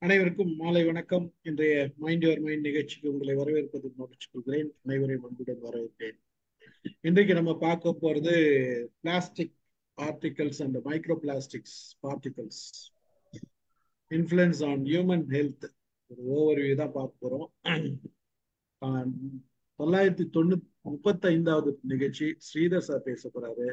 அனைவருக்கும் மாலை வணக்கம் இன்றைய மைண்ட் யுவர் மைண்ட் நிகழ்ச்சிக்கு உங்களை வரவேற்பதில் மகிழ்ச்சி கொள்கிறேன் அனைவரையும் அன்புடன் வரவேற்கிறேன் இன்றைக்கு நம்ம பார்க்க போறது plastic particles and micro plastics particles influence on human health ஒரு ஓவர்வியூ தான் பார்க்க போறோம் தொள்ளாயிரத்தி தொண்ணூத்தி முப்பத்தி ஐந்தாவது நிகழ்ச்சி ஸ்ரீதர் சார் பேச போறாரு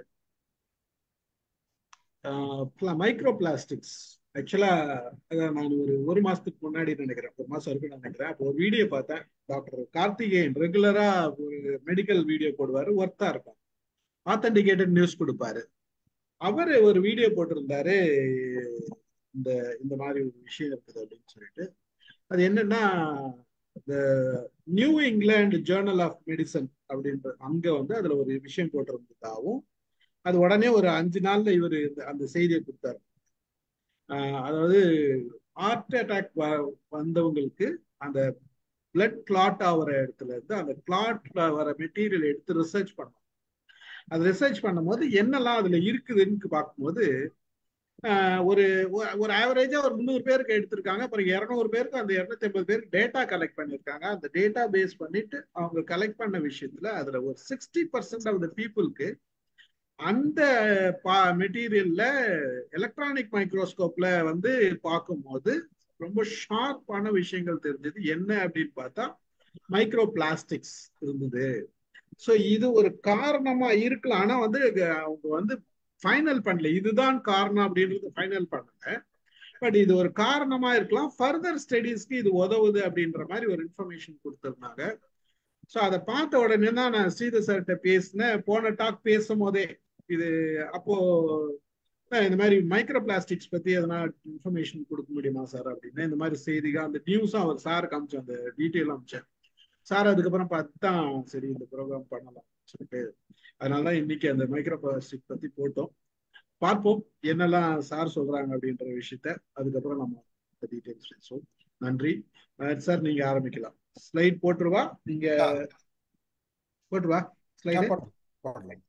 மைக்ரோ பிளாஸ்டிக்ஸ் ஆக்சுவலா அதான் நான் ஒரு ஒரு மாசத்துக்கு முன்னாடி நினைக்கிறேன் ஒரு மாசம் வரைக்கும் நினைக்கிறேன் அப்போ ஒரு வீடியோ பார்த்தேன் டாக்டர் கார்த்திகேயன் ரெகுலரா ஒரு மெடிக்கல் வீடியோ போடுவாரு ஒர்த்தா இருக்கும் ஆத்தன்டிகேட்டட் நியூஸ் கொடுப்பாரு அவரு ஒரு வீடியோ போட்டிருந்தாரு இந்த இந்த மாதிரி ஒரு விஷயம் இருக்குது அப்படின்னு சொல்லிட்டு அது என்னன்னா இந்த New England Journal of Medicine அப்படின்ற அங்க வந்து அதுல ஒரு விஷயம் போட்டிருந்ததாகவும் அது உடனே ஒரு அஞ்சு நாள்ல இவர் அந்த செய்தியை கொடுத்தாரு அதாவது ஹார்ட் அட்டாக் வந்தவங்களுக்கு அந்த பிளட் கிளாட் ஆகிற இடத்துல இருந்து அந்த கிளாட்ல வர மெட்டீரியல் எடுத்து ரிசர்ச் பண்ணோம் அது ரிசர்ச் பண்ணும்போது என்னெல்லாம் அதுல இருக்குதுன்னு பார்க்கும்போது ஒரு ஒரு ஆவரேஜா ஒரு முந்நூறு பேருக்கு எடுத்திருக்காங்க அப்புறம் இரநூறு பேருக்கு அந்த இரநூத்தி ஐம்பது பேருக்கு டேட்டா கலெக்ட் பண்ணியிருக்காங்க அந்த டேட்டா பேஸ் பண்ணிட்டு அவங்க கலெக்ட் பண்ண விஷயத்துல அதுல ஒரு சிக்ஸ்டி பர்சன்ட் ஆஃப் த பீப்புளுக்கு அந்த மெட்டீரியல்ல எலக்ட்ரானிக் மைக்ரோஸ்கோப்ல வந்து பார்க்கும்போது ரொம்ப ஷார்ப்பான விஷயங்கள் தெரிஞ்சது என்ன அப்படின்னு பார்த்தா மைக்ரோ பிளாஸ்டிக்ஸ் இருந்தது ஸோ இது ஒரு காரணமா இருக்கலாம் ஆனா வந்து அவங்க வந்து ஃபைனல் பண்ணல இதுதான் காரணம் அப்படின்றது ஃபைனல் பண்ணல பட் இது ஒரு காரணமா இருக்கலாம் ஃபர்தர் ஸ்டடீஸ்க்கு இது உதவுது அப்படின்ற மாதிரி ஒரு இன்ஃபர்மேஷன் கொடுத்துருந்தாங்க ஸோ அதை பார்த்த உடனே தான் நான் ஸ்ரீதர் சார்கிட்ட பேசினேன் போன டாக் பேசும் போதே இது அப்போ இந்த மாதிரி மைக்ரோ பிளாஸ்டிக்ஸ் பத்தி எதனா இன்ஃபர்மேஷன் கொடுக்க முடியுமா சார் அப்படின்னா இந்த மாதிரி செய்திகள் அந்த நியூஸும் அவர் சாருக்கு அமிச்சேன் அந்த டீட்டெயில் அமிச்சேன் சார் அதுக்கப்புறம் பார்த்து தான் சரி இந்த ப்ரோக்ராம் பண்ணலாம் சொல்லிட்டு அதனாலதான் இன்னைக்கு அந்த மைக்ரோ பிளாஸ்டிக் பத்தி போட்டோம் பார்ப்போம் என்னெல்லாம் சார் சொல்றாங்க அப்படின்ற விஷயத்த அதுக்கப்புறம் நம்ம டீட்டெயில்ஸ் பேசுவோம் நன்றி சார் நீங்க ஆரம்பிக்கலாம் ஸ்லைட் போட்டுருவா நீங்க போட்டுருவா ஸ்லைட் போடலாம்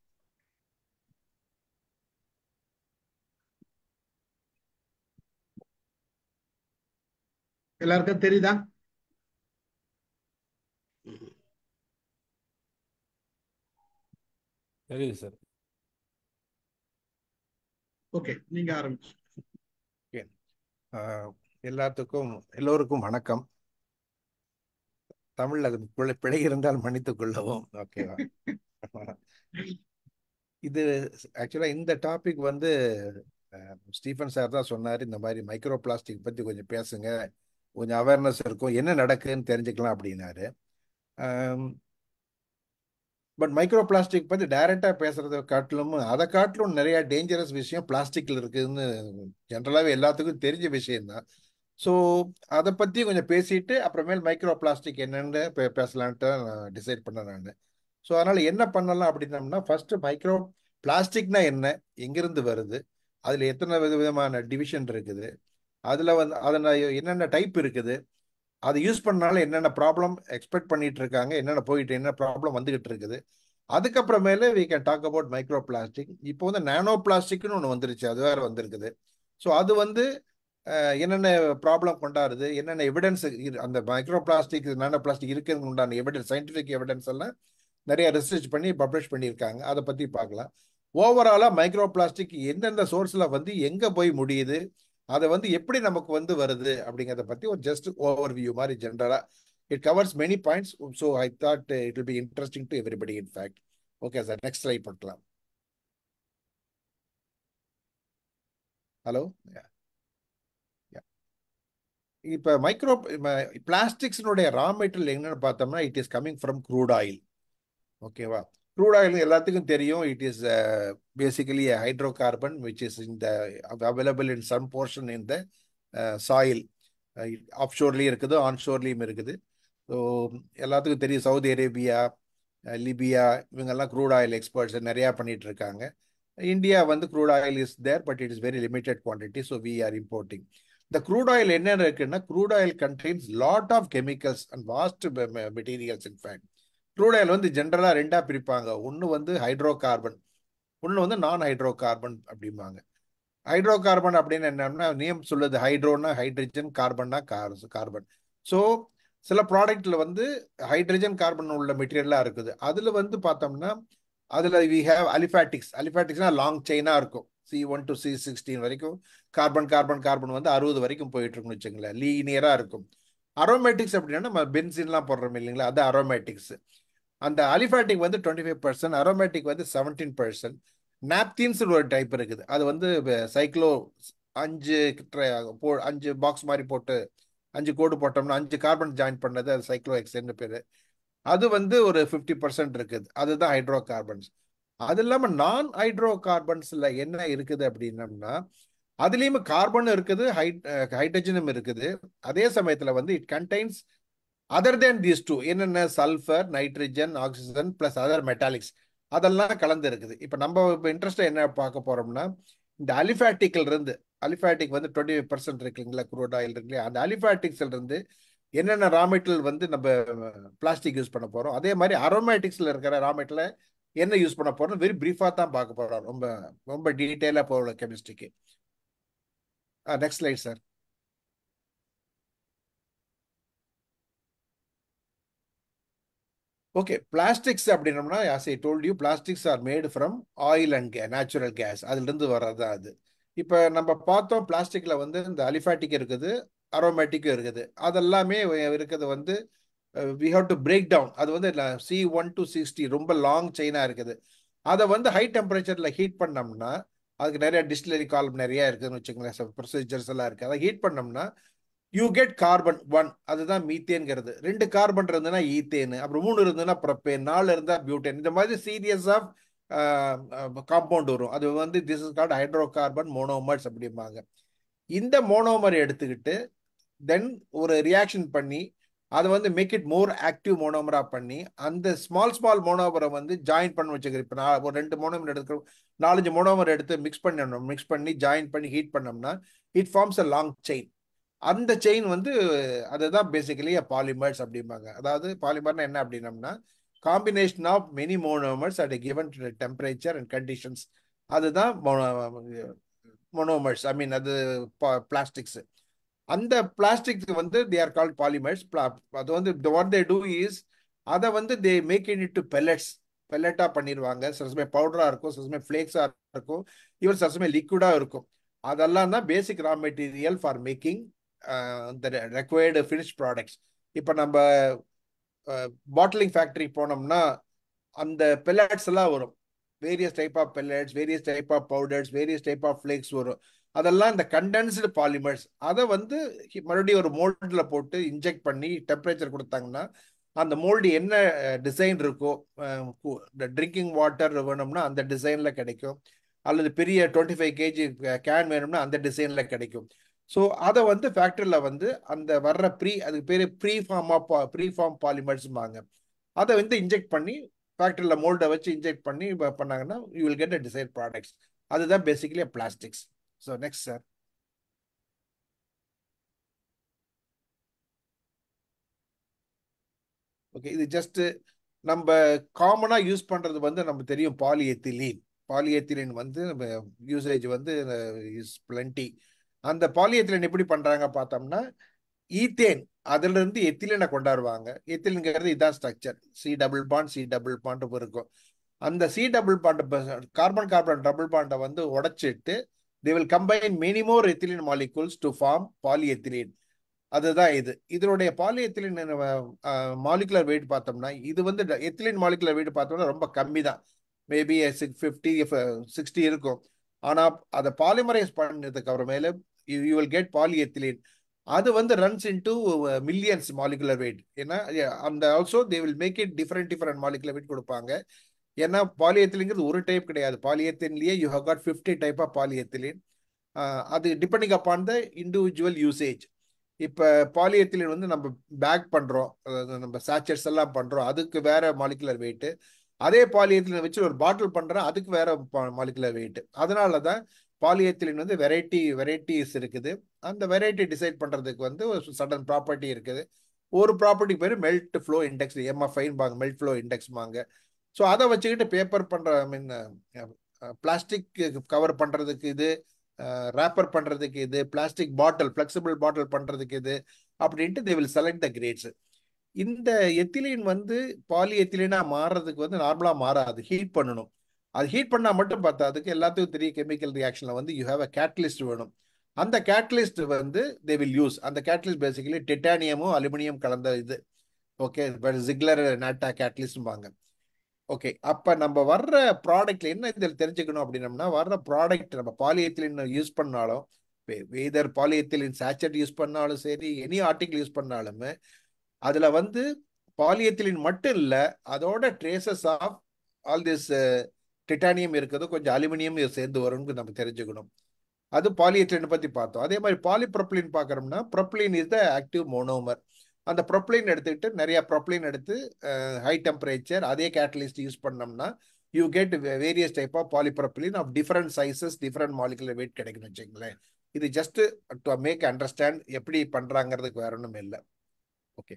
எல்லாருக்கும் தெரியுதா தெரியுது சார் ஓகே நீங்க ஆரம்பிச்சு எல்லாத்துக்கும் எல்லோருக்கும் வணக்கம் தமிழ்ல பிழை பிழை இருந்தால் மன்னித்துக் கொள்ளவும் ஓகேவா இது ஆக்சுவலா இந்த டாபிக் வந்து ஸ்டீஃபன் சார் தான் சொன்னார் இந்த மாதிரி மைக்ரோ பிளாஸ்டிக் பற்றி கொஞ்சம் பேசுங்க கொஞ்சம் அவேர்னஸ் இருக்கும் என்ன நடக்குதுன்னு தெரிஞ்சுக்கலாம் அப்படின்னாரு பட் மைக்ரோ பிளாஸ்டிக் பற்றி டைரெக்டாக பேசுறத காட்டிலும் அதை காட்டிலும் நிறைய டேஞ்சரஸ் விஷயம் பிளாஸ்டிக்கில் இருக்குதுன்னு ஜென்ரலாகவே எல்லாத்துக்கும் தெரிஞ்ச விஷயம்தான் ஸோ அதை பற்றி கொஞ்சம் பேசிட்டு அப்புறமேல் மைக்ரோ பிளாஸ்டிக் என்னென்னு பே பேசலான்ட்டு நான் டிசைட் பண்ணேன் நான் ஸோ அதனால் என்ன பண்ணலாம் அப்படின்னம்னா ஃபர்ஸ்ட் மைக்ரோ பிளாஸ்டிக்னா என்ன எங்கிருந்து வருது அதில் எத்தனை வித விதமான டிவிஷன் இருக்குது அதில் வந்து அதில் என்னென்ன டைப் இருக்குது அதை யூஸ் பண்ணாலும் என்னென்ன ப்ராப்ளம் எக்ஸ்பெக்ட் பண்ணிட்டு இருக்காங்க என்னென்ன போயிட்டு என்ன ப்ராப்ளம் வந்துகிட்டு இருக்குது அதுக்கப்புறமேலே we can talk about micro plastic இப்போ வந்து நானோ பிளாஸ்டிக்னு ஒன்று வந்துருச்சு அது வேறு வந்திருக்குது ஸோ அது வந்து என்னென்ன ப்ராப்ளம் கொண்டாடுது என்னென்ன எவிடன்ஸ் அந்த மைக்ரோ பிளாஸ்டிக் நானோ பிளாஸ்டிக் இருக்குதுன்னு உண்டான எவிடன்ஸ் சயின்டிஃபிக் எவிடன்ஸ் எல்லாம் நிறைய ரிசர்ச் பண்ணி பப்ளிஷ் பண்ணியிருக்காங்க அதை பற்றி பார்க்கலாம் ஓவராலாக மைக்ரோ பிளாஸ்டிக் எந்தெந்த சோர்ஸில் வந்து எங்கே போய் முடியுது அதை வந்து எப்படி நமக்கு வந்து வருது அப்படிங்கிறத பற்றி ஒரு ஜஸ்ட் ஓவர் வியூ மாதிரி ஜென்ரலாக it covers many points so I thought it will be interesting to everybody in fact okay sir next try பண்ணலாம் ஹலோ இப்போ மைக்ரோ பிளாஸ்டிக்ஸினுடைய ரா மெட்டீரியல் என்னன்னு பார்த்தோம்னா it is coming from crude oil ஓகேவா crude oil எல்லாத்துக்கும் தெரியும் it is basically hydrocarbon which is இந்த available in some portion in the soil ஆஃப்ஷோர்லேயும் இருக்குது ஆன்ஷோர்லேயும் இருக்குது ஸோ எல்லாத்துக்கும் தெரியும் சவுதி அரேபியா லிபியா இவங்கெல்லாம் க்ரூட் ஆயில் எக்ஸ்பர்ட்ஸ் நிறையா பண்ணிட்டு இருக்காங்க இந்தியா வந்து crude oil is there but it is very limited quantity so we are importing இந்த க்ரூட் ஆயில் என்னென்ன இருக்குன்னா crude oil contains lot of chemicals and vast materials in fact crude oil வந்து ஜென்ரலாக ரெண்டாக பிரிப்பாங்க ஒன்று வந்து ஹைட்ரோ கார்பன் ஒன்று வந்து நான் ஹைட்ரோ கார்பன் அப்படிம்பாங்க ஹைட்ரோ கார்பன் அப்படின்னு என்னன்னா நேம் சொல்லுது ஹைட்ரோனா ஹைட்ரஜன் கார்பன்னா கார் கார்பன் ஸோ சில ப்ராடக்ட்ல வந்து ஹைட்ரஜன் கார்பன் உள்ள மெட்டீரியலாக இருக்குது அதில் வந்து பார்த்தோம்னா அதில் வி ஹேவ் அலிஃபேட்டிக்ஸ் அலிஃபேட்டிக்ஸ்னா லாங் செயினாக இருக்கும் C one to C sixteen வரைக்கும் கார்பன் கார்பன் கார்பன் வந்து அறுபது வரைக்கும் போயிட்டு இருக்குன்னு வச்சுங்களேன் லீனியராக இருக்கும் அரோமேட்டிக்ஸ் அப்படின்னா நம்ம பென்சின்லாம் போடுறோம் இல்லைங்களா அது அரோமேட்டிக்ஸ் அந்த அலிஃபேட்டிக் வந்து டுவெண்ட்டி ஃபைவ் பர்சன்ட் அரோமேட்டிக் வந்து செவன்டீன் பர்சன்ட் நாப்கின்ஸ் ஒரு டைப் இருக்குது அது வந்து சைக்ளோ அஞ்சு போ அஞ்சு பாக்ஸ் மாதிரி போட்டு அஞ்சு கோடு போட்டோம்னா அஞ்சு கார்பன் ஜாயின் பண்ணது அது சைக்ளோ எக்ஸ்ன்னு பேர் அது வந்து ஒரு ஃபிஃப்டி பர்சன்ட் இருக்குது அதுதான் ஹைட்ரோ கார்பன்ஸ் அது இல்லாமல் நான் ஹைட்ரோ கார்பன்ஸில் என்ன இருக்குது அப்படின்னம்னா அதுலேயும் கார்பனும் இருக்குது ஹைட் ஹைட்ரஜனும் இருக்குது அதே சமயத்தில் வந்து it contains other than these two என்னென்ன sulphur nitrogen oxygen plus other metallics அதெல்லாம் கலந்து இருக்குது இப்போ நம்ம இப்போ இன்ட்ரெஸ்டாக என்ன பார்க்க போறோம்னா இந்த அலிஃபேட்டிக்ல இருந்து அலிஃபேட்டிக் வந்து டுவெண்ட்டி ஃபைவ் பர்சன்ட் இருக்குங்களா குரூட் ஆயில் இருக்குல்லையா அந்த அலிஃபேட்டிக்ஸ்ல இருந்து என்னென்ன ரா மெட்டீரியல் வந்து நம்ம பிளாஸ்டிக் யூஸ் பண்ண போறோம் அதே மாதிரி அரோமேட்டிக்ஸ்ல இருக்கிற ரா மெட்டீரியல் என்ன யூஸ் பண்ண போறோம் வெரி பிரீஃபாக தான் பார்க்க போறோம் ரொம்ப ரொம்ப டீட்டெயிலாக போகிற கெமிஸ்ட்ரிக்கு next slide sir okay plastics அப்படின்னம்னா as I told you plastics are made from oil and கே நேச்சுரல் கேஸ் அதுலேருந்து வர்றது அது இப்போ நம்ம பார்த்தோம் பிளாஸ்டிக்ல வந்து இந்த அலிஃபேட்டிக் இருக்குது அரோமேட்டிக்கும் இருக்குது அதெல்லாமே இருக்கிறது வந்து we have to break down அது வந்து சி ஒன் டு சிக்ஸ்டி ரொம்ப லாங் செயினாக இருக்குது அதை வந்து ஹை டெம்பரேச்சரில் ஹீட் பண்ணோம்னா அதுக்கு நிறைய டிஸ்டிலரி காலம் நிறைய இருக்குதுன்னு வச்சுக்கோங்களேன் ப்ரொசீஜர்ஸ் எல்லாம் இருக்குது அதை ஹீட் பண்ணோம்னா யூ கெட் கார்பன் ஒன் அதுதான் மீத்தேன்கிறது ரெண்டு கார்பன் இருந்ததுன்னா ஈத்தேன் அப்புறம் மூணு இருந்ததுன்னா ப்ரொப்பேன் நாலு இருந்தா பியூட்டேன் இந்த மாதிரி சீரியஸ் ஆஃப் காம்பவுண்ட் வரும் அது வந்து this is called hydrocarbon monomers அப்படிம்பாங்க இந்த மோனோமர் எடுத்துக்கிட்டு தென் ஒரு ரியாக்ஷன் பண்ணி அதை வந்து மேக் இட் மோர் ஆக்டிவ் மோனோமரா பண்ணி அந்த ஸ்மால் ஸ்மால் மோனோமரை வந்து ஜாயின் பண்ண வச்சுக்கிறேன் இப்போ நான் ஒரு ரெண்டு மோனோமர் எடுக்கிறோம் நாலஞ்சு மோனோமர் எடுத்து மிக்ஸ் பண்ணணும் மிக்ஸ் பண்ணி ஜாயின் பண்ணி ஹீட் பண்ணோம்னா it forms a long chain அந்த செயின் வந்து அதுதான் பேசிக்கலி பாலிமர்ஸ் அப்படிம்பாங்க அதாவது பாலிமர்னா என்ன அப்படின்னம்னா combination of many monomers at given temperature and conditions அதுதான் மோனோமர்ஸ் ஐ மீன் அது பிளாஸ்டிக்ஸ் அந்த பிளாஸ்டிக் வந்து தே ஆர் கால்ட் பாலிமர்ஸ் அது வந்து வாட் தே டூ இஸ் அதை வந்து they make in it to pellets பெல்லட்டா பண்ணிடுவாங்க சில சமயம் பவுடரா இருக்கும் சில சமயம் ஃபிளேக்ஸா இருக்கும் இவர் சில சமயம் லிக்விடா இருக்கும் அதெல்லாம் தான் basic raw material for making இந்த ரெக்வயர்டு ஃபினிஷ் ப்ராடக்ட்ஸ் இப்போ நம்ம பாட்டிலிங் ஃபேக்டரி போனோம்னா அந்த பெல்லட்ஸ் எல்லாம் வரும் various type of pellets various type of powders various type of flakes வரும் அதெல்லாம் இந்த கண்டென்ஸ்டு பாலிமர்ஸ் அதை வந்து மறுபடியும் ஒரு மோல்டில் போட்டு இன்ஜெக்ட் பண்ணி டெம்பரேச்சர் கொடுத்தாங்கன்னா அந்த மோல்டு என்ன டிசைன் இருக்கோ ட்ரிங்கிங் வாட்டர் வேணும்னா அந்த டிசைனில் கிடைக்கும் அல்லது பெரிய டுவெண்ட்டி ஃபைவ் கேஜி கேன் வேணும்னா அந்த டிசைனில் கிடைக்கும் ஸோ அதை வந்து ஃபேக்ட்ரியில் வந்து அந்த வர்ற ப்ரீ அதுக்கு பேர் preform of preform பாலிமர்ஸ்பாங்க அதை வந்து இன்ஜெக்ட் பண்ணி ஃபேக்ட்ரியில் மோல்டை வச்சு இன்ஜெக்ட் பண்ணி பண்ணாங்கன்னா you will get a design products அதுதான் basically plastics so next sir okay இது ஜஸ்ட் நம்ம காமனாக யூஸ் பண்ணுறது வந்து நம்ம தெரியும் பாலிஎத்திலீன் பாலிஎத்திலின் வந்து நம்ம யூசேஜ் வந்து இஸ் பிளண்டி அந்த பாலிஎத்திலின் எப்படி பண்றாங்க பார்த்தோம்னா ஈத்தேன் அதுல இருந்து எத்திலினை கொண்டாடுவாங்க எத்திலின்ங்கிறது இதான் structure C double bond C double bond இருக்கும் அந்த C double bond carbon carbon double பாண்டை வந்து உடைச்சிட்டு they will combine many more ethylene molecules to form polyethylene அதுதான் இது இதனுடைய பாலிஎத்திலின் மாலிகுலர் வெயிட் பார்த்தோம்னா இது வந்து எத்திலின் மாலிகுலர் வெயிட் பார்த்தோம்னா ரொம்ப கம்மி தான் மேபி சிக்ஸ் ஃபிஃப்டி சிக்ஸ்டி இருக்கும் ஆனால் அதை பாலிமரைஸ் பண்ணதுக்கு அப்புறமேல யூ வில் கெட் பாலிஎத்திலின் அது வந்து runs into millions molecular weight ஏன்னா அந்த also they will make it different different molecular weight கொடுப்பாங்க ஏன்னா பாலிஎத்திலிங்கிறது ஒரு டைப் கிடையாது பாலிஎத்தின்லேயே you have got fifty type of polyethylene அது depending upon the individual usage இப்போ பாலிஎத்திலின் வந்து நம்ம பேக் பண்ணுறோம் நம்ம சாச்சர்ஸ் எல்லாம் பண்ணுறோம் அதுக்கு வேற மாலிகுலர் வெயிட்டு அதே பாலியத்திலின் வச்சு ஒரு பாட்டில் பண்ணுறோம் அதுக்கு வேற மாலிகுலர் வெயிட் அதனால தான் பாலியத்திலின் வந்து வெரைட்டி வெரைட்டிஸ் இருக்குது அந்த வெரைட்டி டிசைட் பண்ணுறதுக்கு வந்து ஒரு சடன் ப்ராப்பர்ட்டி இருக்குது ஒரு ப்ராப்பர்ட்டி பேர் மெல்ட் ஃப்ளோ இண்டெக்ஸ் எம்எஃப்ஐன்னு பாங்க மெல்ட் ஃப்ளோ இண்டெக்ஸ் பாங்க ஸோ அதை வச்சுக்கிட்டு பேப்பர் பண்ணுற ஐ மீன் பிளாஸ்டிக் கவர் பண்ணுறதுக்கு இது ரேப்பர் பண்றதுக்கு இது பிளாஸ்டிக் பாட்டில் ஃபிளெக்சிபிள் பாட்டில் பண்றதுக்கு இது அப்படின்ட்டு they will select the grades இந்த எத்திலீன் வந்து பாலி எத்திலீனா மாறுறதுக்கு வந்து நார்மலா மாறாது ஹீட் பண்ணணும் அது ஹீட் பண்ணா மட்டும் பார்த்தா அதுக்கு எல்லாத்துக்கும் தெரியும் கெமிக்கல் ரியாக்ஷன்ல வந்து யூ ஹேவ் அ கேட்டலிஸ்ட் வேணும் அந்த கேட்டலிஸ்ட் வந்து தே வில் யூஸ் அந்த கேட்டலிஸ்ட் பேசிக்கலி டிட்டானியமும் அலுமினியம் கலந்த இது ஓகே ஜிக்லர் நாட்டா கேட்டலிஸ்ட்பாங்க ஓகே அப்ப நம்ம வர்ற ப்ராடக்ட்ல என்ன இதில் தெரிஞ்சுக்கணும் அப்படின்னம்னா வர்ற ப்ராடக்ட் நம்ம பாலிஎத்திலின் யூஸ் பண்ணாலும் வெதர் பாலிஎத்திலின் சேச்சட் யூஸ் பண்ணாலும் சரி எனி ஆர்டிகிள் யூஸ் பண்ணாலுமே அதுல வந்து பாலிஎத்திலின் மட்டும் இல்ல அதோட traces of all this titanium இருக்கிறது கொஞ்சம் அலுமினியம் சேர்ந்து வரும்னு நம்ம தெரிஞ்சுக்கணும் அது பாலிஎத்திலின் பத்தி பார்த்தோம் அதே மாதிரி பாலிப்ரொப்ளின் பார்க்கறோம்னா propylene is the active monomer அந்த ப்ரொப்ளின் எடுத்துக்கிட்டு நிறைய ப்ரொப்ளின் எடுத்து ஹை டெம்பரேச்சர் அதே கேட்டலிஸ்ட் யூஸ் பண்ணோம்னா you get various type of polypropylene of different sizes different molecular weight கிடைக்குன்னு வச்சுங்களேன் இது ஜஸ்ட் டு மேக் அண்டர்ஸ்டாண்ட் எப்படி பண்றாங்கிறதுக்கு வேற ஒன்றும் இல்லை ஓகே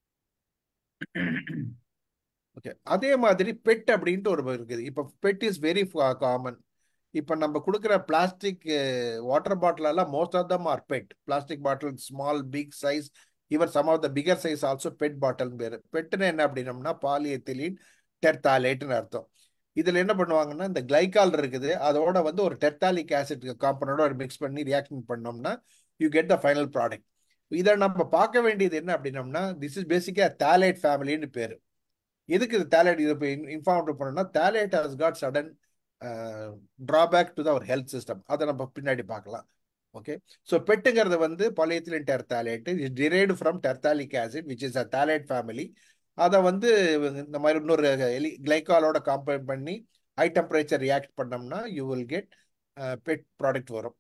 ஓகே அதே மாதிரி பெட் அப்படின்ட்டு ஒரு இருக்குது இப்போ பெட் இஸ் வெரி காமன் இப்போ நம்ம கொடுக்குற பிளாஸ்டிக் வாட்டர் பாட்டில் எல்லாம் most of them are PET plastic bottle small big size even some of the bigger size also PET bottle பேர் பெட்டுன்னு என்ன அப்படின்னம்னா பாலியத்திலின் டெர்த்தாலேட்னு அர்த்தம் இதில் என்ன பண்ணுவாங்கன்னா இந்த கிளைகால் இருக்குது அதோட வந்து ஒரு டெர்த்தாலிக் ஆசிட் காம்பனோட மிக்ஸ் பண்ணி ரியாக்ஷன் பண்ணோம்னா you get the final product இதை நம்ம பார்க்க வேண்டியது என்ன அப்படின்னம்னா திஸ் இஸ் பேசிக்காக தேலேட் ஃபேமிலின்னு பேர் எதுக்கு இது தேலேட் இது இப்போ இன்ஃபார்ம் பண்ணோம்னா phthalate has got sudden drawback to our health system அதை நம்ம பின்னாடி பார்க்கலாம் ஓகே ஸோ பெட்டுங்கிறது வந்து polyethylene terephthalate is derived from terephthalic acid which is a phthalate family அதை வந்து இந்த மாதிரி இன்னொரு எலி கிளைக்காலோட காம்பைன் பண்ணி ஹை டெம்பரேச்சர் ரியாக்ட் பண்ணோம்னா you will get PET product வரும்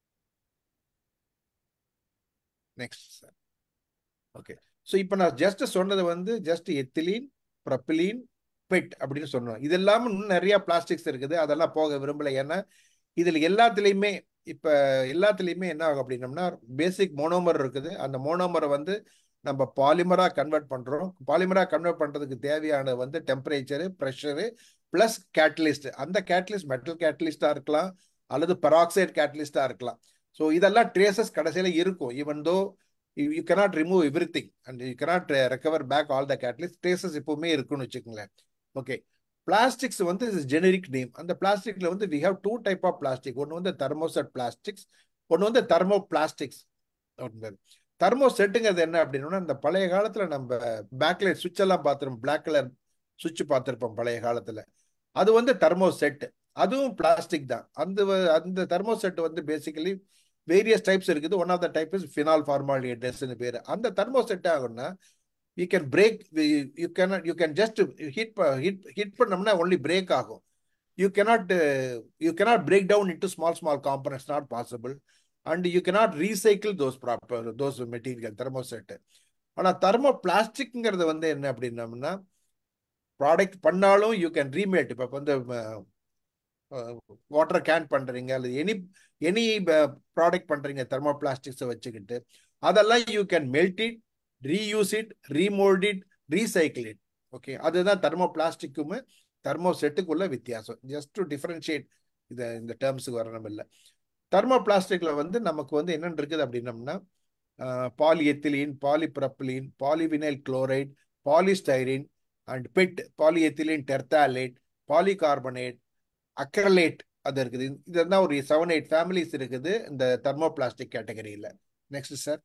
நெக்ஸ்ட் சார் ஓகே ஸோ இப்போ நான் ஜஸ்ட் சொன்னது வந்து ஜஸ்ட் எத்திலீன் ப்ரப்பிலீன் பெட் அப்படின்னு சொன்னோம் இது இல்லாமல் இன்னும் நிறைய பிளாஸ்டிக்ஸ் இருக்குது அதெல்லாம் போக விரும்பலை ஏன்னா இதில் எல்லாத்துலேயுமே இப்போ எல்லாத்துலேயுமே என்ன ஆகும் அப்படின்னம்னா பேசிக் மோனோமர் இருக்குது அந்த மோனோமரை வந்து நம்ம பாலிமராக கன்வெர்ட் பண்ணுறோம் பாலிமராக கன்வெர்ட் பண்ணுறதுக்கு தேவையான வந்து டெம்பரேச்சரு ப்ரெஷரு ப்ளஸ் கேட்டலிஸ்ட் அந்த கேட்டலிஸ்ட் மெட்டல் கேட்டலிஸ்டாக இருக்கலாம் அல்லது பெராக்சைடு கேட்டலிஸ்டாக இருக்கலாம் ஸோ இதெல்லாம் ட்ரேசஸ் கடைசியில் இருக்கும் even though you cannot remove everything and you cannot recover back all the catalyst traces எப்பவுமே இருக்குன்னு வச்சுக்கோங்களேன் ஓகே பிளாஸ்டிக்ஸ் வந்து ஜெனரிக் நேம் அந்த பிளாஸ்டிக்ல வந்து we have two type of plastic ஒன்று வந்து தெர்மோசெட் பிளாஸ்டிக்ஸ் ஒன்று வந்து தெர்மோ பிளாஸ்டிக்ஸ் தெர்மோ செட்டுங்கிறது என்ன அப்படின்னா இந்த பழைய காலத்துல நம்ம பேக்ல சுவிட்ச் எல்லாம் பார்த்துருப்போம் பிளாக் கலர் சுவிட்ச் பார்த்துருப்போம் பழைய காலத்துல அது வந்து தெர்மோ செட் அதுவும் பிளாஸ்டிக் தான் அந்த அந்த தெர்மோ செட் வந்து பேசிக்கலி வேரியஸ் டைப்ஸ் இருக்குது one of the type is phenol ஃபார்மாலிடேஸ்னு பேர் அந்த தெர்மோ செட் ஆகும்னா you can break you can you can just heat heat heat பண்ணோம்னா ஒன்லி பிரேக் ஆகும் you cannot you cannot break down into small small components not possible and you cannot recycle those proper those material thermoset ஆனால் thermo பிளாஸ்டிக்ங்கிறது வந்து என்ன அப்படின்னம்னா product பண்ணாலும் you can remade இப்போ வந்து water can பண்ணுறீங்க அல்லது எனி எனி ப்ராடக்ட் பண்ணுறீங்க தெர்மோ பிளாஸ்டிக்ஸை வச்சுக்கிட்டு அதெல்லாம் you can melt it reuse it remould it recycle it okay அதுதான் தெர்மோ பிளாஸ்டிக்குமே தெர்மோ செட்டுக்குள்ள வித்தியாசம் ஜஸ்ட் டு டிஃப்ரென்ஷியேட் இதை இந்த டேர்ம்ஸுக்கு வரணும் இல்லை தெர்மோ பிளாஸ்டிக்ல வந்து நமக்கு வந்து என்னென்னு இருக்குது அப்படின்னம்னா polyethylene polypropylene polyvinyl chloride polystyrene and PET polyethylene terephthalate polycarbonate acrylate அது இருக்குது இதெல்லாம் ஒரு செவன் எயிட் ஃபேமிலிஸ் இருக்குது இந்த தெர்மோ பிளாஸ்டிக் கேட்டகரியில் நெக்ஸ்ட் சார்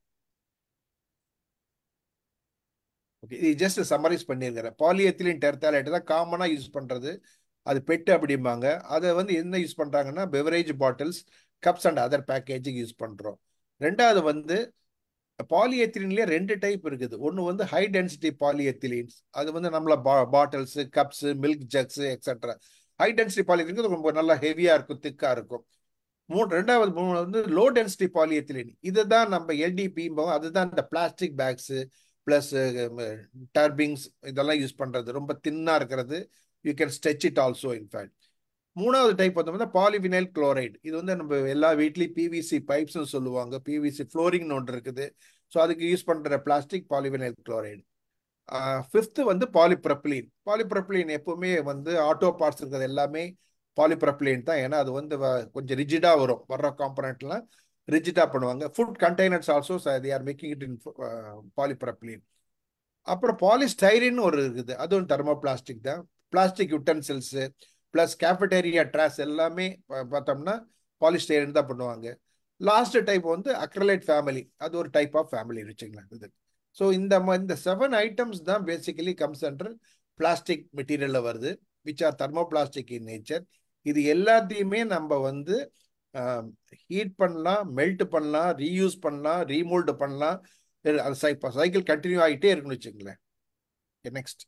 ஓகே இது ஜஸ்ட் சம்மரைஸ் பண்ணியிருக்கிறேன் பாலிஎத்திலின் டெர்த்தாலேட் தான் காமனாக யூஸ் பண்ணுறது அது பெட்டு அப்படிம்பாங்க அதை வந்து என்ன யூஸ் பண்ணுறாங்கன்னா beverage bottles cups and other packaging use பண்ணுறோம் ரெண்டாவது வந்து பாலிஎத்திலின்லேயே ரெண்டு டைப் இருக்குது ஒன்று வந்து ஹை டென்சிட்டி பாலிஎத்திலின்ஸ் அது வந்து நம்மள பா bottles cups milk jugs extra high density polyethylene ரொம்ப நல்லா ஹெவியாக இருக்கும் திக்காக இருக்கும் மூணு ரெண்டாவது மூணு வந்து லோ டென்சிட்டி பாலிஎத்திலின் இதுதான் நம்ம எல்டிபி அதுதான் இந்த பிளாஸ்டிக் பேக்ஸு ப்ளஸ் டர்பிங்ஸ் இதெல்லாம் யூஸ் பண்ணுறது ரொம்ப தின்னாக இருக்கிறது you can stretch it also in fact மூணாவது டைப் பார்த்தோம்னா பாலிவினைல் குளோரைடு இது வந்து நம்ம எல்லா வீட்லேயும் பிவிசி பைப்ஸ்னு சொல்லுவாங்க பிவிசி ஃப்ளோரிங்னு ஒன்று இருக்குது ஸோ அதுக்கு யூஸ் பண்ணுற பிளாஸ்டிக் பாலிவினைல் குளோரைடு ஃபிஃப்த்து வந்து பாலிப்ரப்ளின் பாலிப்ரப்ளின் எப்பவுமே வந்து ஆட்டோ பார்ட்ஸ் இருக்கிறது எல்லாமே பாலிப்ரப்ளேன் தான் ஏன்னா அது வந்து வ- கொஞ்சம் ரிஜிடா வரும் வர்ற காம்பனண்ட்லாம் ரிஜிடா பண்ணுவாங்க food containers also they are making it in polypropylene அப்புறம் பாலிஸ்டைரின் ஒரு இருக்குது அதுவும் தெர்மோபிளாஸ்டிக் தான் plastic utensils plus cafeteria straws எல்லாமே பா- பார்த்தோம்னா பாலிஸ்டைரின் தான் பண்ணுவாங்க லாஸ்ட் டைப் வந்து அக்ரலைட் ஃபேமிலி அது ஒரு டைப் ஆஃப் ஃபேமிலி வச்சுக்கலாம் இது ஸோ இந்த ம- இந்த செவன் ஐட்டம்ஸ் தான் பேசிக்கலி கம்ஸ் அண்டர் பிளாஸ்டிக் மெட்டீரியலில் வருது which are thermoplastic in nature இது எல்லாத்தையுமே நம்ம வந்து ஹீட் பண்ணலாம் மெல்ட் பண்ணலாம் ரீயூஸ் பண்ணலாம் ரீமோல்டு பண்ணலாம் அது சைக்கிள் கண்டினியூ ஆகிட்டே இருக்குன்னு வச்சுங்களேன் நெக்ஸ்ட்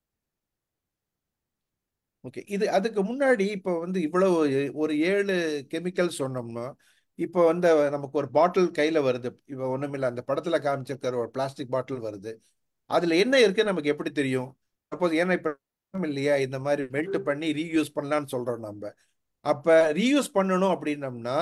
ஓகே இது அதுக்கு முன்னாடி இப்போ வந்து இவ்வளவு ஒரு ஏழு கெமிக்கல் சொன்னோம்னா இப்போ வந்து நமக்கு ஒரு பாட்டில் கையில் வருது இப்போ ஒன்றுமில்ல அந்த படத்தில் காமிச்சிருக்கிற ஒரு பிளாஸ்டிக் பாட்டில் வருது அதில் என்ன இருக்குன்னு நமக்கு எப்படி தெரியும் சப்போஸ் ஏன்னா இப்போ இல்லையா இந்த மாதிரி மெல்ட் பண்ணி ரீயூஸ் பண்ணலாம்னு சொல்கிறோம் நம்ம அப்போ ரீயூஸ் பண்ணணும் அப்படின்னம்னா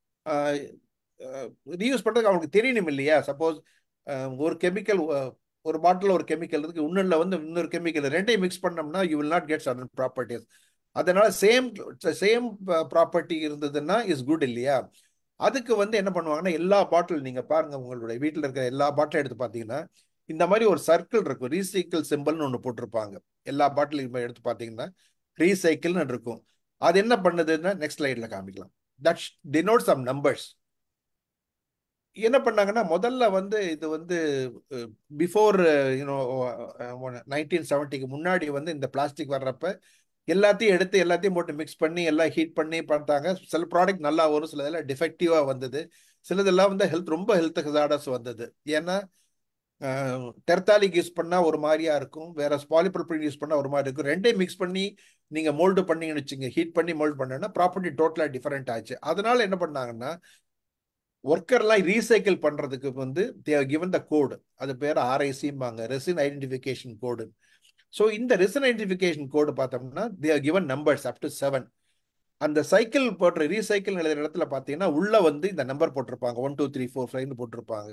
ரீயூஸ் பண்ணுறதுக்கு அவங்களுக்கு தெரியணும் இல்லையா சப்போஸ் ஒரு கெமிக்கல் ஒரு பாட்டில் ஒரு கெமிக்கல் இருக்கு இன்னொன்றில் வந்து இன்னொரு கெமிக்கல் ரெண்டையும் மிக்ஸ் பண்ணோம்னா you will not get sudden properties அதனால சேம் சேம் ப்ராப்பர்ட்டி இருந்ததுன்னா இஸ் குட் இல்லையா அதுக்கு வந்து என்ன பண்ணுவாங்கன்னா எல்லா பாட்டில் நீங்க பாருங்க உங்களுடைய வீட்டில் இருக்கிற எல்லா பாட்டிலும் எடுத்து பார்த்தீங்கன்னா இந்த மாதிரி ஒரு சர்க்கிள் இருக்கும் ரீசைக்கிள் சிம்பிள்னு ஒன்று போட்டிருப்பாங்க எல்லா பாட்டிலையும் எடுத்து பார்த்தீங்கன்னா ரீசைக்கிள்னு இருக்கும் அது என்ன பண்ணுதுன்னா நெக்ஸ்ட் ஸ்லைடில் காமிக்கலாம் தட் டினோட் சம் நம்பர்ஸ் என்ன பண்ணாங்கன்னா முதல்ல வந்து இது வந்து பிஃபோர் யூனோ நைன்டீன் செவன்ட்டிக்கு முன்னாடி வந்து இந்த பிளாஸ்டிக் வர்றப்ப எல்லாத்தையும் எடுத்து எல்லாத்தையும் போட்டு மிக்ஸ் பண்ணி எல்லாம் ஹீட் பண்ணி பார்த்தாங்க சில ப்ராடக்ட் நல்லா வரும் சில இதெல்லாம் டிஃபெக்டிவாக வந்தது சிலதெல்லாம் வந்து ஹெல்த் ரொம்ப ஹெல்த் ஹசார்டஸ் வந்தது ஏன்னா டெர்த்தாலிக் யூஸ் பண்ணால் ஒரு மாதிரியா இருக்கும் வேற பாலிப்ரப்பிள் யூஸ் பண்ணால் ஒரு மாதிரி இருக்கும் ரெண்டையும் மிக்ஸ் பண்ணி நீங்கள் மோல்டு பண்ணீங்கன்னு வச்சுங்க ஹீட் பண்ணி மோல்டு பண்ணோன்னா ப்ராப்பர்ட்டி டோட்டலாக டிஃபரெண்ட் ஆச்சு அதனால என்ன பண்ணாங்கன்னா ஒர்க்கர்லாம் ரீசைக்கிள் பண்ணுறதுக்கு வந்து தேவ் கிவன் த கோடு அது பேர் ஆர்ஐசிம்பாங்க ரெசின் ஐடென்டிஃபிகேஷன் கோடு ஸோ இந்த ரெசின் ஐடென்டிஃபிகேஷன் கோடு பார்த்தோம்னா they've given numbers up to seven அந்த சைக்கிள் போடுற ரீசைக்கிள் எழுதுற இடத்துல பார்த்தீங்கன்னா உள்ள வந்து இந்த நம்பர் போட்டிருப்பாங்க ஒன் டூ த்ரீ ஃபோர் ஃபைவ்னு போட்டிருப்பாங்க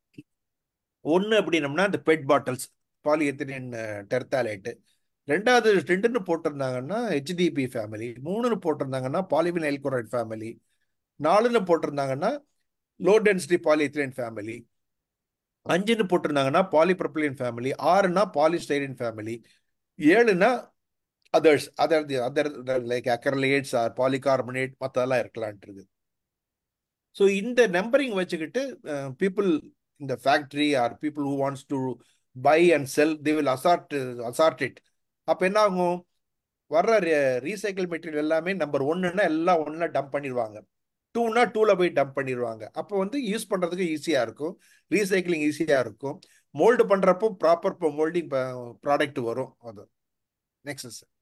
ஒன்று அப்படின்னம்னா இந்த பெட் பாட்டில்ஸ் பாலிஎத்தினின் டெர்த்தாலேட்டு ரெண்டாவது ரெண்டுன்னு போட்டிருந்தாங்கன்னா ஹெச்டிபி ஃபேமிலி மூணுன்னு போட்டிருந்தாங்கன்னா பாலிவின் எல்குரைட் ஃபேமிலி நாலுன்னு போட்டிருந்தாங்கன்னா லோ டென்சிட்டி பாலிஎத்திலின் ஃபேமிலி அஞ்சுன்னு போட்டிருந்தாங்கன்னா பாலிப்ரப்ளின் ஃபேமிலி ஆறுனா பாலிஸ்டைரின் ஃபேமிலி ஏழுனா others other other like acrylates or polycarbonate மற்றதெல்லாம் இருக்கலான்ட்டு ஸோ இந்த நம்பரிங் வச்சுக்கிட்டு பீப்புள் இந்த factory or people who wants to buy and sell they will assort assort it அப்போ என்ன ஆகும் வர்ற ரீசைக்கிள் மெட்டீரியல் எல்லாமே நம்பர் ஒன்னுன்னா எல்லாம் ஒன்றுல டம்ப் பண்ணிடுவாங்க டூனா டூவில் போய் டம்ப் பண்ணிடுவாங்க அப்போ வந்து யூஸ் பண்ணுறதுக்கு ஈஸியாக இருக்கும் ரீசைக்கிளிங் ஈஸியாக இருக்கும் மோல்டு பண்ணுறப்போ ப்ராப்பர் மோல்டிங் ப்ராடக்ட் வரும் அது நெக்ஸ்ட் சார்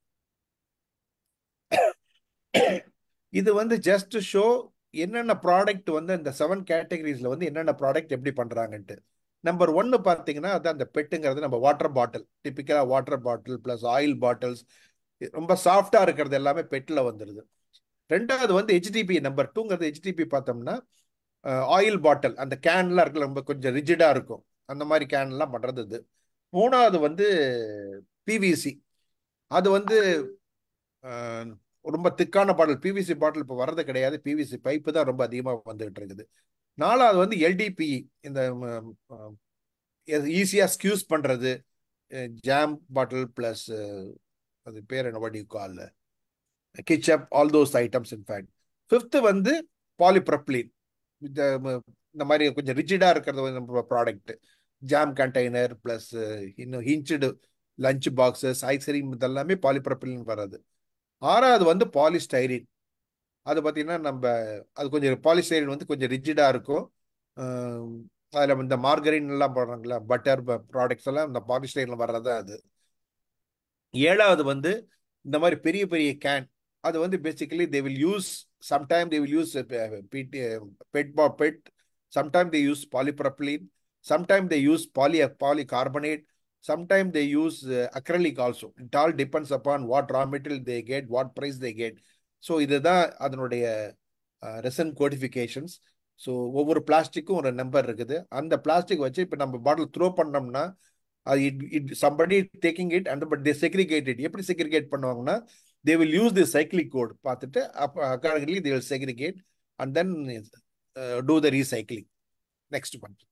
இது வந்து ஜஸ்ட் ஷோ என்னென்ன ப்ராடக்ட் வந்து இந்த செவன் கேட்டகரிஸில் வந்து என்னென்ன ப்ராடக்ட் எப்படி பண்ணுறாங்கன்ட்டு நம்பர் ஒன்று பார்த்தீங்கன்னா அது அந்த பெட்டுங்கிறது நம்ம வாட்டர் பாட்டில் டிப்பிக்கலாக water bottle plus oil bottles ரொம்ப சாஃப்டாக இருக்கிறது எல்லாமே பெட்டில் வந்துடுது ரெண்டாவது வந்து ஹெச்டிபி நம்பர் டூங்கிறது ஹெச்டிபி பார்த்தோம்னா ஆயில் பாட்டில் அந்த கேன்லாம் இருக்குல்ல ரொம்ப கொஞ்சம் ரிஜிடாக இருக்கும் அந்த மாதிரி கேன்லாம் பண்ணுறது இது மூணாவது வந்து பிவிசி அது வந்து ரொம்ப திக்கான பாட்டில் பிவிசி பாட்டில் இப்போ வர்றது கிடையாது பிவிசி பைப்பு தான் ரொம்ப அதிகமாக வந்துகிட்டு இருக்குது நாலாவது வந்து எல்டிபி இந்த ஈஸியாக ஸ்கியூஸ் பண்ணுறது ஜாம் பாட்டில் ப்ளஸ் அது பேர் என்ன what you call ketchup all those items in fact fifth வந்து பாலிப்ரப்ளின் இந்த இந்த மாதிரி கொஞ்சம் ரிஜிடாக இருக்கிறது ப்ராடக்ட் ஜாம் கண்டெய்னர் ப்ளஸ் இன்னும் ஹிஞ்சடு லஞ்ச் பாக்ஸஸ் ஐஸ்கிரீம் இதெல்லாமே பாலிப்ரப்ளின் வர்றது ஆறாவது வந்து பாலிஸ்டைரின் அது பார்த்தீங்கன்னா நம்ம அது கொஞ்சம் பாலிஸ்டைரின் வந்து கொஞ்சம் ரிஜிடாக இருக்கும் அதில் இந்த மார்கரின் எல்லாம் போடுறாங்களா பட்டர் ப்ராடக்ட்ஸ் எல்லாம் இந்த பாலிஸ்டைரின் வர்றது அது ஏழாவது வந்து இந்த மாதிரி பெரிய பெரிய கேன் அது வந்து basically they will use sometime they will use PET பா PET sometime they use polypropylene sometime they use poly polycarbonate sometimes they use uh, acrylic also it all depends upon what raw material they get what price they get so இதுதான் அதனுடைய resin கோடிஃபிகேஷன்ஸ் so ஒவ்வொரு பிளாஸ்டிக்கும் ஒரு number இருக்குது அந்த plastic வச்சு இப்போ நம்ம பாட்டில் throw பண்ணோம்னா அது it it somebody taking it and but they segregate it எப்படி செக்ரிகேட் பண்ணுவாங்கன்னா they will use the cyclic code பார்த்துட்டு அப்போ accordingly they will segregate and then to the recycling next one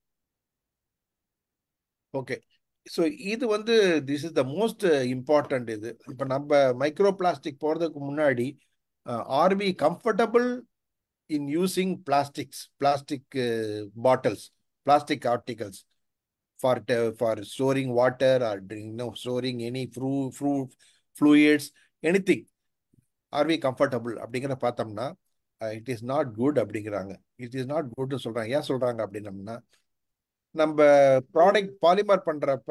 okay so இது வந்து this is the most important இது இப்போ நம்ம micro plastic போகிறதுக்கு முன்னாடி are we comfortable in using plastics plastic bottles plastic articles for for storing water or storing any ஃப்ரூ ஃப்ரூ fluids anything are we comfortable அப்படிங்கிற பார்த்தோம்னா it is not good அப்படிங்கிறாங்க it is not குட்னு சொல்கிறாங்க ஏன் சொல்கிறாங்க அப்படின்னம்னா நம்ம ப்ராடக்ட் பாலிமர் பண்றப்ப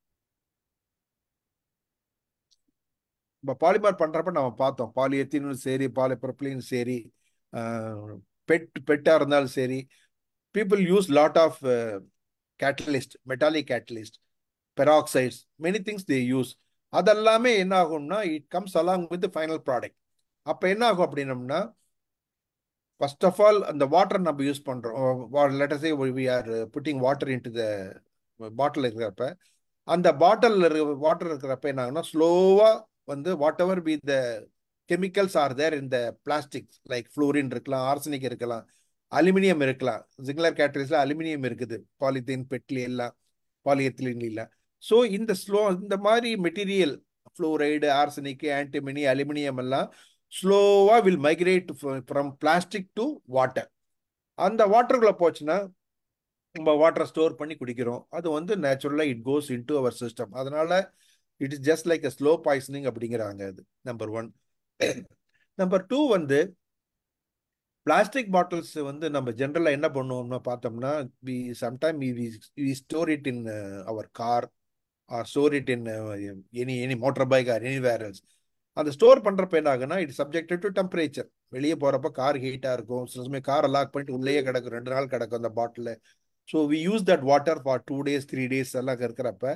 இப்போ பாலிமர் பண்றப்ப நம்ம பார்த்தோம் பாலிஎத்தினும் சரி பாலிப்ரப்ளினும் சரி பெட் பெட்டாக இருந்தாலும் சரி people use lot of catalyst metallic catalyst peroxides many things they use அதெல்லாமே என்ன ஆகும்னா it comes along with final product அப்போ என்ன ஆகும் அப்படின்னம்னா ஃபர்ஸ்ட் ஆஃப் ஆல் அந்த வாட்டர் நம்ம யூஸ் பண்ணுறோம் let's say we are putting water into the bottle இருக்கிறப்ப அந்த பாட்டில் இருக்க வாட்டர் இருக்கிறப்ப என்ன ஆகுனா ஸ்லோவாக வந்து whatever be the chemicals are there இந்த பிளாஸ்டிக்ஸ் லைக் ஃப்ளோரின் இருக்கலாம் ஆர்சனிக் இருக்கலாம் அலுமினியம் இருக்கலாம் ஜிங்லர் கேட்டரிஸில் அலுமினியம் இருக்குது பாலித்தீன் பெட்லி எல்லாம் பாலிஎத்திலின் இல்லை ஸோ இந்த ஸ்லோ இந்த மாதிரி material fluoride arsenic antimony aluminium எல்லாம் ஸ்லோவாக will migrate from plastic to water அந்த வாட்டருக்குள்ளே போச்சுன்னா நம்ம வாட்டரை ஸ்டோர் பண்ணி குடிக்கிறோம் அது வந்து நேச்சுரலாக it goes in into our system அதனால it is just like a slow poisoning அப்படிங்கிறாங்க அது நம்பர் ஒன் நம்பர் டூ வந்து பிளாஸ்டிக் பாட்டில்ஸ் வந்து நம்ம ஜென்ரலாக என்ன பண்ணுவோம்னா பார்த்தோம்னா we sometime we store it in our car or store it in any any motorbike or anywhere else அந்த ஸ்டோர் பண்ணுறப்ப என்ன ஆகுனா இட் சப்ஜெக்டட் டு டெம்பரேச்சர் வெளியே போகிறப்ப கார் ஹீட்டாக இருக்கும் சில சமயம் காரை லாக் பண்ணிட்டு உள்ளேயே கிடக்கும் ரெண்டு நாள் கிடக்கும் அந்த bottle so we use that water for two days three days எல்லாம் இருக்கிறப்ப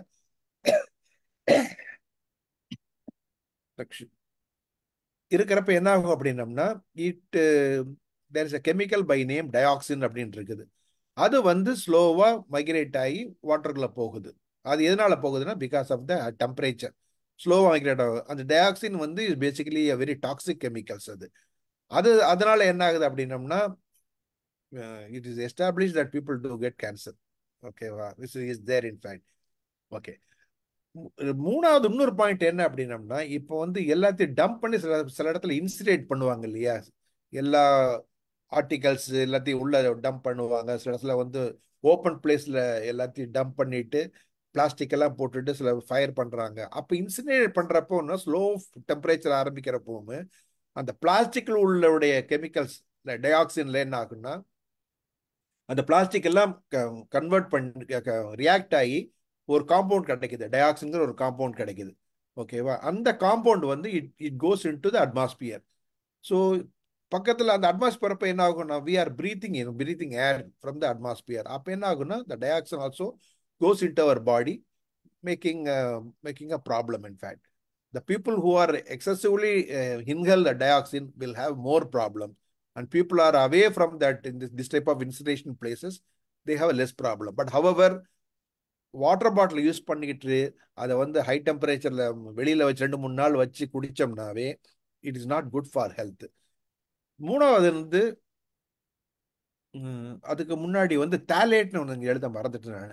இருக்கிறப்ப என்ன ஆகும் அப்படின்னம்னா it there is a chemical by name dioxin அப்படின்னு இருக்குது அது வந்து ஸ்லோவாக மைக்ரேட் ஆகி வாட்டருக்குள்ளே போகுது அது எதனால போகுதுன்னா பிகாஸ் ஆஃப் த டெம்பரேச்சர் ஸ்லோவாக மைக்ரேட் ஆகும் அந்த டயாக்சின் வந்து is basically a very toxic chemicals அது அது அதனால என்ன ஆகுது அப்படின்னம்னா it is establish that people to get cancer ஓகேவா this is there in fact okay மூணாவது இன்னொரு பாயிண்ட் என்ன அப்படின்னம்னா இப்போ வந்து எல்லாத்தையும் டம்ப் பண்ணி சில சில இடத்துல இன்சிடேட் பண்ணுவாங்க இல்லையா எல்லா ஆர்டிகல்ஸ் எல்லாத்தையும் உள்ள டம்ப் பண்ணுவாங்க சில இடத்துல வந்து ஓப்பன் பிளேஸில் எல்லாத்தையும் டம்ப் பண்ணிட்டு பிளாஸ்டிக் எல்லாம் போட்டுட்டு சில ஃபயர் பண்ணுறாங்க அப்போ இன்சினரேட் பண்ணுறப்போ ஒன்று ஸ்லோ டெம்பரேச்சர் ஆரம்பிக்கிறப்போவும் அந்த பிளாஸ்டிக்கில் உள்ளவுடைய கெமிக்கல்ஸ் டயாக்சின்ல என்ன ஆகுன்னா அந்த பிளாஸ்டிக் எல்லாம் கன்வெர்ட் பண்ணி ரியாக்ட் ஆகி ஒரு காம்பவுண்ட் கிடைக்குது டயாக்சின்கிற ஒரு காம்பவுண்ட் கிடைக்குது ஓகேவா அந்த காம்பவுண்ட் வந்து it it goes in to the atmosphere so பக்கத்தில் அந்த அட்மாஸ்பியர் அப்போ என்ன ஆகும்னா we are breathing in breathing air from the atmosphere அப்போ என்ன ஆகும்னா the dioxin also goes in into our body making making a problem in fact the people who are excessively uh, inhale the dioxin will have more problems and people are away from that in this, this type of incineration places they have a less problem but however water bottle use பண்ணிக்கிட்டு அதை வந்து high டெம்பரேச்சரில் வெளியில் வச்சு ரெண்டு மூணு நாள் வச்சு குடித்தோம்னாவே it is not good for health மூணாவது வந்து அதுக்கு முன்னாடி வந்து தேலேட்னு ஒன்று எழுத மறந்துட்டு நான்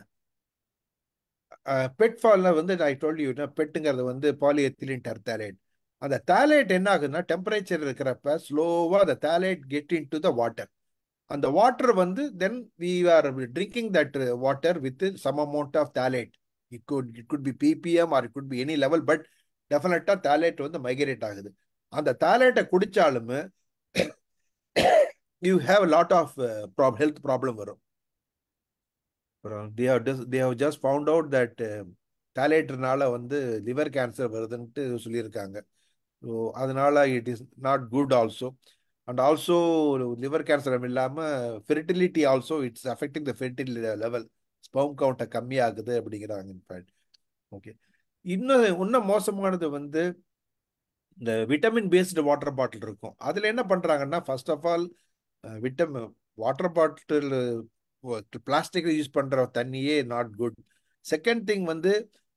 பெட் ஃபால்ல வந்து ஐ டோல்ட் யூ பெட்டுங்கிறது வந்து பாலிஎத்திலின் டர்தாலேட் அந்த தேலேட் என்ன ஆகுதுன்னா டெம்பரேச்சர் இருக்கிறப்ப ஸ்லோவாக அந்த phthalate get in to the water அந்த வாட்டர் வந்து then we are drinking that water with some amount of phthalate it could it could be PPM or it could be any level but டெஃபினட்டாக phthalate வந்து migrate ஆகுது அந்த தேலேட்டை குடித்தாலுமே you have lot of ப்ராப் health problem வரும் they have just they have just found out that தாலேட்னால வந்து லிவர் கேன்சர் வருதுன்ட்டு சொல்லியிருக்காங்க ஸோ அதனால it is not good also and also liver cancer இல்லாமல் fertility also it's affecting the fertility level sperm கவுண்ட்டை கம்மியாகுது அப்படிங்கிறாங்க இன்ஃபேக்ட் ஓகே இன்னும் இன்னும் மோசமானது வந்து இந்த விட்டமின் பேஸ்டு வாட்டர் பாட்டில் இருக்கும் அதில் என்ன பண்ணுறாங்கன்னா first of all vitamin water bottle plastic use பண்ணுற தண்ணியே நாட் குட் செகண்ட் திங் வந்து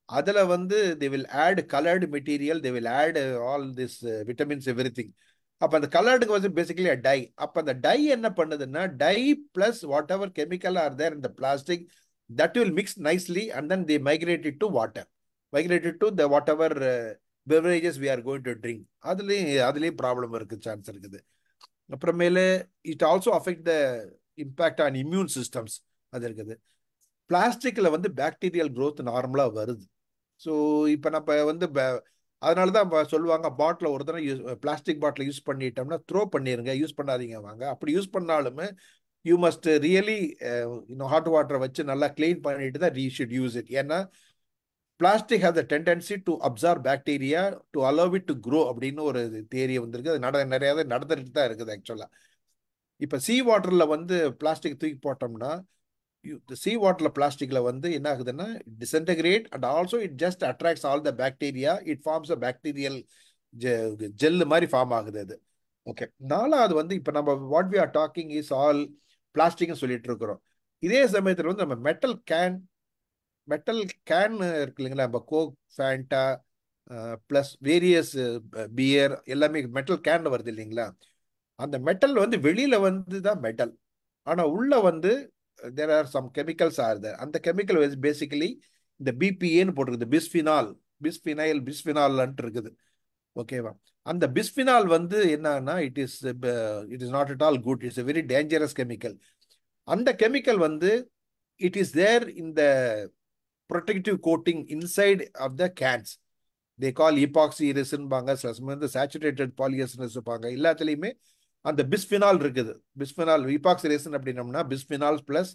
அதுல வந்து they will add coloured material they will add all this vitamins everything அப்போ அந்த கலர்டுக்கு வந்து பேசிக்கலி டை அப்போ அந்த டை என்ன பண்ணுதுன்னா dye plus whatever chemical are there இந்த plastic that will mix nicely and then they migrated to water migrated to the whatever beverages we are going to drink அதுலேயும் அதுலேயும் problem இருக்கு chance இருக்குது அப்புறமேலே it also affect the impact on immune systems அது இருக்குது பிளாஸ்டிக்கில் வந்து bacterial growth நார்மலாக வருது ஸோ இப்போ நம்ம வந்து அதனால தான் சொல்லுவாங்க பாட்டில் ஒரு தடவை யூஸ் பிளாஸ்டிக் பாட்டில் யூஸ் பண்ணிட்டோம்னா த்ரோ பண்ணிடுங்க யூஸ் பண்ணாதீங்க வாங்க அப்படி யூஸ் பண்ணாலுமே யூ மஸ்ட் ரியலி இன்னும் ஹாட் வாட்டரை வச்சு நல்லா க்ளீன் பண்ணிட்டு தான் ரீ ஷுட் யூஸ் இட் ஏன்னா plastic has a tendency to observe bacteria to allow it to grow அப்படின்னு ஒரு தேரி வந்திருக்கு அது நட நிறைய நடந்துட்டு தான் இருக்குது ஆக்சுவலாக இப்போ சி வாட்டரில் வந்து பிளாஸ்டிக் தூக்கி போட்டோம்னா சி வாட்டரில் பிளாஸ்டிக்கில் வந்து என்ன ஆகுதுன்னா disintegrate and also it just attracts all the bacteria it forms a bacterial gel மாதிரி ஃபார்ம் ஆகுது அது ஓகே நாலாவது வந்து இப்போ நம்ம what we are talking is all பிளாஸ்டிக்னு சொல்லிட்டு இருக்கிறோம் இதே சமயத்தில் வந்து நம்ம மெட்டல் கேன் மெட்டல் கேன் இருக்கு இல்லைங்களா நம்ம Coke Fanta plus various beer எல்லாமே மெட்டல் கேன் வருது இல்லைங்களா அந்த மெட்டல் வந்து வெளியில வந்து தான் மெட்டல் ஆனால் உள்ள வந்து there are some chemicals are there அந்த கெமிக்கல் வந்து பேசிக்கலி இந்த பிபிஏன்னு போட்டிருக்குது பிஸ்பினால் பிஸ்பினைல் பிஸ்பினால்ன்ட்டு இருக்குது ஓகேவா அந்த பிஸ்பினால் வந்து என்னன்னா it is it is not at all good it's a very dangerous chemical அந்த கெமிக்கல் வந்து இட் இஸ் தேர் இந்த protective coating inside of the cans they call epoxy ரெசின்பாங்க சில சமயம் வந்து சேச்சுரேட்டட் பாலியஸ்னு இருப்பாங்க எல்லாத்துலேயுமே அந்த பிஸ்பினால் இருக்குது பிஸ்பினால் இபாக்சி ரெசின் அப்படின்னம்னா பிஸ்பினால் பிளஸ்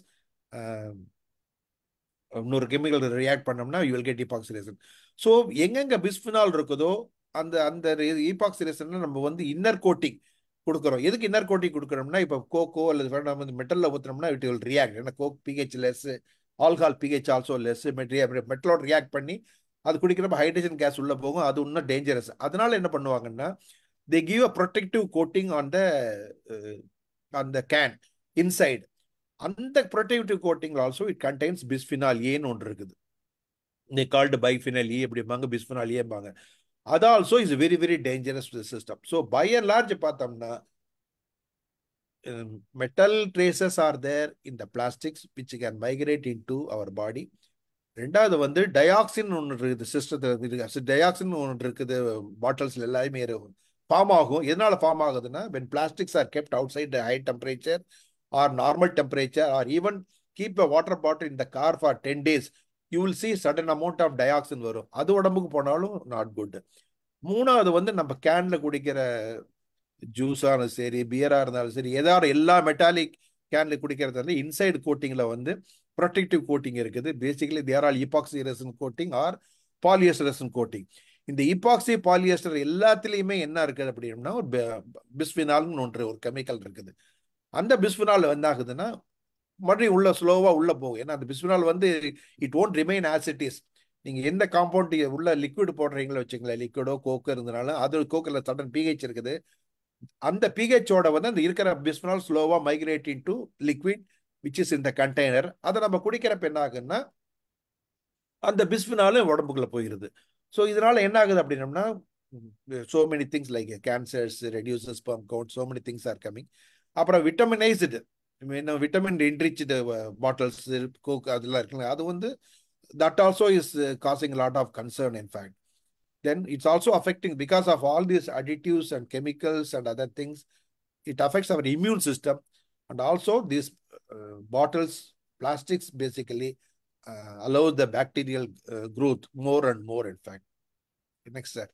இன்னொரு கெமிக்கல் ரியாக்ட் பண்ணோம்னா you will get epoxy resin so எங்கெங்க பிஸ்பினால் இருக்குதோ அந்த அந்த ஈபாக்சி ரெசின் நம்ம வந்து இன்னர் கோட்டிங் கொடுக்குறோம் எதுக்கு இன்னர் கோட்டிங் கொடுக்குறோம்னா இப்போ கோக்கோ அல்லது வேண்டாம் வந்து மெட்டலில் ஊற்றுனோம்னா இட் வில் ரியாக்ட் ஏன்னா Coke pH less alcohol pH also less மெட்டலோட ரியாக்ட் பண்ணி அது குடிக்கிறப்ப ஹைட்ரஜன் கேஸ் உள்ள போகும் அது இன்னும் டேஞ்சரஸ் அதனால என்ன பண்ணுவாங்கன்னா they give a protective coating on the அந்த கேன் இன்சைடு அந்த protective coating also it contains bisphenol ஏன்னு ஒன்று இருக்குது இந்த கால்டு பைஃபினல் ஏ அப்படிம்பாங்க பிஸ்பினால் ஏம்பாங்க அது also is very very dangerous system so by and large பார்த்தோம்னா metal traces are there in the plastics which can migrate into our body ரெண்டாவது வந்து டயாக்சின் ஒன்று இருக்குது சிஸ்டத்தில் டயாக்சின் ஒன்று இருக்குது பாட்டில்ஸில் எல்லாருமே ஃபார்ம் ஆகும் எதனால ஃபார்ம் ஆகுதுன்னா when plastics are kept outside high temperature or normal temperature or even keep a water bottle இந்த car for ten days you will see sudden amount of dioxin வரும் அது உடம்புக்கு போனாலும் நாட் குட் மூணாவது வந்து நம்ம கேன்ல குடிக்கிற ஜூஸான சரி பியரா இருந்தாலும் சரி ஏதாவது எல்லா மெட்டாலிக் கேன்ல குடிக்கிறது வந்து இன்சைடு கோட்டிங்ல வந்து ப்ரொடெக்டிவ் கோட்டிங் இருக்குது basically there all epoxy resin coating or polyester resin coating இந்த ஈபாக்சி பாலியஸ்டர் எல்லாத்துலேயுமே என்ன இருக்குது அப்படின்னா ஒரு பிஸ்பினால்னு ஒன்று ஒரு கெமிக்கல் இருக்குது அந்த பிஸ்பினால் என்ன ஆகுதுன்னா மறுபடியும் உள்ள ஸ்லோவாக உள்ள போகும் ஏன்னா அந்த பிஸ்பினால் வந்து it won't remain as it is நீங்கள் எந்த காம்பவுண்ட் உள்ள லிக்விட் போடுறீங்களோ வச்சுங்களேன் லிக்விடோ கோக்கு இருந்தனாலும் அது கோக்கில் சடன் பிஹெச் இருக்குது அந்த பிஹெச்சோட வந்து அந்த இருக்கிற பிஸ்பினால் ஸ்லோவாக migrate into liquid which is இந்த கண்டெய்னர் அதை நம்ம குடிக்கிறப்ப என்ன ஆகுன்னா அந்த பிஸ்பினாலும் உடம்புக்குள்ள போயிருது ஸோ இதனால என்ன ஆகுது அப்படின்னம்னா so many things like cancers reduces sperm count so many things are coming அப்புறம் vitaminised vitamin enriched bottles coke அதெல்லாம் இருக்குல்ல அது வந்து that also is causing lot of concern in fact then it's also affecting because of all these additives and chemicals and other things it affects our immune system and also these uh, bottles plastics basically uh, allow the bacterial uh, growth more and more in fact next sir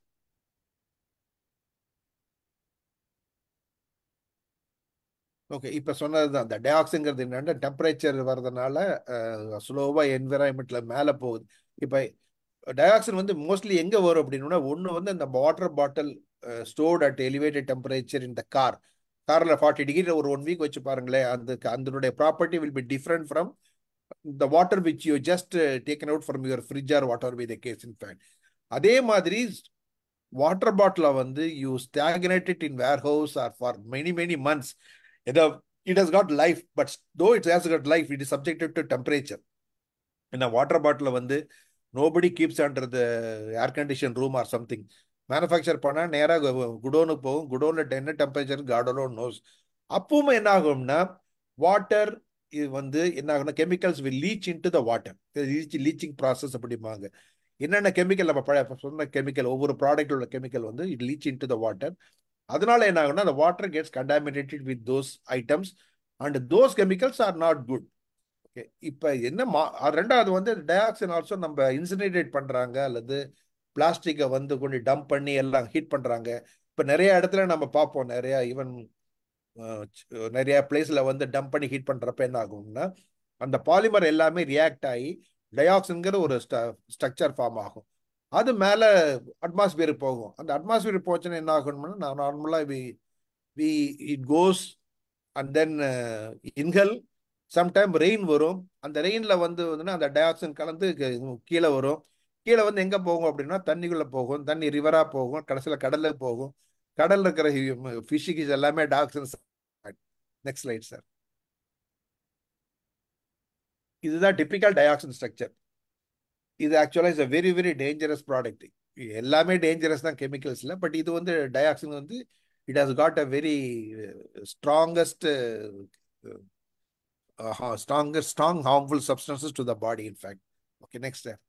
okay இப்போ சொன்னது தான் இந்த டயாக்ஸுங்கிறது என்னென்னா temperature வர்றதுனால ஸ்லோவாக என்விரான்மெண்ட்டில் மேலே போகுது இப்போ டயாக்சின் வந்து மோஸ்ட்லி எங்கே வரும் அப்படின்னா ஒன்று வந்து இந்த water bottle stored at elevated temperature இந்த கார் காரில் ஃபார்ட்டி டிகிரி ஒரு ஒன் வீக் வச்சு பாருங்களேன் அந்த அதனுடைய property will be different from the water which you just taken out from your fridge or water by the case in fact அதே மாதிரி water பாட்டிலை வந்து you stagnated in warehouse or for many many months ஏதோ it has got life but though it has got life it is subjected to temperature ஏன்னா water bottle வந்து nobody keeps under the air condition room or something manufacture பண்ணால் நேராக குடோனுக்கு போகும் குடோனில் என்ன temperature காடலோ nose அப்பவும் என்ன ஆகும்னா வாட்டர் இது வந்து என்ன ஆகும்னா chemicals will leach in to the water leach leaching process அப்படிம்பாங்க என்னென்ன கெமிக்கல் நம்ம பழைய சொன்ன கெமிக்கல் ஒவ்வொரு ப்ராடக்ட் உள்ள கெமிக்கல் வந்து it leach in to the water அதனால என்ன ஆகும்னா அந்த water gets contaminated with those items and those chemicals are not good okay இப்போ என்ன மா அது ரெண்டாவது வந்து டயாக்சின் ஆல்சோ நம்ம இன்சினரேட் பண்ணுறாங்க அல்லது பிளாஸ்டிக்கை வந்து கொண்டு டம்ப் பண்ணி எல்லாம் ஹீட் பண்ணுறாங்க இப்போ நிறைய இடத்துல நம்ம பார்ப்போம் நிறைய ஈவன் நிறைய பிளேஸில் வந்து டம்ப் பண்ணி ஹீட் பண்ணுறப்ப என்ன ஆகும்னா அந்த பாலிமர் எல்லாமே ரியாக்ட் ஆகி டயாக்சின்கிற ஒரு ஸ்ட்ரக்சர் ஃபார்ம் ஆகும் அது மேலே அட்மாஸ்பியருக்கு போகும் அந்த அட்மாஸ்பியர் போச்சுன்னா என்ன ஆகணும்னா நான் நார்மலாக we we it goes and then inhale sometime rain வரும் அந்த ரெயினில் வந்து வந்துன்னா அந்த டயாக்சின் கலந்து கீழே வரும் கீழே வந்து எங்கே போகும் அப்படின்னா தண்ணிக்குள்ளே போகும் தண்ணி ரிவராக போகும் கடைசியில் கடலில் போகும் கடலில் இருக்கிற ஃபிஷ்ஷுக்கு எல்லாமே டாக்ஸின்ஸ் நெக்ஸ்ட் ஸ்லைட் சார் இதுதான் டிப்பிக்கல் டயாக்சின் ஸ்ட்ரக்சர் இது ஆக்சுவலாக is a very very dangerous product எல்லாமே டேஞ்சரஸ் தான் கெமிக்கல்ஸில் பட் இது வந்து டயாக்சின் வந்து it has got a very strongest strongest strong harmful substances to the body in fact okay next sir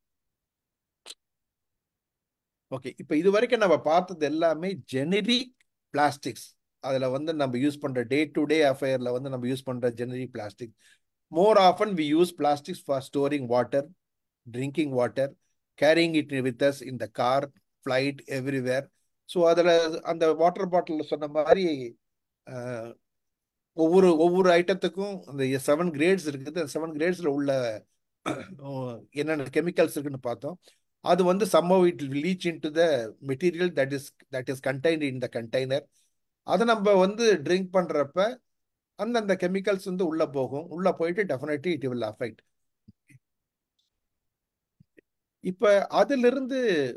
okay இப்போ இது வரைக்கும் நம்ம பார்த்தது எல்லாமே ஜெனரிக் பிளாஸ்டிக்ஸ் அதில் வந்து நம்ம யூஸ் பண்ணுற டே டு டே அஃபேரில் வந்து நம்ம யூஸ் பண்ணுற generic plastic more often we use plastics for storing water drinking water carrying it with us இந்த கார் ஃப்ளைட் எவ்ரிவேர் ஸோ அதில் அந்த வாட்டர் பாட்டிலில் சொன்ன மாதிரி ஒவ்வொரு ஒவ்வொரு ஐட்டத்துக்கும் அந்த செவன் கிரேட்ஸ் இருக்குது அந்த செவன் கிரேட்ஸில் உள்ள என்னென்ன கெமிக்கல்ஸ் இருக்குன்னு பார்த்தோம் அது வந்து somehow it leach in to the material that is that is contained in the container அதை நம்ம வந்து ட்ரிங்க் பண்ணுறப்ப அந்தந்த கெமிக்கல்ஸ் வந்து உள்ளே போகும் உள்ளே போயிட்டு டெஃபினெட்லி இட் வில் அஃபெக்ட் இப்போ அதிலிருந்து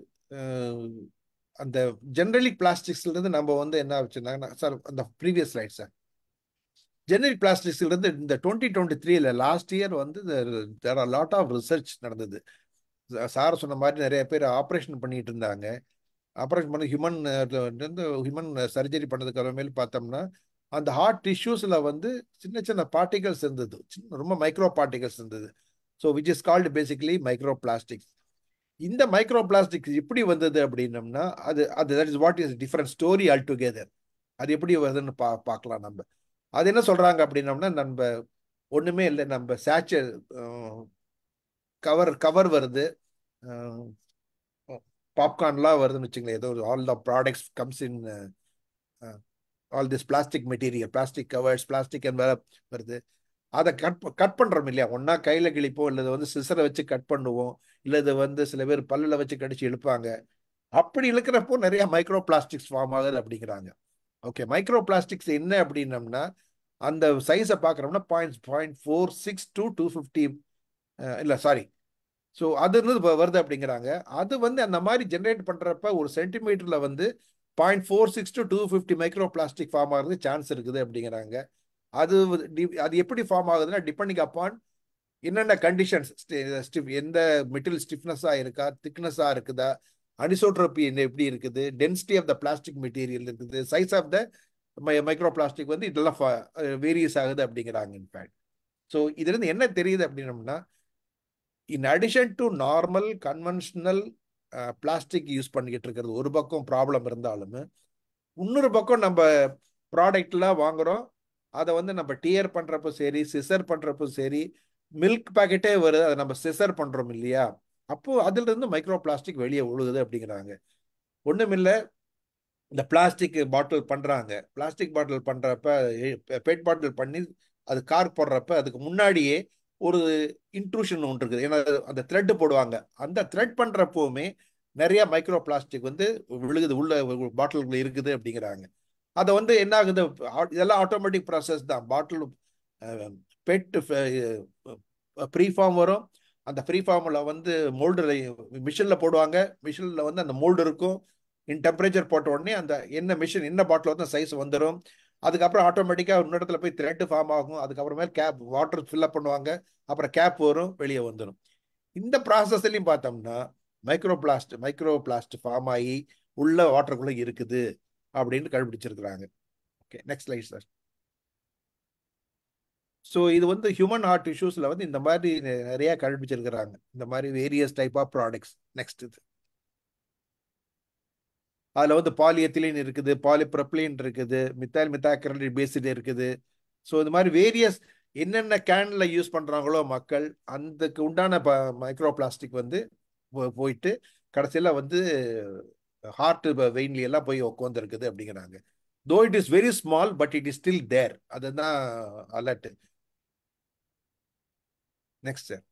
அந்த ஜெனரலிக் பிளாஸ்டிக்ஸ்லேருந்து நம்ம வந்து என்ன வச்சுருந்தாங்கன்னா சார் அந்த ப்ரீவியஸ் ஸ்லைட் சார் ஜெனரிக் பிளாஸ்டிக்ஸ்லேருந்து இந்த டுவெண்ட்டி டுவெண்ட்டி த்ரீல லாஸ்ட் இயர் வந்து there are lot of research நடந்தது சார் சொன்ன மாதிரி நிறைய பேர் ஆப்ரேஷன் பண்ணிட்டு இருந்தாங்க ஆப்ரேஷன் பண்ணி ஹியூமன் ஹியூமன் சர்ஜரி பண்ணதுக்கு அப்புறமேல் பார்த்தோம்னா அந்த ஹார்ட் டிஷ்யூஸில் வந்து சின்ன சின்ன பார்ட்டிகல்ஸ் இருந்தது சின்ன ரொம்ப மைக்ரோ பார்ட்டிகல்ஸ் இருந்தது so which is called basically micro plastics இந்த மைக்ரோ பிளாஸ்டிக் எப்படி வந்தது அப்படின்னம்னா அது அது that is what is different story altogether அது எப்படி வருதுன்னு பா பார்க்கலாம் நம்ம அது என்ன சொல்கிறாங்க அப்படின்னம்னா நம்ம ஒன்றுமே இல்லை நம்ம சேச்சர் கவர் கவர் வருது பாப்கார்ன்லாம் வருதுன்னு வச்சுங்களேன் ஏதோ all the products comes in all this plastic material plastic covers plastic வேற வருது அதை கட் கட் பண்ணுறோம் இல்லையா ஒன்றா கையில் கிழிப்போம் இல்லை வந்து சிசரை வச்சு கட் பண்ணுவோம் இல்லை இது வந்து சில பேர் பல்லில் வச்சு கடிச்சு இழுப்பாங்க அப்படி இழுக்கிறப்போ நிறைய மைக்ரோ பிளாஸ்டிக்ஸ் ஃபார்ம் ஆகுது அப்படிங்கிறாங்க ஓகே மைக்ரோ பிளாஸ்டிக்ஸ் என்ன அப்படின்னம்னா அந்த சைஸை பார்க்குறோம்னா point point four six two two fifty இல்லை சாரி ஸோ அது இருந்து வருது அப்படிங்கிறாங்க அது வந்து அந்த மாதிரி ஜென்ரேட் பண்ணுறப்ப ஒரு சென்டிமீட்டரில் வந்து point four six to two fifty micro plastic form ஆகிறது சான்ஸ் இருக்குது அப்படிங்கிறாங்க அது அது எப்படி ஃபார்ம் ஆகுதுன்னா டிபெண்டிங் அப்பான் என்னென்ன கண்டிஷன்ஸ் ஸ்டிஃப் எந்த மெட்டீரியல் ஸ்டிஃப்னஸாக இருக்கா திக்னஸாக இருக்குதா அனிசோட்ரோபி எப்படி இருக்குது density of the plastic material இருக்குது size of the micro plastic வந்து இதெல்லாம் வேரியஸ் ஆகுது அப்படிங்கிறாங்க இன்ஃபேக்ட் ஸோ இதுலேருந்து என்ன தெரியுது அப்படின்னம்னா in addition to normal conventional plastic use பண்ணிக்கிட்டு இருக்கிறது ஒரு பக்கம் ப்ராப்ளம் இருந்தாலுமே இன்னொரு பக்கம் நம்ம ப்ராடக்ட்லாம் வாங்குகிறோம் அதை வந்து நம்ம டியர் பண்ணுறப்போ சரி சிசர் பண்ணுறப்போ சரி மில்க் பேக்கெட்டே வருது அதை நம்ம சிசர் பண்ணுறோம் இல்லையா அப்போது அதிலிருந்து மைக்ரோ பிளாஸ்டிக் வெளியே விழுகுது அப்படிங்கிறாங்க ஒன்றுமில்லை இந்த பிளாஸ்டிக் பாட்டில் பண்ணுறாங்க பிளாஸ்டிக் பாட்டில் பண்ணுறப்ப பெட் பாட்டில் பண்ணி அது கார் போடுறப்ப அதுக்கு முன்னாடியே ஒரு இன்ட்ரூஷன் ஒன்று இருக்குது ஏன்னா அந்த த்ரெட் போடுவாங்க அந்த த்ரெட் பண்ணுறப்போவுமே நிறைய மைக்ரோ பிளாஸ்டிக் வந்து விழுகுது உள்ள பாட்டில்கள் இருக்குது அப்படிங்கிறாங்க அதை வந்து என்ன ஆகுது இதெல்லாம் ஆட்டோமேட்டிக் ப்ராசஸ் தான் பாட்டில் பெட் ப்ரீ ஃபார்ம் வரும் அந்த ஃப்ரீ ஃபார்மில் வந்து மோல்டு மிஷினில் போடுவாங்க மிஷினில் வந்து அந்த மோல்டு இருக்கும் இன் டெம்பரேச்சர் போட்ட உடனே அந்த என்ன மிஷின் என்ன பாட்டில் வந்து சைஸ் வந்துடும் அதுக்கப்புறம் ஆட்டோமேட்டிக்காக இன்னொரு இடத்துல போய் த்ரெட்டு ஃபார்ம் ஆகும் அதுக்கப்புறமே கேப் வாட்டர் ஃபில்அப் பண்ணுவாங்க அப்புறம் கேப் வரும் வெளியே வந்துடும் இந்த ப்ராசஸ்லையும் பார்த்தோம்னா micro plast micro plast form ஆகி உள்ள வாட்டருக்குள்ள இருக்குது அப்படின்னு கண்டுபிடிச்சிருக்கிறாங்க okay next slide sir so இது வந்து ஹியூமன் ஹார்ட் இஷ்யூஸில் வந்து இந்த மாதிரி நிறைய கண்டுபிடிச்சிருக்கிறாங்க இந்த மாதிரி various type of products next இது அதில் வந்து பாலிஎத்திலின் இருக்குது பாலிப்ரப்ளின் இருக்குது மித்தால் மித்தாக்ரல் பேசிட் இருக்குது ஸோ இந்த மாதிரி வேரியஸ் என்னென்ன கேனில் யூஸ் பண்ணுறாங்களோ மக்கள் அதுக்கு உண்டான ப மைக்ரோ பிளாஸ்டிக் வந்து போயிட்டு கடைசியில் வந்து ஹார்ட் வெயின்லி எல்லாம் போய் உட்காந்துருக்குது அப்படிங்கிறாங்க though it is very small but it is still there அதுதான் அலர்ட் நெக்ஸ்ட் சார்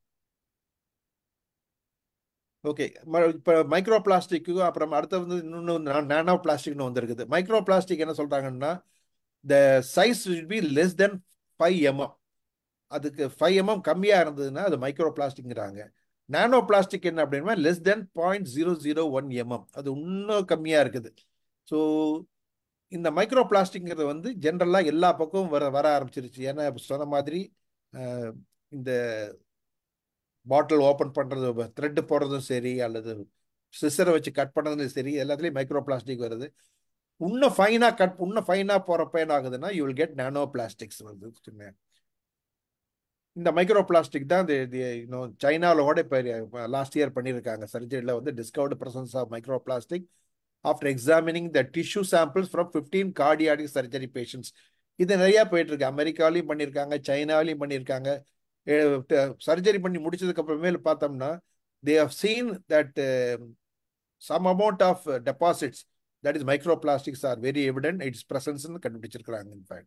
ஓகே இப்போ மைக்ரோ பிளாஸ்டிக்கு அப்புறம் அடுத்த வந்து இன்னொன்று நானோ பிளாஸ்டிக்னு வந்துருக்குது மைக்ரோ பிளாஸ்டிக் என்ன சொல்கிறாங்கன்னா the size will be less than five mm அதுக்கு ஃபைவ் எம்எம் கம்மியாக இருந்ததுன்னா அது மைக்ரோ பிளாஸ்டிக்ங்கிறாங்க நானோ பிளாஸ்டிக் என்ன அப்படின்னா less than point zero zero one mm அது இன்னும் கம்மியாக இருக்குது ஸோ இந்த மைக்ரோ பிளாஸ்டிக்ங்கிறது வந்து ஜென்ரலாக எல்லா பக்கமும் வர வர ஆரம்பிச்சிருச்சு ஏன்னா சொன்ன மாதிரி இந்த பாட்டில் ஓப்பன் பண்ணுறது த்ரெட்டு போடுறதும் சரி அல்லது சிசரை வச்சு கட் பண்ணுறதும் சரி எல்லாத்துலேயும் மைக்ரோ பிளாஸ்டிக் வருது இன்னும் ஃபைனாக கட் இன்னும் ஃபைனாக போகிறப்ப என்ன ஆகுதுன்னா you will get nano plastics வருது இந்த மைக்ரோ பிளாஸ்டிக் தான் இந்த இன்னும் சைனாவில் கூட இப்போ லாஸ்ட் இயர் பண்ணியிருக்காங்க சர்ஜரியில் வந்து discovered presence of micro plastic after examining the tissue samples from fifteen cardiac surgery patients இது நிறையா போயிட்டு இருக்கு அமெரிக்காலையும் பண்ணியிருக்காங்க சைனாலையும் பண்ணியிருக்காங்க சர்ஜரி பண்ணி முடிச்சதுக்கு அப்புறமேல பார்த்தோம்னா they have seen that some amount of deposits that is micro plastics are very evident its ப்ரெசன்ஸ்னு கண்டுபிடிச்சிருக்கிறாங்க இன்ஃபேக்ட்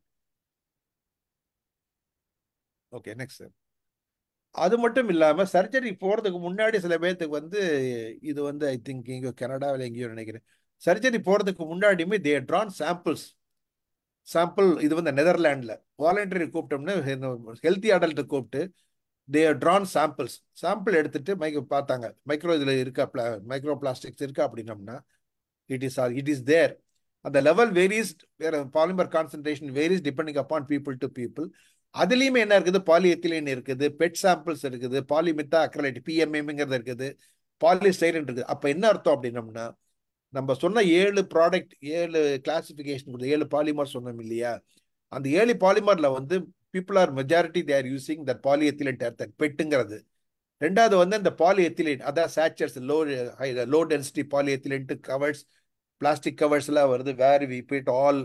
ஓகே நெக்ஸ்ட் சார் அது மட்டும் இல்லாமல் சர்ஜரி போகிறதுக்கு முன்னாடி சில பேர்த்துக்கு வந்து இது வந்து ஐ திங்க் எங்கேயோ கனடாவில் எங்கேயோ நினைக்கிறேன் சர்ஜரி போகிறதுக்கு முன்னாடியுமே தே ட்ரான் சாம்பிள்ஸ் சாம்பிள் இது வந்து நெதர்லாண்டில் வாலண்டரி கூப்பிட்டோம்னா ஹெல்த்தி அடல்ட்டை கூப்பிட்டு தே ட்ரான் சாம்பிள்ஸ் சாம்பிள் எடுத்துட்டு மைக்ரோ பார்த்தாங்க மைக்ரோ இதில் இருக்கா பிளா மைக்ரோ பிளாஸ்டிக்ஸ் இருக்கா அப்படின்னம்னா it is or it is there அந்த லெவல் வேரிஸ் வேற polymer concentration varies depending upon people to people அதுலேயுமே என்ன இருக்குது பாலிஎத்திலின் இருக்குது பெட் சாம்பிள்ஸ் இருக்குது பாலிமித்தா அக்ரலைட் பிஎம்எம்ங்கிறது இருக்குது பாலிஸ்டைரன் இருக்குது அப்போ என்ன அர்த்தம் அப்படின்னம்னா நம்ம சொன்ன ஏழு ப்ராடக்ட் ஏழு கிளாசிஃபிகேஷன் கொடுத்த ஏழு பாலிமர் சொன்னோம் இல்லையா அந்த ஏழு பாலிமரில் வந்து people are majority they are using that polyethylene டேர்த்தன் பெட்டுங்கிறது ரெண்டாவது வந்து அந்த பாலிஎத்திலின் அதான் சேச்சர்ஸ் லோ லோ டென்சிட்டி பாலிஎத்திலின்ட்டு கவர்ஸ் பிளாஸ்டிக் கவர்ஸ் எல்லாம் வருது where we put all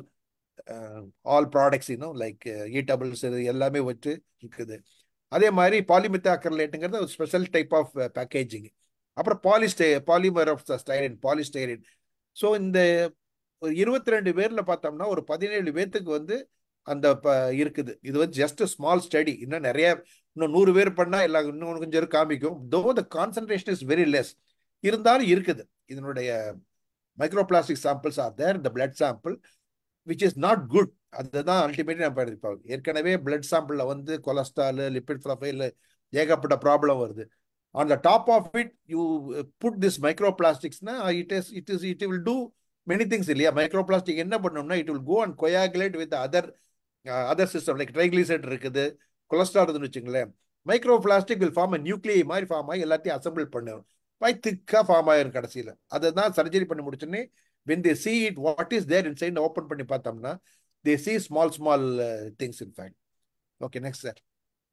all products இன்னும் லைக் ஈட்டபிள்ஸ் இது எல்லாமே வச்சு இருக்குது அதே மாதிரி பாலிமித்தா அக்ரலேட்டுங்கிறது ஒரு ஸ்பெஷல் டைப் ஆஃப் பேக்கேஜிங் அப்புறம் பாலிஸ்டே polymer of styrene polystyrene so இந்த ஒரு இருபத்தி ரெண்டு பேரில் பார்த்தோம்னா ஒரு பதினேழு பேர்த்துக்கு வந்து அந்த இருக்குது இது வந்து ஜஸ்ட் ஸ்மால் ஸ்டடி இன்னும் நிறைய இன்னும் நூறு பேர் பண்ணால் எல்லாம் இன்னும் கொஞ்சம் காமிக்கும் though the concentration is very less இருந்தாலும் இருக்குது இதனுடைய micro plastic samples are there இந்த blood sample which is not good அதுதான் அல்டிமேட்லி நம்ம இப்போ ஏற்கனவே பிளட் சாம்பிளில் வந்து கொலஸ்ட்ரால் லிப்பிட் ப்ரொஃபைல் ஏகப்பட்ட ப்ராப்ளம் வருது on the top of it you put this micro பிளாஸ்டிக்ஸ்னா it is it is it will do many things இல்லையா மைக்ரோ பிளாஸ்டிக் என்ன பண்ணோம்னா it will go and coagulate with other other system like triglyceride இருக்குது cholesterol இருக்குன்னு வச்சுங்களேன் micro plastic will form நியூக்ளியை மாதிரி form ஆகி எல்லாத்தையும் அசம்பிள் பண்ணும் பை திக்காக ஃபார்ம் ஆயிரும் கடைசியில் அதை தான் சர்ஜரி பண்ணி முடிச்சோன்னே when they see it what is there inside open பண்ணி பார்த்தோம்னா they see small small things in fact okay next sir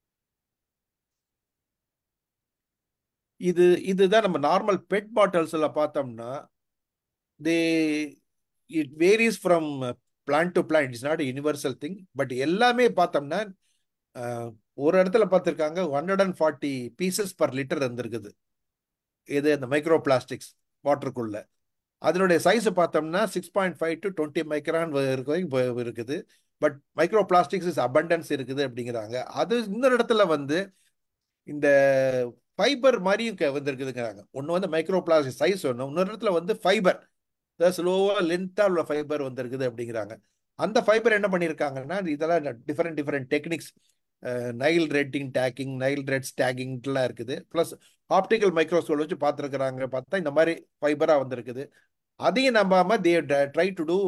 இது இதுதான் நம்ம நார்மல் பெட் பாட்டில்ஸில் பார்த்தோம்னா they it varies from plan to plan it's not universal thing but எல்லாமே பார்த்தோம்னா ஒரு இடத்துல பார்த்துருக்காங்க hundred and forty pieces per litre இருந்திருக்குது இது அந்த மைக்ரோ பிளாஸ்டிக்ஸ் வாட்டருக்குள்ள அதனுடைய சைஸ் பார்த்தோம்னா six point five to twenty micron இருக்குது but micro plastics is abundance இருக்குது அப்படிங்கிறாங்க அது இன்னொரு இடத்துல வந்து இந்த ஃபைபர் மாதிரியும் வந்திருக்குதுங்கிறாங்க ஒன்று வந்து மைக்ரோ பிளாஸ்டிக் சைஸ் ஒன்று இன்னொரு இடத்துல வந்து ஃபைபர் அதாவது ஸ்லோவாக லென்த்தாக உள்ள ஃபைபர் வந்திருக்குது அப்படிங்கிறாங்க அந்த ஃபைபர் என்ன பண்ணியிருக்காங்கன்னா இதெல்லாம் different different techniques Nile redding tagging Nile reds டேக்கிங்லாம் இருக்குது ப்ளஸ் ஆப்டிக்கல் மைக்ரோஸ்கோப் வச்சு பார்த்துருக்குறாங்க பார்த்தா இந்த மாதிரி ஃபைபராக வந்திருக்குது அதையும் நம்பாமல் they try to do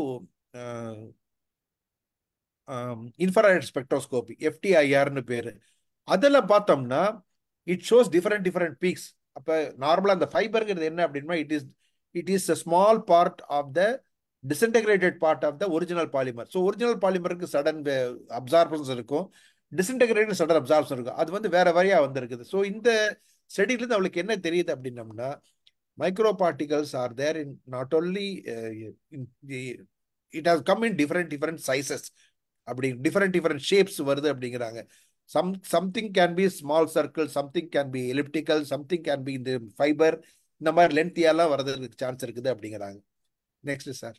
infrared spectroscopy எஃப்டிஐஆர்னு பேர் அதில் பார்த்தோம்னா it shows different different peaks அப்ப நார்மலா அந்த ஃபைபர்ங்கிறது என்ன அப்படின்னா it is it is a small part of the disintegrated part of the original polymer so original பாலிமருக்கு சடன் அப்சார்பன்ஸ் இருக்கும் டிஸ்இன்டகிரேட்டட் சடன் அப்சார்பன்ஸ் இருக்கும் அது வந்து வேற வரையா வந்திருக்குது ஸோ இந்த ஸ்டடியிலேருந்து அவளுக்கு என்ன தெரியுது அப்படின்னம்னா micro particles are there in not only it has come in different different sizes அப்படி டிஃப்ரெண்ட் டிஃப்ரெண்ட் ஷேப்ஸ் வருது அப்படிங்கிறாங்க some something can be small circle something can be elliptical something can be இந்த fibre இந்த மாதிரி லென்த்தியாலாம் வர்றதுக்கு chance இருக்குது அப்படிங்கிறாங்க next sir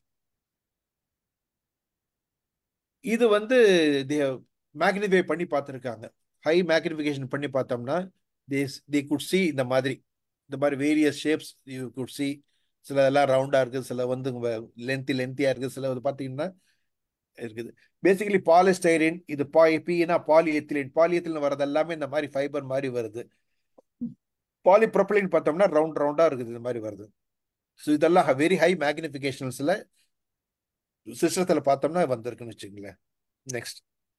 இது வந்து மேக்னிஃபை பண்ணி பார்த்துருக்காங்க ஹை மேக்னிஃபிகேஷன் பண்ணி பார்த்தோம்னா தே தே குட் சி இந்த மாதிரி இந்த மாதிரி various shapes you could see சில எல்லாம் ரவுண்டாக இருக்குது சில வந்து லென்த்தி லென்த்தியாக இருக்குது சில வந்து பார்த்தீங்கன்னா இருக்குது பேசிக்கலி பாலிஸ்டைரின் இது பா பீனா பாலி எத்திலின் பாலி எத்திலின் வரது எல்லாமே இந்த மாதிரி ஃபைபர் மாதிரி வருது பாலி ப்ரொப்பலின் பார்த்தோம்னா ரவுண்ட் ரவுண்டாக இருக்குது இந்த மாதிரி வருது ஸோ இதெல்லாம் வெரி ஹை மேக்னிஃபிகேஷன்ஸில் சிஸ்டத்தில் பார்த்தோம்னா வந்திருக்குன்னு வச்சுங்களேன் நெக்ஸ்ட்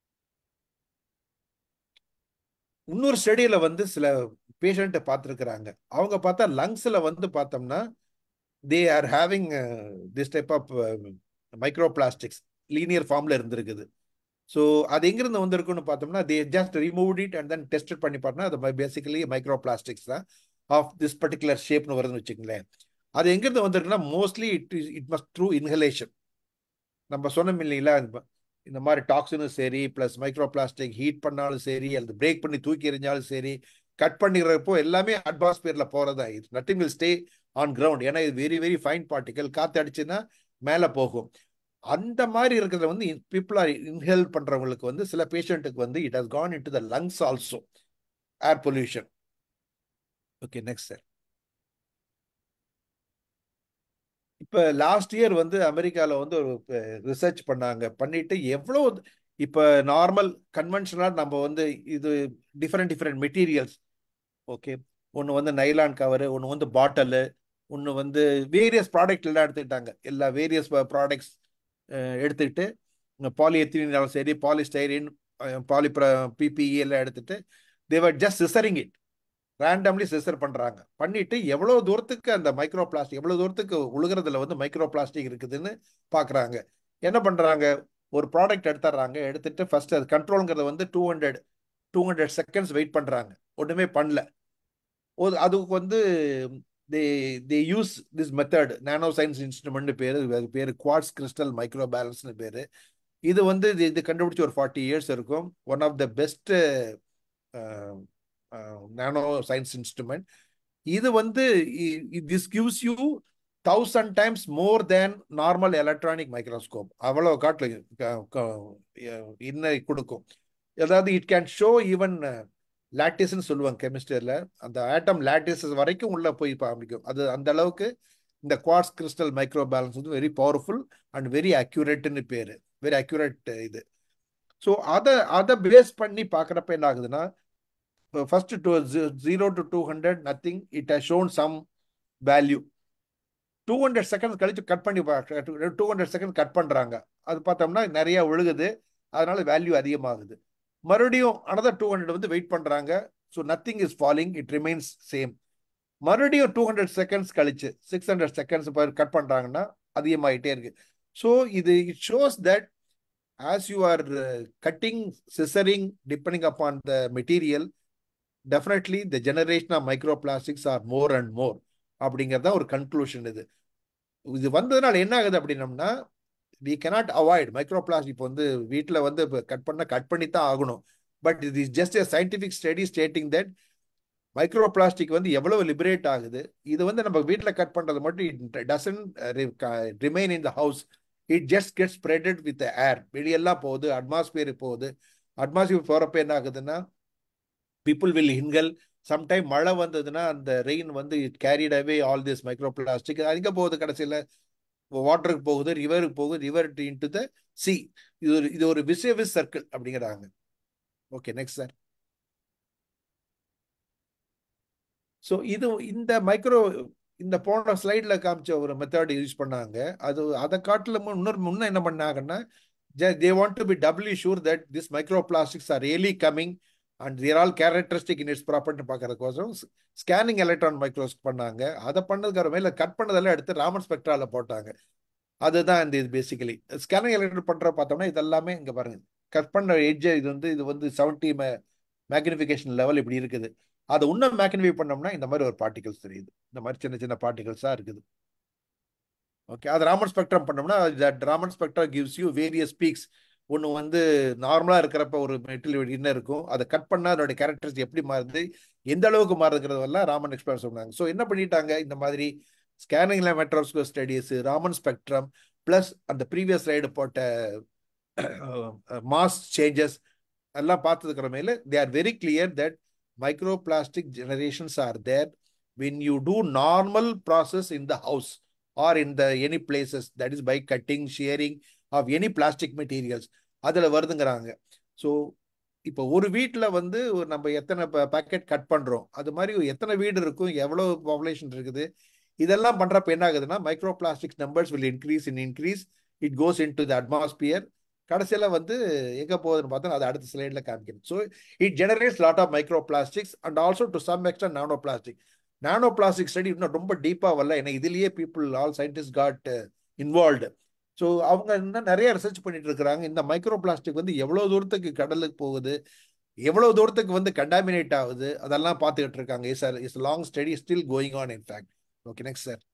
இன்னொரு ஸ்டடியில் வந்து சில பேஷண்ட்டை பார்த்துருக்குறாங்க அவங்க பார்த்தா லங்ஸில் வந்து பார்த்தோம்னா they are having this type of micro plastics linear ஃபார்மில் இருந்திருக்குது ஸோ அது எங்கிருந்து வந்திருக்குன்னு பார்த்தோம்னா they just remove it and then test பண்ணி பார்த்தோம்னா அது பேசிக்கலி மைக்ரோ பிளாஸ்டிக்ஸ் தான் ஆஃப் திஸ் பர்டிகுலர் ஷேப்னு வருதுன்னு வச்சுங்களேன் அது எங்கிருந்து வந்திருக்குன்னா mostly it it must through inhalation நம்ம சொன்னோம் இல்லைங்களா இந்த மாதிரி டாக்ஸினும் சரி ப்ளஸ் மைக்ரோ பிளாஸ்டிக் ஹீட் பண்ணாலும் சரி அல்லது பிரேக் பண்ணி தூக்கி எறிஞ்சாலும் சரி கட் பண்ணிக்கிறப்போ எல்லாமே அட்மாஸ்பியரில் போகிறதா இது nothing will stay on ground ஏன்னா இது வெரி வெரி ஃபைன் பார்ட்டிக்கல் காற்று அடிச்சுன்னா மேலே போகும் அந்த மாதிரி இருக்கிறத வந்து பீப்புள் ஆர் இன்ஹேல் பண்ணுறவங்களுக்கு வந்து சில பேஷண்ட்டுக்கு வந்து it has gone in to the lungs also air pollution okay next sir இப்போ லாஸ்ட் இயர் வந்து அமெரிக்காவில் வந்து ஒரு ரிசர்ச் பண்ணாங்க பண்ணிட்டு எவ்வளோ இப்போ நார்மல் கன்வென்ஷனலாக நம்ம வந்து இது டிஃப்ரெண்ட் டிஃப்ரெண்ட் மெட்டீரியல்ஸ் ஓகே ஒன்று வந்து நைலான் கவரு ஒன்று வந்து பாட்டலு ஒன்று வந்து வேரியஸ் ப்ராடக்ட் எல்லாம் எடுத்துக்கிட்டாங்க எல்லா வேரியஸ் ப்ராடக்ட்ஸ் எடுத்துக்கிட்டு பாலிஎத்தினாலும் சரி பாலிஸ்டைரின் பாலி பிபிஇ எல்லாம் எடுத்துட்டு they were just scissoring it randomly scissor பண்ணுறாங்க பண்ணிட்டு எவ்வளோ தூரத்துக்கு அந்த மைக்ரோ பிளாஸ்டிக் எவ்வளோ தூரத்துக்கு உழுகிறதுல வந்து மைக்ரோ பிளாஸ்டிக் இருக்குதுன்னு பார்க்குறாங்க என்ன பண்ணுறாங்க ஒரு ப்ராடக்ட் எடுத்துடுறாங்க எடுத்துட்டு ஃபர்ஸ்ட் அது கண்ட்ரோலுங்கிறத வந்து two hundred two hundred seconds wait பண்ணுறாங்க ஒன்றுமே பண்ணல ஒரு அதுக்கு வந்து they they use this method nano science இன்ஸ்ட்ருமெண்ட்னு பேர் அது பேர் குவாட்ஸ் கிறிஸ்டல் மைக்ரோ பேலன்ஸ்னு பேர் இது வந்து இது இது கண்டுபிடிச்சி ஒரு ஃபார்ட்டி இயர்ஸ் இருக்கும் one of the best nano science instrument இது வந்து this gives you thousand times more than normal electronic microscope அவ்வளோ காட்டில் இன்னும் கொடுக்கும் அதாவது இட் கேன் ஷோ ஈவன் லாட்டிஸ்ன்னு சொல்லுவாங்க கெமிஸ்ட்ரியில் அந்த ஆட்டம் லாட்டிஸஸ் வரைக்கும் உள்ளே போய் காமிக்கும் அது அந்த அளவுக்கு இந்த குவார்ட்ஸ் கிறிஸ்டல் மைக்ரோ பேலன்ஸ் வந்து வெரி பவர்ஃபுல் அண்ட் வெரி அக்யூரேட்னு பேர் வெரி அக்யூரேட் இது ஸோ அதை அதை பேஸ் பண்ணி பார்க்குறப்ப என்ன ஆகுதுன்னா first two zero to two hundred nothing it has shown some value two hundred second கழிச்சு கட் பண்ணி டூ ஹண்ட்ரட் செகண்ட் கட் பண்ணுறாங்க அது பார்த்தோம்னா நிறைய விழுகுது அதனால வேல்யூ அதிகமாகுது மறுபடியும் அனதர் டூ ஹண்ட்ரட் வந்து வெயிட் பண்ணுறாங்க so nothing is falling it remains same மறுபடியும் டூ ஹண்ட்ரட் செகண்ட்ஸ் கழிச்சு சிக்ஸ் ஹண்ட்ரட் செகண்ட்ஸ் கட் பண்ணுறாங்கன்னா அதிகமாகிட்டே இருக்கு ஸோ இது it shows that as you are cutting scissoring depending upon the material definitely the generation of micro plastics are more and more அப்படிங்கிறது தான் ஒரு conclusion இது இது வந்ததுனால என்ன ஆகுது அப்படின்னம்னா we cannot avoid micro plastic இப்போ வந்து வீட்டில் வந்து கட் பண்ண கட் பண்ணி தான் ஆகணும் பட் இது is just a scientific study stating that micro plastic வந்து எவ்வளவு லிபரேட் ஆகுது இது வந்து நம்ம வீட்டில் கட் பண்ணுறது மட்டும் it doesn't remain in the house it just get spreaded with air வெளியெல்லாம் போகுது அட்மாஸ்பியர் போகுது அட்மாஸ்பியர் போகிறப்ப என்ன ஆகுதுன்னா பீப்புள் வில் ஹின்கல் சம்டைம் மழை வந்ததுன்னா அந்த ரெயின் வந்து it carried away all this micro plastic எங்கே போகுது கடைசியில் வாட்டருக்கு போகுது ரிவருக்கு போகுது ரிவர் இன்டு த சி இது ஒரு இது ஒரு விசேவிஸ் சர்க்கிள் அப்படிங்கிறாங்க ஓகே நெக்ஸ்ட் சார் ஸோ இது இந்த மைக்ரோ இந்த போன ஸ்லைடில் காமிச்ச ஒரு மெத்தட் யூஸ் பண்ணாங்க அது அதை காட்டிலும் இன்னொரு முன்ன என்ன பண்ணாங்கன்னா they want to be W sure that this micro plastics are really coming and their all characteristic in its property பார்க்கறதுக்கோசரம் ஸ்கேனிங் எலக்ட்ரான் மைக்ரோஸ்கோப் பண்ணாங்க அதை பண்ணதுக்கு அப்புறமேல கட் பண்ணதெல்லாம் எடுத்து ராமன் ஸ்பெக்ட்ரால போட்டாங்க அதுதான் இந்த இது பேசிக்கலி ஸ்கேனிங் எலக்ட்ரான் பண்ற பார்த்தோம்னா இது எல்லாமே இங்க பாருங்க கட் பண்ண எட்ஜ் இது வந்து இது வந்து செவன்டி மேக்னிஃபிகேஷன் லெவல் இப்படி இருக்குது அதை இன்னும் மேக்னிஃபை பண்ணோம்னா இந்த மாதிரி ஒரு பார்ட்டிகல்ஸ் தெரியுது இந்த மாதிரி சின்ன சின்ன பார்ட்டிகல்ஸா இருக்குது ஓகே அது ராமன் ஸ்பெக்ட்ரம் பண்ணோம்னா that Raman spectrum gives you various peaks ஒன்று வந்து நார்மலாக இருக்கிறப்ப ஒரு மெட்டீரியல் என்ன இருக்கும் அதை கட் பண்ணால் அதோட கேரக்டர்ஸ் எப்படி மாறுது எந்த அளவுக்கு மாறுதுங்கிறதெல்லாம் ராமன் எக்ஸ்பிளன் சொன்னாங்க ஸோ என்ன பண்ணிட்டாங்க இந்த மாதிரி scanning microscope studies Raman spectrum plus அந்த ப்ரீவியஸ் ரைடு போட்ட மாஸ் சேஞ்சஸ் எல்லாம் பார்த்ததுக்கிற மேல they are very clear that micro plastic generations are there when you do normal process in the house or in the any places that is by cutting shearing of any plastic materials அதுல வருதுங்கிறாங்க so இப்போ ஒரு வீட்டில் வந்து ஒரு நம்ம எத்தனை packet cut பண்ணுறோம் அது மாதிரி எத்தனை வீடு இருக்கும் எவ்வளோ பாப்புலேஷன் இருக்குது இதெல்லாம் பண்ணுறப்ப என்ன ஆகுதுன்னா micro plastics numbers will increase in increase it goes in to the atmosphere கடைசியில் வந்து எங்கே போகுதுன்னு பார்த்தா அது அடுத்த ஸ்லைடில் காமிக்கணும் so it generates lot of micro plastics and also to some extent nano plastic nano plastic study இன்னும் ரொம்ப டீப்பாக வரல ஏன்னா இதுலேயே people all scientist got involved so அவங்க இன்னும் நிறைய ரிசர்ச் பண்ணிட்டு இருக்கிறாங்க இந்த மைக்ரோ பிளாஸ்டிக் வந்து எவ்வளோ தூரத்துக்கு கடலுக்கு போகுது எவ்வளோ தூரத்துக்கு வந்து கண்டாமினேட் ஆகுது அதெல்லாம் பார்த்துக்கிட்டு இருக்காங்க is is long study still going on in fact okay next sir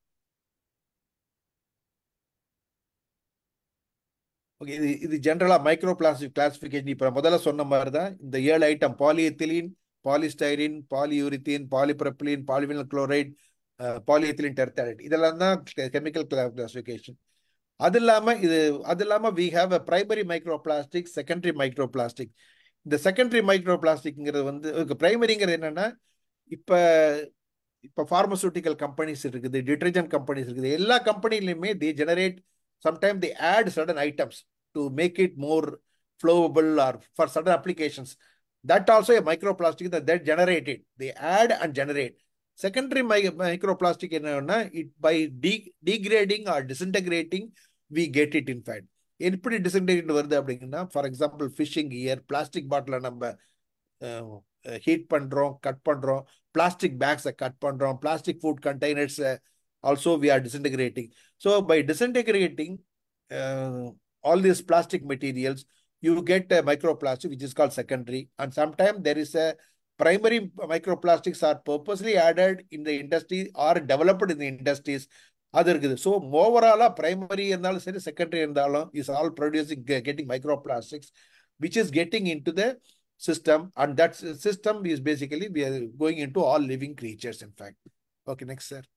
okay இது இது ஜென்ரலாக மைக்ரோ பிளாஸ்டிக் கிளாசிஃபிகேஷன் இப்போ முதல்ல சொன்ன மாதிரி தான் இந்த ஏழு item polyethylene polystyrene polyurethane polypropylene polyvinyl chloride polyethylene terephthalate இதெல்லாம் தான் கெமிக்கல் கிளாசிஃபிகேஷன் அது இல்லாமல் இது அது இல்லாமல் we have a primary micro plastic secondary micro plastic இந்த செகண்டரி மைக்ரோ பிளாஸ்டிக்ங்கிறது வந்து பிரைமரிங்கிறது என்னன்னா இப்போ இப்போ ஃபார்மசூட்டிக்கல் கம்பெனிஸ் இருக்குது டிட்டர்ஜென்ட் கம்பெனிஸ் இருக்குது எல்லா கம்பெனிலையுமே they generate sometime they add certain items to make it more flowable or for certain applications that also a micro plastic that generated they add and generate secondary my micro plastic என்னன்னா it by de degrading or disintegrating we get it in fact எப்படி disintegrate வருது அப்படிங்கன்னா for example fishing gear plastic பாட்டிலை நம்ம heat பண்ணுறோம் cut பண்ணுறோம் plastic பேக்ஸை cut பண்ணுறோம் பிளாஸ்டிக் ஃபுட் கண்டெய்னர்ஸை also we are disintegrating so by disintegrating all these plastic materials you get a microplastic which is called secondary and sometimes there is a primary microplastics are purposely added in the industry or developed in the industries அது இருக்குது so ஓவராலாக primary இருந்தாலும் சரி secondary இருந்தாலும் is all producing getting micro plastics which is getting in to the system and that system is basically we are going in to all living creatures in fact okay next sir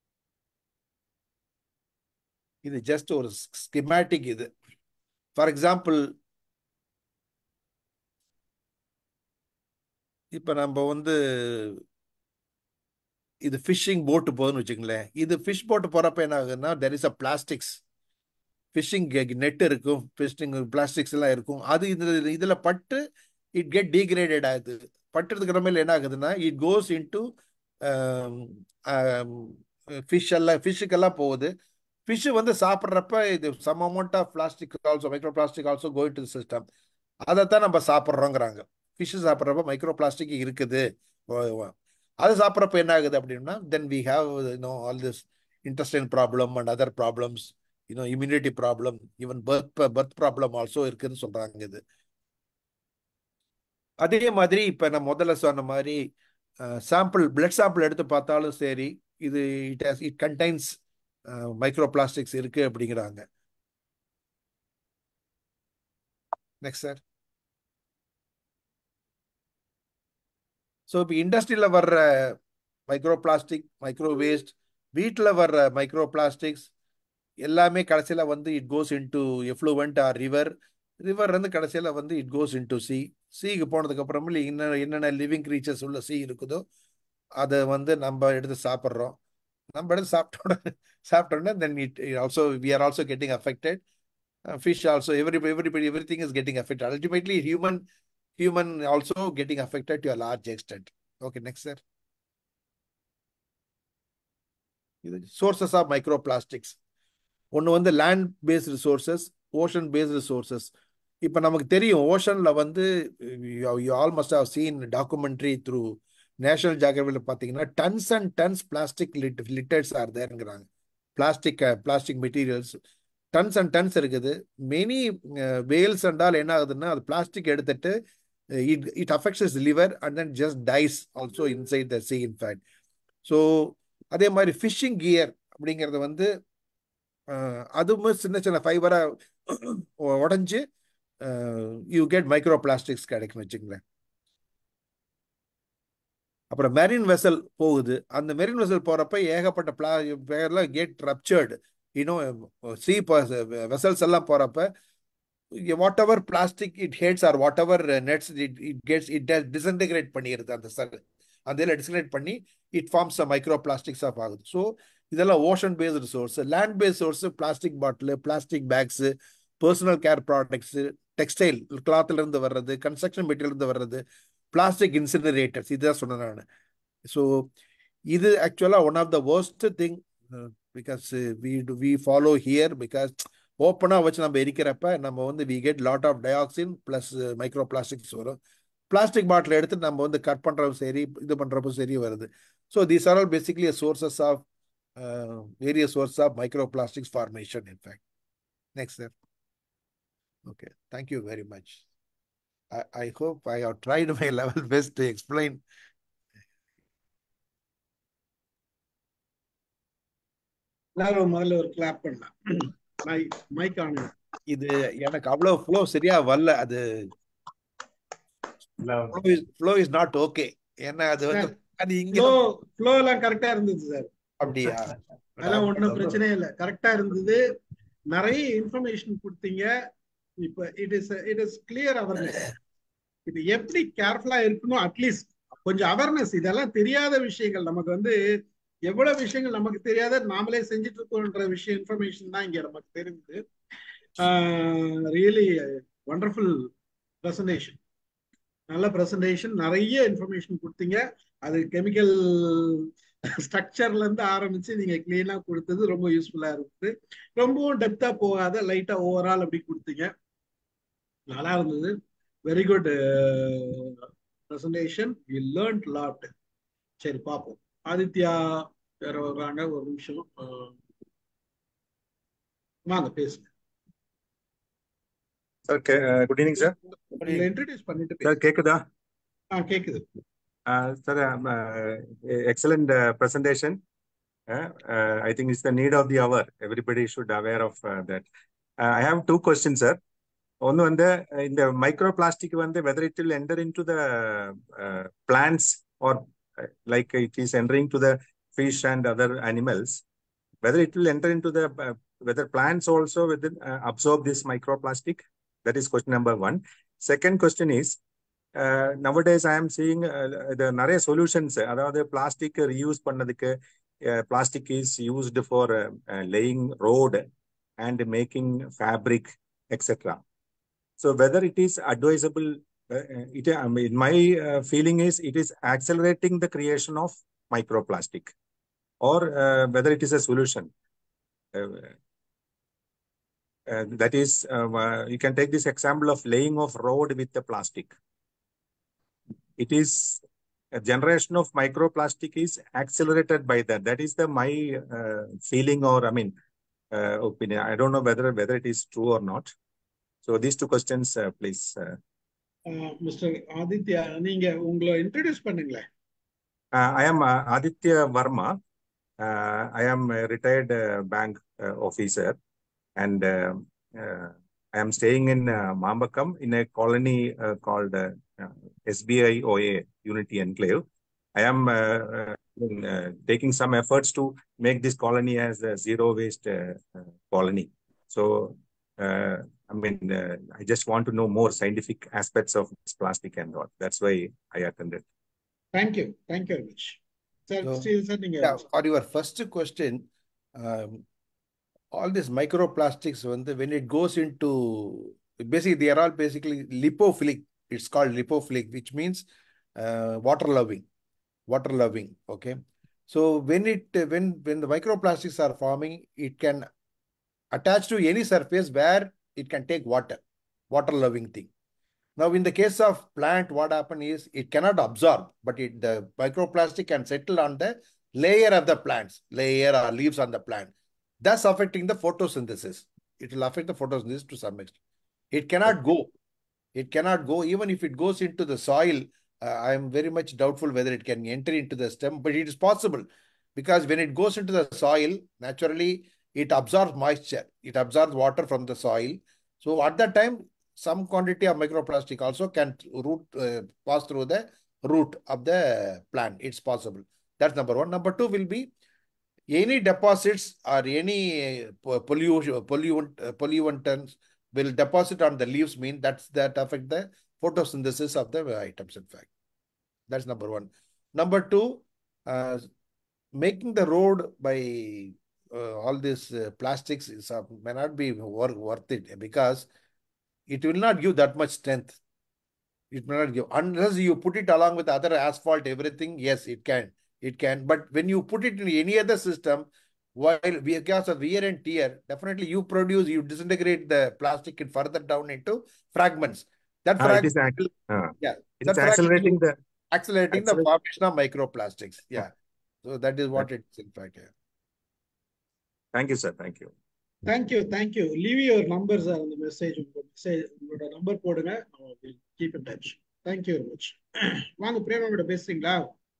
இது just ஒரு schematic இது for example இப்போ நம்ம வந்து இது fishing போட்டு போகுதுன்னு வச்சுங்களேன் இது ஃபிஷ் போட்டு போகிறப்ப என்ன ஆகுதுன்னா there is a plastics fishing net இருக்கும் ஃபிஷ்ஷிங் பிளாஸ்டிக்ஸ் எல்லாம் இருக்கும் அது இது இதில் பட்டு இட் கெட் டீக்ரேடட் ஆகுது பட்டுறதுக்கு மேலே என்ன ஆகுதுன்னா இட் கோஸ் இன்டு ஃபிஷ் எல்லாம் ஃபிஷ்ஷுக்கெல்லாம் போகுது ஃபிஷ்ஷு வந்து சாப்பிட்றப்ப இது some amount of plastic also micro plastic also going to system அதைத்தான் நம்ம சாப்பிட்றோங்கிறாங்க ஃபிஷ்ஷு சாப்பிட்றப்ப மைக்ரோ பிளாஸ்டிக் இருக்குது அது சாப்பிட்றப்ப என்ன ஆகுது அப்படின்னா then we have you know all this intestine problem and other problems you know immunity problem even birth birth problem also இருக்குன்னு சொல்றாங்க இது அதே மாதிரி இப்போ நான் முதல்ல சொன்ன மாதிரி சாம்பிள் பிளட் சாம்பிள் எடுத்து பார்த்தாலும் சரி இது it has it contains micro plastics இருக்கு அப்படிங்கிறாங்க நெக்ஸ்ட் சார் ஸோ இப்போ இண்டஸ்ட்ரியில் வர்ற மைக்ரோ பிளாஸ்டிக் மைக்ரோ வேஸ்ட் வீட்டில் வர்ற மைக்ரோ பிளாஸ்டிக்ஸ் எல்லாமே கடைசியில் வந்து it goes into effluent or river river வந்து கடைசியில் வந்து இட் கோஸ் இன்டு சி சீக்கு போனதுக்கு அப்புறமே என்ன என்னென்ன லிவிங் க்ரீச்சர்ஸ் உள்ள சி இருக்குதோ அதை வந்து நம்ம எடுத்து சாப்பிட்றோம் நம்ம எடுத்து சாப்பிட்டோட சாப்பிட்டோன்னா then it also we are also getting affected fish also every everybody every thing is getting affected ultimately human human also getting affected to a large extent. Okay, next sir. Sources of microplastics. ஒன்று வந்து land based resources ocean based resources இப்போ நமக்கு தெரியும் ஓஷனில் வந்து you all must have seen documentary through national ஜியாகிரபியில் பார்த்தீங்கன்னா tons and tons plastic lit litters are தேருங்கிறாங்க plastic plastic materials tons and tons இருக்குது மெனி வேல்ஸ் அண்டால் என்ன ஆகுதுன்னா அது பிளாஸ்டிக் எடுத்துட்டு it it affects is liver and then just dies also inside the sea in fact so அதே மாதிரி phishing gear அப்படிங்கிறது வந்து அதுவும் சின்ன சின்ன ஃபைபராக உடஞ்சி யூ கெட் மைக்ரோ பிளாஸ்டிக்ஸ் கிடைக்கும் வச்சுங்களேன் அப்புறம் மெரின் வெசல் போகுது அந்த மெரின் வெசல் போகிறப்ப ஏகப்பட்ட பிளா பேர்லாம் கெட் ரப்சர்டு இன்னும் சி வெசல்ஸ் எல்லாம் போகிறப்ப whatever plastic it hits or whatever nets it it gets it disintegrate பண்ணிடுது அந்த செல் அந்த இதில் டிசன்டிகிரேட் பண்ணி it forms micro plastics of ஆகுது ஸோ இதெல்லாம் ocean based source land based source plastic bottle plastic bags personal care products textile கிளாத்ல இருந்து வர்றது கன்ஸ்ட்ரக்ஷன் மெட்டீரியல் இருந்து வர்றது பிளாஸ்டிக் இன்சினரேட்டர்ஸ் இதுதான் சொன்னேன் நான் ஸோ இது ஆக்சுவலாக one of the worst thing because we we follow here because ஓப்பனாக வச்சு நம்ம எரிக்கிறப்ப நம்ம வந்து we get lot of dioxin plus micro plastics வரும் பிளாஸ்டிக் பாட்டில் எடுத்து நம்ம வந்து கட் பண்ணுறப்ப சரி இது பண்ணுறப்போ சரி வருது so these are all basically sources of various source of micro plastics formation in fact next sir Okay, thank you very much. I, I hope I have tried my level best to explain. எல்லாரும் முதல்ல ஒரு clap பண்ணலாம் mic on இது எனக்கு அவ்வளவு flow சரியா வரல அது ஃப்ளோ இஸ் நாட் ஓகே ஏன்னா அது வந்து அது இங்க ஃப்ளோ ஃப்ளோ எல்லாம் கரெக்டா இருந்தது சார் அப்படியா அதெல்லாம் ஒன்றும் பிரச்சனையே இல்லை கரெக்டா இருந்தது நிறைய இன்ஃபர்மேஷன் கொடுத்தீங்க இப்ப it is it is clear awareness இது எப்படி கேர்ஃபுல்லா இருக்கணும் அட்லீஸ்ட் கொஞ்சம் அவேர்னஸ் இதெல்லாம் தெரியாத விஷயங்கள் நமக்கு வந்து எவ்வளவு விஷயங்கள் நமக்கு தெரியாத நாமளே செஞ்சுட்டு இருக்கோன்ற விஷயம் இன்ஃபர்மேஷன் தான் இங்க நமக்கு தெரிஞ்சது ரியலி ஒண்டர்ஃபுல் ப்ரெசன்டேஷன் நல்ல ப்ரெசன்டேஷன் நிறைய இன்ஃபர்மேஷன் கொடுத்தீங்க அது கெமிக்கல் ஸ்ட்ரக்சர்ல இருந்து ஆரம்பிச்சு நீங்க கிளீனா கொடுத்தது ரொம்ப யூஸ்ஃபுல்லா இருக்குது ரொம்பவும் டெப்தா போகாத லைட்டா ஓவரால் அப்படி கொடுத்தீங்க நல்லா இருந்தது very good presentation we learned lot சரி பார்ப்போம் ஆதித்யா வேற வர்றாங்க ஒரு நிமிஷம் வாங்க பேசுங்க சார் குட் ஈவினிங் சார் உங்களை இன்ட்ரடியூஸ் பண்ணிட்டு சார் கேக்குதா ஆ கேக்குது sir excellent presentation I think it's the need of the hour everybody should aware of that I have two question sir ஒன்று வந்து இந்த மைக்ரோ பிளாஸ்டிக் வந்து whether it will enter in to the plants or like it is entering to the fish and other animals whether it will enter in to the whether plants also with observe this micro plastic that is question number one second question is nowadays I am seeing இது நிறைய solutions அதாவது plastic reuse பண்ணதுக்கு plastic is used for laying road and making fabric etcetera So whether it is advisable, uh, it, um, in my uh, feeling is it is accelerating the creation of microplastic, or uh, whether it is a solution. that is, you can take this example of laying of road with the plastic. It is a generation of microplastic is accelerated by that. That is the my feeling, or I mean, opinion. I don't know whether whether it is true or not. So these two questions, uh, please. Mister Aditya நீங்க உங்களை introduce பண்ணுங்களேன் I am uh, Aditya Varma. Uh, I am a retired bank officer, and I am staying in Mambakam in a colony called SBI OA Unity Enclave. I am taking some efforts to make this colony as a zero waste colony. So. I mean, uh, I just want to know more scientific aspects of this plastic and all. That's why I attended. Thank you. Thank you very much. Sir, So, still sir, நீங்க Yeah, for your first question, um, all these microplastics, when, the, when it goes into basically, they are all basically lipophilic. It's called lipophilic, which means uh, water loving, water loving. Okay. So when it when when the microplastics are forming, it can attach to any surface where it can take water. water loving thing. Now, in the case of plant, what happen is it cannot absorb, but it, the microplastic can settle on the layer of the plants, layer or leaves on the plant, thus affecting the photosynthesis. It will affect the photosynthesis to some extent. It cannot go. It cannot go. Even if it goes into the soil, uh, I am very much doubtful whether it can enter into the stem, but it is possible because when it goes into the soil, naturally it absorbs moisture. It absorbs water from the soil. So at that time, some quantity of microplastic also can root uh, pass through the root of the plant. It's possible. That's number one. Number two will be any deposits or any uh, pollution, pollutant, uh, pollutants will deposit on the leaves mean that's that affect the photosynthesis of the items in fact that's number one number two uh, making the road by uh, all these uh, plastics is, uh, may not be wor worth it because it will not give that much strength it may not give unless you put it along with other asphalt everything yes it can it can but when you put it in any other system while because of wear and tear definitely you produce you disintegrate the plastic and further down into fragments that Ah, it is fragment ac- will- ah, yeah it that is fragment accelerating will the accelerating the accelerate. formation of microplastics yeah so that is what it's in fact yeah. Thank you, sir. Thank you. Thank you thank you leave your number sir அந்த message உங்க message உங்களோட number போடுங்க keep in touch thank you very much வாங்க Prema madam பேசுறீங்களா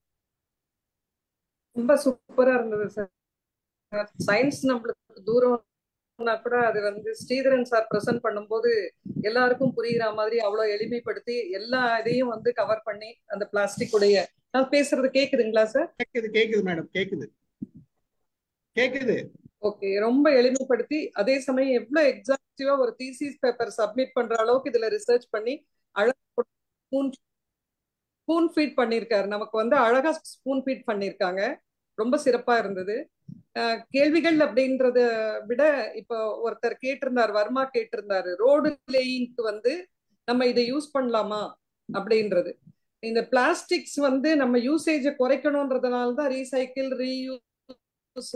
ரொம்ப சூப்பரா இருந்தது sir science நம்மளுக்கு தூரம்னா கூட அது வந்து ஸ்ரீதரன் சார் ப்ரெசென்ட் பண்ணும்போது எல்லாருக்கும் புரியுற மாதிரி அவ்வளவு எளிமைப்படுத்தி எல்லா இதையும் வந்து கவர் பண்ணி அந்த பிளாஸ்டிக் உடைய நான் பேசுறது கேக்குதுங்களா சார் கேக்குது கேக்குது மேடம் கேக்குது கேக்குது ஓகே ரொம்ப எளிமைப்படுத்தி அதே சமயம் எவ்வளவு எக்ஸாக்டிவா ஒரு தீசிஸ் பேப்பர் சப்மிட் பண்ற அளவுக்கு இதுல ரிசர்ச் பண்ணி அழகா ஸ்பூன் ஸ்பூன் ஃபீட் பண்ணியிருக்காரு நமக்கு வந்து அழகா ஸ்பூன் ஃபீட் பண்ணியிருக்காங்க ரொம்ப சிறப்பா இருந்தது அஹ் கேள்விகள் அப்படின்றத விட இப்போ ஒருத்தர் கேட்டிருந்தார் வர்மா கேட்டிருந்தாரு ரோடு லேயிங்க்கு வந்து நம்ம இதை யூஸ் பண்ணலாமா அப்படின்றது இந்த பிளாஸ்டிக்ஸ் வந்து நம்ம யூசேஜை குறைக்கணும்ன்றதுனால தான் ரீசைக்கிள் ரீயூஸ்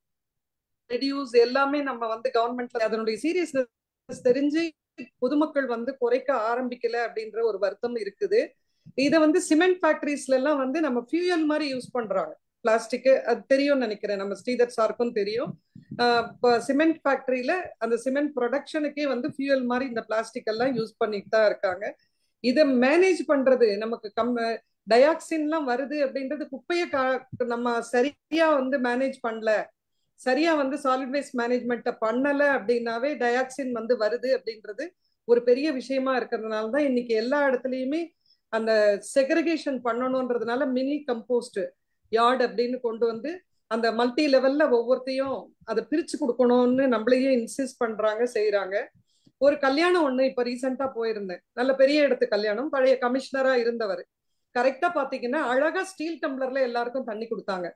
ரெடியூஸ் எல்லாமே நம்ம வந்து கவர்மெண்ட்ல அதனுடைய சீரியஸ்னஸ் தெரிஞ்சு பொதுமக்கள் வந்து குறைக்க ஆரம்பிக்கல அப்படின்ற ஒரு வருத்தம் இருக்குது இதை வந்து சிமெண்ட் ஃபேக்டரிஸ்ல எல்லாம் வந்து நம்ம ஃபியூயல் மாதிரி யூஸ் பண்றாங்க பிளாஸ்டிக் அது தெரியும்னு நினைக்கிறேன் நம்ம ஸ்ரீதர் சாருக்கும் தெரியும் இப்போ சிமெண்ட் ஃபேக்டரியில அந்த சிமெண்ட் ப்ரொடக்ஷனுக்கே வந்து ஃபியூயல் மாதிரி இந்த பிளாஸ்டிக் எல்லாம் யூஸ் பண்ணிட்டு தான் இருக்காங்க இதை மேனேஜ் பண்றது நமக்கு கம் டயாக்சின்லாம் வருது அப்படின்றது குப்பையை நம்ம சரியா வந்து மேனேஜ் பண்ணல சரியா வந்து சாலிட் வேஸ்ட் மேனேஜ்மெண்ட்டை பண்ணல அப்படின்னாவே டயாக்சின் வந்து வருது அப்படின்றது ஒரு பெரிய விஷயமா இருக்கிறதுனால தான் இன்னைக்கு எல்லா இடத்துலயுமே அந்த செக்ரிகேஷன் பண்ணணுன்றதுனால மினி கம்போஸ்ட் யார்டு அப்படின்னு கொண்டு வந்து அந்த மல்டி லெவல்ல ஒவ்வொருத்தையும் அதை பிரிச்சு கொடுக்கணும்னு நம்மளையே இன்சிஸ்ட் பண்றாங்க செய்யறாங்க ஒரு கல்யாணம் ஒண்ணு இப்ப ரீசெண்டா போயிருந்தேன் நல்ல பெரிய இடத்து கல்யாணம் பழைய கமிஷனரா இருந்தவர் கரெக்டா பாத்தீங்கன்னா அழகா ஸ்டீல் டம்ளர்ல எல்லாருக்கும் தண்ணி கொடுத்தாங்க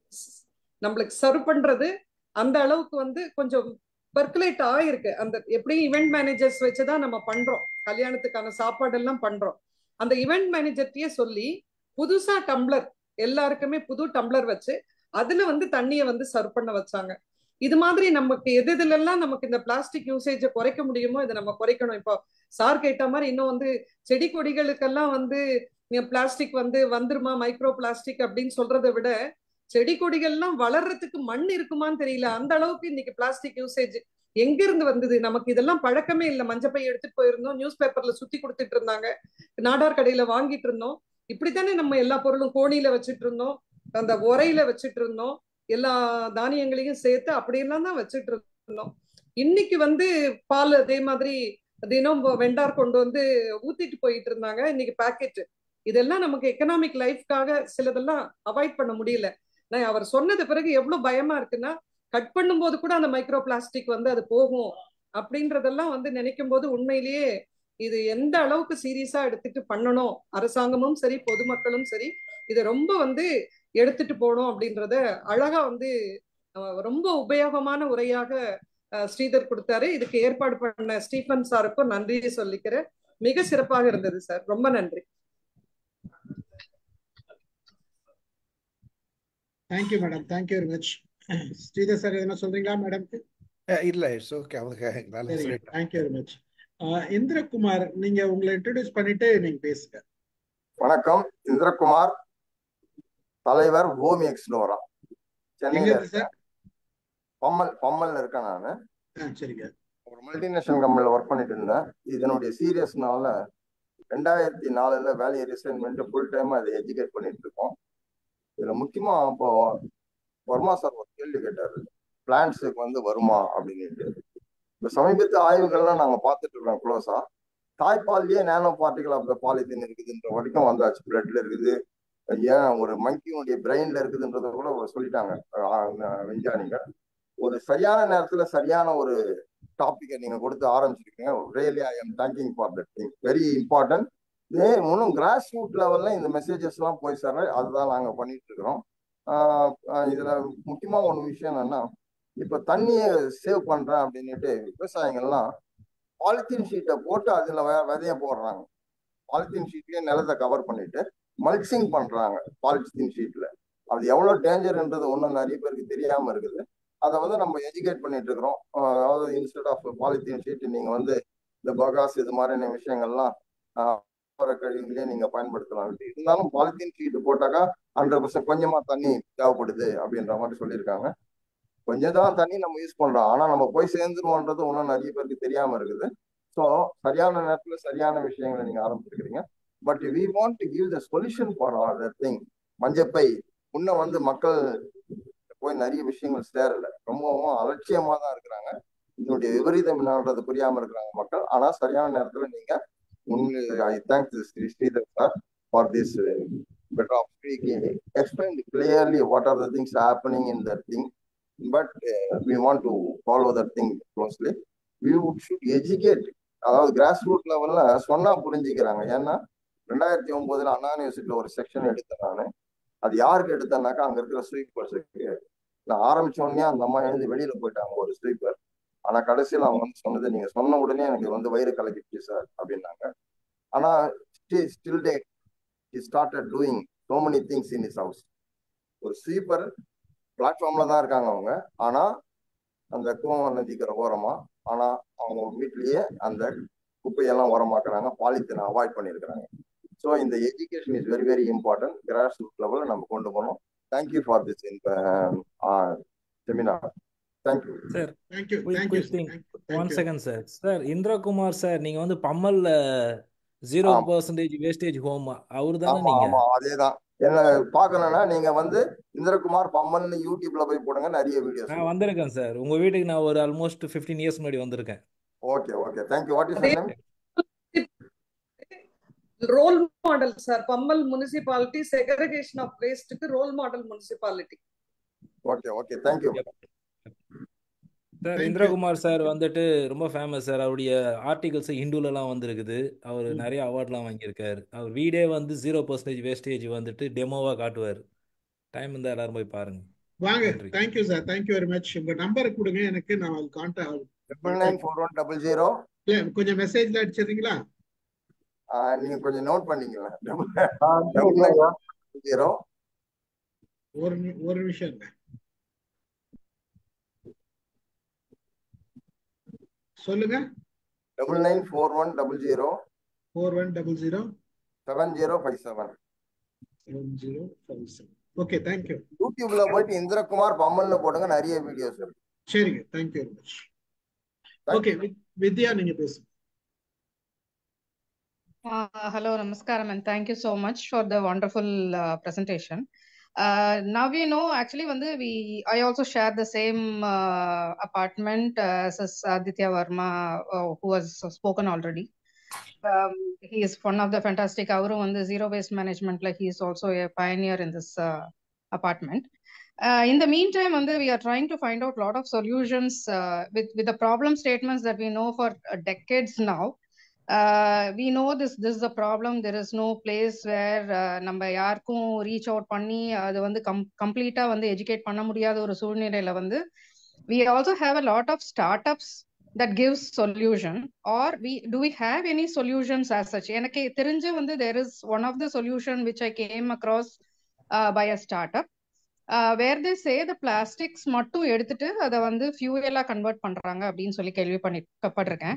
நம்மளுக்கு சர்வ் பண்றது அந்த அளவுக்கு வந்து கொஞ்சம் பர்குலேட் ஆயிருக்கு அந்த எப்படியும் இவெண்ட் மேனேஜர்ஸ் வச்சுதான் நம்ம பண்றோம் கல்யாணத்துக்கான சாப்பாடு எல்லாம் பண்றோம் அந்த இவெண்ட் மேனேஜர்கிட்டயே சொல்லி புதுசா டம்ளர் எல்லாருக்குமே புது டம்ளர் வச்சு அதுல வந்து தண்ணியை வந்து சர்வ் பண்ண வச்சாங்க இது மாதிரி நமக்கு எது இதுலெல்லாம் நமக்கு இந்த பிளாஸ்டிக் யூசேஜை குறைக்க முடியுமோ இதை நம்ம குறைக்கணும் இப்போ சார் கேட்ட மாதிரி இன்னும் வந்து செடி கொடிகளுக்கெல்லாம் வந்து பிளாஸ்டிக் வந்து வந்துருமா மைக்ரோ பிளாஸ்டிக் அப்படின்னு சொல்றதை விட செடி கொடிகள்லாம் வளர்றதுக்கு மண் இருக்குமான்னு தெரியல அந்த அளவுக்கு இன்னைக்கு பிளாஸ்டிக் யூசேஜ் எங்க இருந்து வந்தது நமக்கு இதெல்லாம் பழக்கமே இல்லை மஞ்சப்பை எடுத்துட்டு போயிருந்தோம் நியூஸ் பேப்பர்ல சுத்தி கொடுத்துட்டு இருந்தாங்க நாடார் கடையில வாங்கிட்டு இருந்தோம் இப்படித்தானே நம்ம எல்லா பொருளும் கோணியில வச்சுட்டு இருந்தோம் அந்த உரையில வச்சுட்டு இருந்தோம் எல்லா தானியங்களையும் சேர்த்து அப்படியெல்லாம் தான் வச்சுட்டு இருந்தோம் இன்னைக்கு வந்து பால் அதே மாதிரி தினம் வெண்டார் கொண்டு வந்து ஊத்திட்டு போயிட்டு இருந்தாங்க இன்னைக்கு பேக்கெட் இதெல்லாம் நமக்கு எக்கனாமிக் லைஃப்காக சிலதெல்லாம் அவாய்ட் பண்ண முடியல நான் அவர் சொன்னது பிறகு எவ்வளவு பயமா இருக்குன்னா கட் பண்ணும்போது கூட அந்த மைக்ரோ பிளாஸ்டிக் வந்து அது போகும் அப்படின்றதெல்லாம் வந்து நினைக்கும் போது உண்மையிலேயே இது எந்த அளவுக்கு சீரியஸா எடுத்துட்டு பண்ணணும் அரசாங்கமும் சரி பொதுமக்களும் சரி இதை ரொம்ப வந்து எடுத்துட்டு போகணும் அப்படின்றத அழகா வந்து ரொம்ப உபயோகமான உரையாக ஸ்ரீதர் கொடுத்தாரு இதுக்கு ஏற்பாடு பண்ண ஸ்டீஃபன் சாருக்கும் நன்றி சொல்லிக்கிறேன் மிக சிறப்பாக இருந்தது சார் ரொம்ப நன்றி thank you madam thank you very much Sridhar sir எதனா சொல்றீங்களா மேடம்க்கு இல்ல இட்ஸ் ஓகே அவங்க thank you very much ah Indrakumar நீங்க உங்களை இன்ட்ரடியூஸ் பண்ணிட்டு நீங்க பேசுங்க வணக்கம் இந்திரகுமார் தலைவர் பூமி எக்ஸ்னோரா எங்க சென்னையில இருக்கு இருக்கேன் சார் பம்மல் பம்மல்ல இருக்கேன் நான் ஆ சரிங்க ஒரு மல்டிநேஷனல் கம்பெனில ஒர்க் பண்ணிட்டு இருந்தேன் இதனுடைய சீரியஸ்னால ரெண்டாயிரத்தி நாலுல வேலையை ரிசைன் பண்ணிட்டு ஃபுல் டைமா இதை எஜுகேட் பண்ணிட்டு இருக்கோம் இதுல முக்கியமா இப்போ வர்மா சார் ஒரு கேள்வி கேட்டாரு பிளான்ஸுக்கு வந்து வருமா அப்படின்ட்டு இப்ப சமீபத்து ஆய்வுகள்லாம் நாங்க பார்த்துட்டு இருக்கோம் க்ளோஸா தாய்ப்பால்லயே nano particle of the polythene இருக்குதுன்ற வரைக்கும் வந்தாச்சு பிளட்ல இருக்குது ஏன் ஒரு மங்கியினுடைய பிரெயின்ல இருக்குதுன்றத கூட சொல்லிட்டாங்க ஆஹ் விஞ்ஞானிகள் ஒரு சரியான நேரத்துல சரியான ஒரு டாபிக்கை நீங்க கொடுத்து ஆரம்பிச்சிருக்கீங்க really I am thanking for that thing very important இதே இன்னும் கிராஸ் ரூட் லெவல்ல இந்த மெசேஜஸ் எல்லாம் போய் சார் அதுதான் நாங்க பண்ணிட்டு இருக்கிறோம் ஆஹ் ஆஹ் இதுல முக்கியமா ஒன்று விஷயம் என்னன்னா இப்ப தண்ணியை சேவ் பண்றேன் அப்படின்னுட்டு விவசாயிகள்லாம் பாலித்தீன் ஷீட்டை போட்டு அதுல வெ- விதைய போடுறாங்க பாலித்தீன் ஷீட்லயே நிலத்தை கவர் பண்ணிட்டு மல்ச்சிங் பண்றாங்க பாலித்தீன் ஷீட்ல அது எவ்வளவு டேஞ்சர்ன்றது ஒன்றும் நிறைய பேருக்கு தெரியாம இருக்குது அதை வந்து நம்ம எஜுகேட் பண்ணிட்டு இருக்கிறோம் ஆஹ் அதாவது இன்ஸ்டெட் ஆஃப் பாலித்தீன் ஷீட் நீங்க வந்து இந்த பகாஸ் இது மாதிரியான விஷயங்கள்லாம் ஆஹ் போற கழிவுகளே நீங்க பயன்படுத்தலாம் இருந்தாலும் பாலித்தீன் ஷீட் போட்டாக்கா ஹண்ட்ரட் பர்சன்ட் கொஞ்சமா தண்ணி தேவைப்படுது அப்படின்ற மாதிரி சொல்லியிருக்காங்க கொஞ்சம் தான் தண்ணி நம்ம யூஸ் பண்றோம் ஆனா நம்ம போய் சேர்ந்துருவோன்றது ஒன்றும் நிறைய பேருக்கு தெரியாம இருக்குது ஸோ சரியான நேரத்துல சரியான விஷயங்களை நீங்க ஆரம்பிச்சிருக்கிறீங்க but we want to give the solution for all the thing மஞ்சப்பை முன்ன வந்து மக்கள் போய் நிறைய விஷயங்கள் சேரல ரொம்பவும் அலட்சியமா தான் இருக்கிறாங்க இதனுடைய விபரீதம் என்னன்றது புரியாம இருக்கிறாங்க மக்கள் ஆனா சரியான நேரத்துல நீங்க உங்களுக்கு I thank Sri Sridhar sir for this better of speaking explain clearly what are the things happening in that thing but we want to follow that thing closely we should educate அதாவது கிராஸ் ரூட் லெவல்ல சொன்னா புரிஞ்சுக்கிறாங்க ஏன்னா ரெண்டாயிரத்தி ஒன்பதுல அண்ணா யூனிவர்சிட்டியில ஒரு section எடுத்தேன் நான் அது யாருக்கு எடுத்தேன்னாக்கா அங்க இருக்கிற ஸ்வீப்பர்ஸுக்கு நான் ஆரம்பிச்ச உடனே அந்த அம்மா எழுந்து வெளியில போயிட்டாங்க ஒரு ஸ்வீப்பர் ஆனா கடைசியில் அவங்க வந்து சொன்னது நீங்க சொன்ன உடனே எனக்கு வந்து வயிறு கலக்கிடுச்சு சார் அப்படின்னாங்க ஆனா still they started doing so many things in is house ஒரு ஸ்வீப்பர் பிளாட்ஃபார்ம்ல தான் இருக்காங்க அவங்க ஆனா அந்த கோவம் நதிக்கிற ஓரமா ஆனா அவங்க வீட்லயே அந்த குப்பையெல்லாம் உரமாக்குறாங்க பாலித்தீனை அவாய்ட் பண்ணியிருக்கிறாங்க ஸோ இந்த education is very very important grass root லெவலில் நம்ம கொண்டு போகணும் thank you for this seminar thank you sir thank you quick thank you quick thing one thank you second sir sir Indrakumar sir நீங்க வந்து பம்மல்ல ஜீரோ ஆமா பர்சன்டேஜ் வேஸ்டேஜ் ஹோம் அவர் தானே ஆமா நீங்க ஆமா அதேதான் என்ன பார்க்கணும்னா நீங்க வந்து இந்திரகுமார் பம்மல்னு யூடியூப்ல போய் போடுங்க நிறைய வீடியோஸ் நான் வரும் வந்திருக்கேன் சார் உங்க வீட்டுக்கு நான் ஒரு ஆல்மோஸ்ட் ஃபிஃப்டீன் இயர்ஸ் முன்னாடி வந்திருக்கேன் okay okay thank you what is அதே name role model sir Pammal municipality segregation of வேஸ்ட்டுக்கு role model municipality okay okay thank you sir thank you Indrakumar sir வந்துட்டு ரொம்ப ஃபேமஸ் சார் அவருடைய ஆர்டிகல்ஸ் ஹிந்துலலாம் வந்திருக்குது அவர் நிறைய அவார்ட்லாம் வாங்கியிருக்காரு அவர் வீடே வந்து ஜீரோ பர்சன்டேஜ் வேஸ்டேஜ் வந்துட்டு டெமோவாக காட்டுவார் டைம் இருந்தால் எல்லாரும் போய் பாருங்க வாங்க நன்றி thank you sir thank you very much உங்க நம்பர் கொடுங்க எனக்கு நான் contact triple nine contact four one double zero இல்ல கொஞ்சம் மெசேஜ்ல அடிச்சிடுறீங்களா நீங்க கொஞ்சம் நோட் பண்ணிக்கலாம் டபுள் நைன் ஜீரோ ஒரு நி- ஒரு நிமிஷம் இருங்க சொல்லுங்க double nine four one double zero four one double zero seven zero five seven seven zero five seven okay thank you யூடியூப்ல போயிட்டு இந்திரகுமார் பம்மல்னு போடுங்க நிறைய வீடியோஸ் இருக்கு சரிங்க thank you very much okay thank you Vidya நீங்க பேசுங்க Uh, hello, Namaskaram, and thank you so much for the wonderful uh, presentation. Uh, now we know actually when the, we I also share the same uh, apartment uh, as Aditya Verma, uh, who has spoken already. Um, he is one of the fantastic Auru on the zero waste management. Like he is also a pioneer in this uh, apartment. Uh, in the meantime, and we are trying to find out a lot of solutions uh, with with the problem statements that we know for uh, decades now. Uh, we know this this is a problem there is no place where uh, நம்ம யாருக்கும் reach out பண்ணி அது வந்து come கம்ப்ளீட்டா வந்து educate பண்ண முடியாத ஒரு சூழ்நிலையில வந்து we also have a lot of startups that gives solution or we do we have any solutions as such எனக்கு தெரிஞ்ச வந்து there is one of the solution which I came across uh, by a startup uh, where they say the plastics மட்டும் எடுத்துட்டு அதை வந்து ஃபியூயலா convert பண்றாங்க அப்படின்னு சொல்லி கேள்வி பண்ணிப்பட்டிருக்கேன்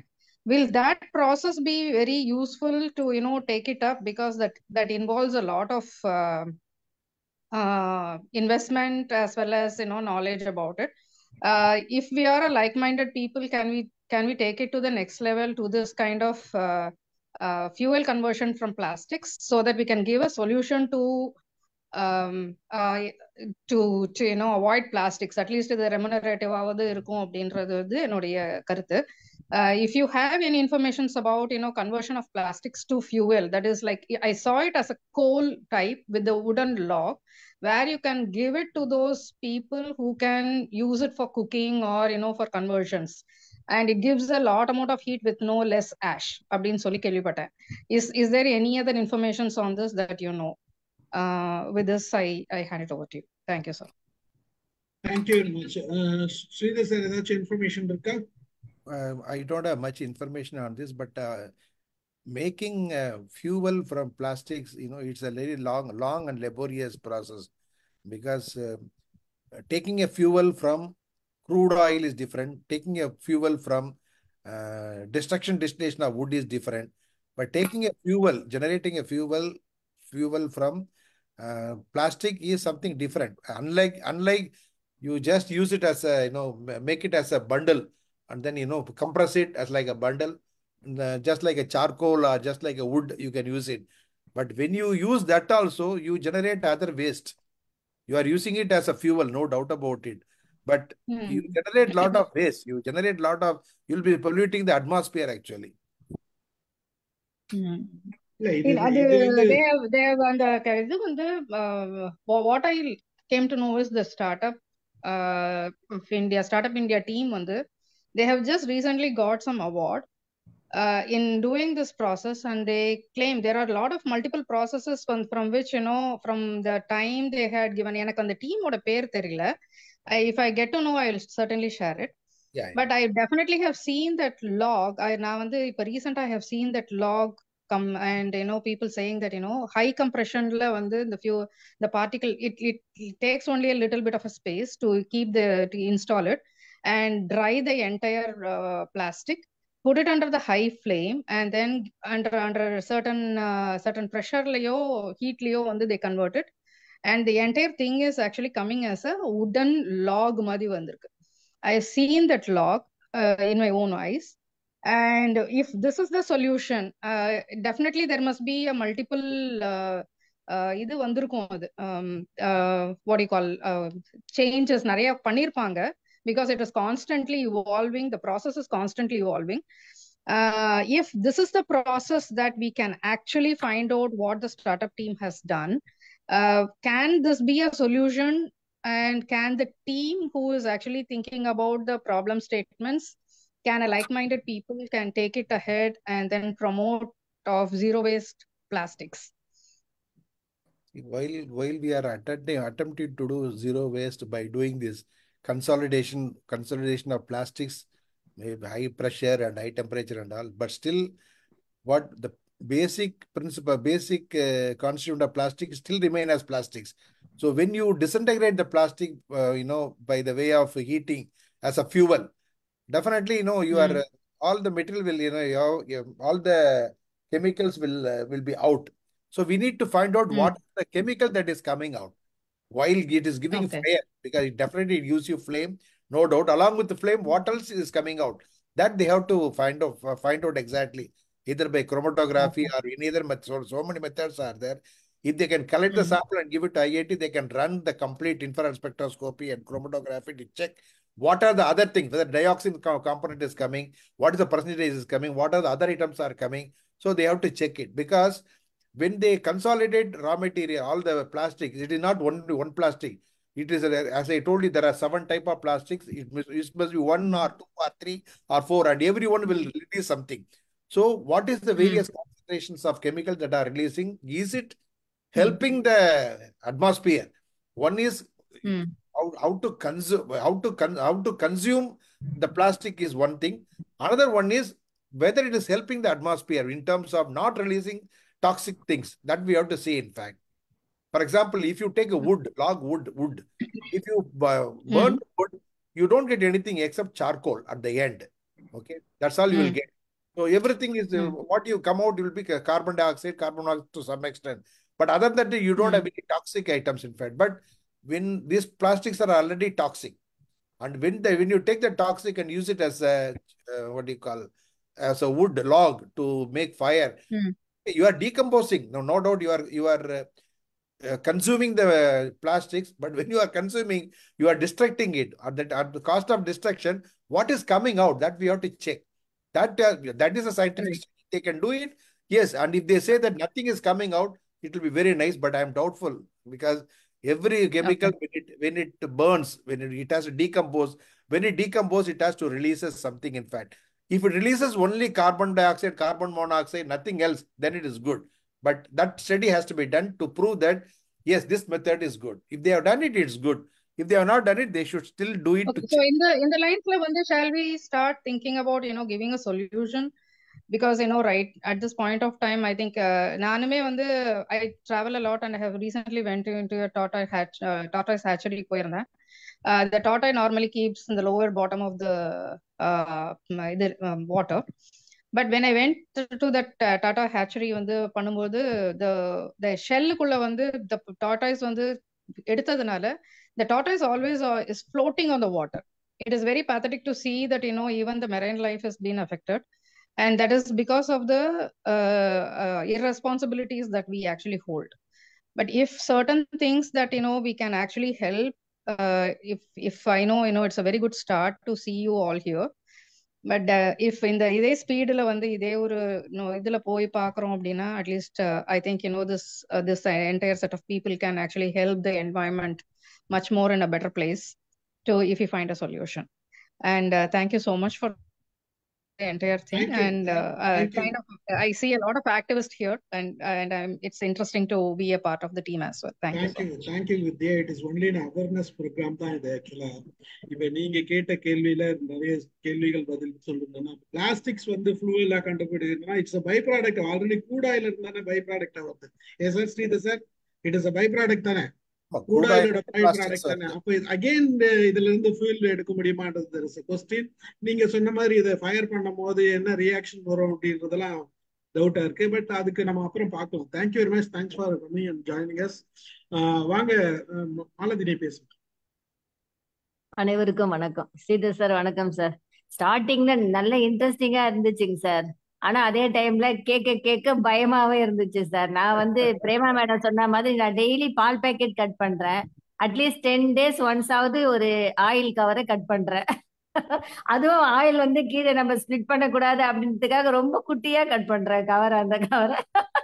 will that process be very useful to you know take it up because that that involves a lot of uh, uh, investment as well as you know knowledge about it uh, if we are a like-minded people can we can we take it to the next level to this kind of uh, uh, fuel conversion from plastics so that we can give a solution to um, uh, to to you know avoid plastics at least இது remunerative ஆவது இருக்கும் அப்படின்றது வந்து என்னுடைய கருத்து uh, if you have any informations about you know conversion of plastics to fuel that is like i saw it as a coal type with the wooden log where you can give it to those people who can use it for cooking or you know for conversions and it gives a lot amount of heat with no less ash அப்படின்னு சொல்லி கேள்விப்பட்டேன் is is there any other informations on this that you know uh, with this i i hand it over to you thank you sir thank you very much Sridhar sir ஏதாச்சும் information இருக்கா Uh, I don't have much information on this, but uh, making uh, fuel from plastics, you know, it's a very long, long and laborious process because uh, taking a fuel from crude oil is different. Taking a fuel from uh, destruction destination of wood is different. But taking a fuel, generating a fuel, fuel from uh, plastic is something different. Unlike unlike you just use it as a you know ma- make it as a bundle and then you know compress it as like a bundle, and, uh, just like a charcoal or just like a wood you can use it. But when you use that also, you generate other waste. You are using it as a fuel, no doubt about it. But you Hmm. generate lot of waste. You generate lot of. You'll be polluting the atmosphere actually. Hmm. இல்ல இது இல்ல அது இது வந்து they have they have அந்த க- இது வந்து uh, wha- what I came to know is the startup uh, of India startup India team வந்து they have just recently got some award uh, in doing this process and they claim there are a lot of multiple processes from, from which you know from the time they had given எனக்கு அந்த டீமோட பேர் தெரியல I, if I get to know I will certainly share it Yeah, yeah. but I definitely have seen that log. I now வந்து இப்ப recent I have seen that log come and you know people saying that you know high compressionல வந்து the few the particle it, it it takes only a little bit of a space to keep the to install it and dry the entire uh, plastic put it under the high flame and then under under certain uh, certain pressure layo heat layo வந்து they convert it and the entire thing is actually coming as a wooden log மாதிரி வந்திருக்கு I've seen that log uh, in my own eyes. And if this is the solution, uh, definitely there must be a multiple uh, uh, இது வந்திருக்கும் அது um, uh, what do you call uh, changes நிறைய பண்ணிருப்பாங்க because it is constantly evolving the process is constantly evolving uh, if this is the process that we can actually find out what the startup team has done uh, can this be a solution and can the team who is actually thinking about the problem statements can a like-minded people can take it ahead and then promote of zero waste plastics While while we are attempting attempting to do zero waste by doing this consolidation consolidation of plastics, maybe high pressure and high temperature and all, but still, what the basic principle, basic uh, constituent of plastic still remain as plastics. So when you disintegrate the plastic, uh, you know, by the way of heating as a fuel, definitely, you know, you are Mm. uh, all the material will, you know, your, your, all the chemicals will uh, will be out. So we need to find out Mm. what is the chemical that is coming out while it is giving Okay. fire because it definitely gives you flame, no doubt. Along with the flame, what else is coming out? That they have to find out uh, find out exactly either by chromatography Okay. or in either method. So, so many methods are there. If they can collect the Mm. sample and give it to IIT, they can run the complete infrared spectroscopy and chromatography to check what are the other things, whether dioxin co- component is coming, what is the percentage is coming, what are the other items are coming. So they have to check it because when they consolidate raw material, all the plastics, it is not one one plastic. It is a- as I told you, there are seven type of plastics. It must, it must be one or two or three or four, and everyone will release something. So, what is the Mm. various concentrations of chemicals that are releasing? Is it Mm. helping the atmosphere? One is Mm. how, how to consume how to con, how to consume the plastic is one thing. Another one is whether it is helping the atmosphere in terms of not releasing toxic things. That we have to see. In fact, for example, if you take a wood, log wood, wood, if you uh, burn Mm. wood, you don't get anything except charcoal at the end. Okay, that's all you will Mm. get. So everything is uh, what you come out will be ca- carbon dioxide, carbon monoxide to some extent. But other than that, you don't have any toxic items in fact. But when these plastics are already toxic, and when the when you take the toxic and use it as a uh, what do you call as a wood log to make fire, Hmm. you are decomposing. No, no doubt you are you are uh, uh, consuming the plastics, but when you are consuming, you are destructing it. At that at the cost of destruction, what is coming out that we have to check. That uh, that is a scientific Right. study. They can do it. Yes, and if they say that nothing is coming out, it will be very nice. But I am doubtful because every chemical when it when it burns, when it, it has to decompose, when it decomposes, it has to releases something. In fact, if it releases only carbon dioxide, carbon monoxide, nothing else, then it is good. But that study has to be done to prove that yes, this method is good. If they have done it, it's good. If they have not done it, they should still do it Okay, to so check. in the in the lines like வந்து shall we start thinking about you know giving a solution because you know right at this point of time I think uh, நானுமே வந்து I travel a lot and I have recently went into a tortoise hatch uh, tortoise hatchery போயிருந்தேன் uh, the tortoise normally keeps in the lower bottom of the uh, இது um, water but when I went to, to that uh, Tata hatchery வந்து பண்ணும்போது the the ஷெல்லுக்குள்ள வந்து the tortoise வந்து எடுத்ததுனால the tortoise always uh, is floating on the water. It is very pathetic to see that you know even the marine life has been affected, and that is because of the uh, uh, irresponsibilities that we actually hold. But if certain things that you know we can actually help, uh, if if I know you know it's a very good start to see you all here. But if இந்த இதே ஸ்பீடில் வந்து இதே ஒரு இதில் போய் பார்க்குறோம் அப்படின்னா at least I think you know this this entire set of people can actually help the environment much more in a better place to if you find a solution. And uh, thank you so much for the entire thing. Thank you. And uh, Thank- uh, thank you. kind of, I see a lot of activists here, and and um, it's interesting to be a part of the team as well. Thank, you Thank so you, much. thank you, Vidya. It is only an awareness program தான் இது ஆக்சுவலா இப்ப நீங்க கேட்ட கேள்வியில நிறைய கேள்விகள் பதில் சொல்லணும்னா பிளாஸ்டிக்ஸ் வந்து ஃப்ளூயிலா கண்டுபிடிக்கிறதுனா இட்ஸ் பை ப்ராடக்ட் ஆல்ரெடி கூடாயில இருந்தானே பை ப்ராடக்டா வருது ஏ sir Sridhar sir it is by product தானே கூடாயிலோட பை plastics ப்ராடக்ட் தானே வருது. அப்ப அகைன் இதுல இருந்து ஃபியூல் எடுக்க முடியுமான்றது கொஸ்டின் நீங்க சொன்ன மாதிரி இதை ஃபயர் பண்ணும் போது என்ன ரியாக்ஷன் வரும் அப்படின்றதெல்லாம் டவுட்டா இருக்கு பட் அதுக்கு நம்ம அப்புறம் பார்க்கலாம் thank you very much thanks for coming and joining us வாங்க அஹ், மாலதினி பேசுங்க அனைவருக்கும் வணக்கம் ஸ்ரீதர் சார் வணக்கம் சார் ஸ்டார்டிங்ல நல்ல இன்ட்ரெஸ்டிங்கா இருந்துச்சுங்க சார் ஆனா அதே டைம்ல கேட்க கேட்க பயமாவே இருந்துச்சு சார் நான் வந்து பிரேமா மேடம் சொன்ன மாதிரி நான் டெய்லி பால் பேக்கெட் கட் பண்றேன் அட்லீஸ்ட் டென் டேஸ் ஒன்ஸ் ஆவது ஒரு ஆயில் கவரை கட் பண்றேன் அதுவும் ஆயில் வந்து கீழே நம்ம ஸ்ப்ளிட் பண்ணக்கூடாது அப்படின்றதுக்காக ரொம்ப குட்டியா கட் பண்றேன் கவர் அந்த கவரை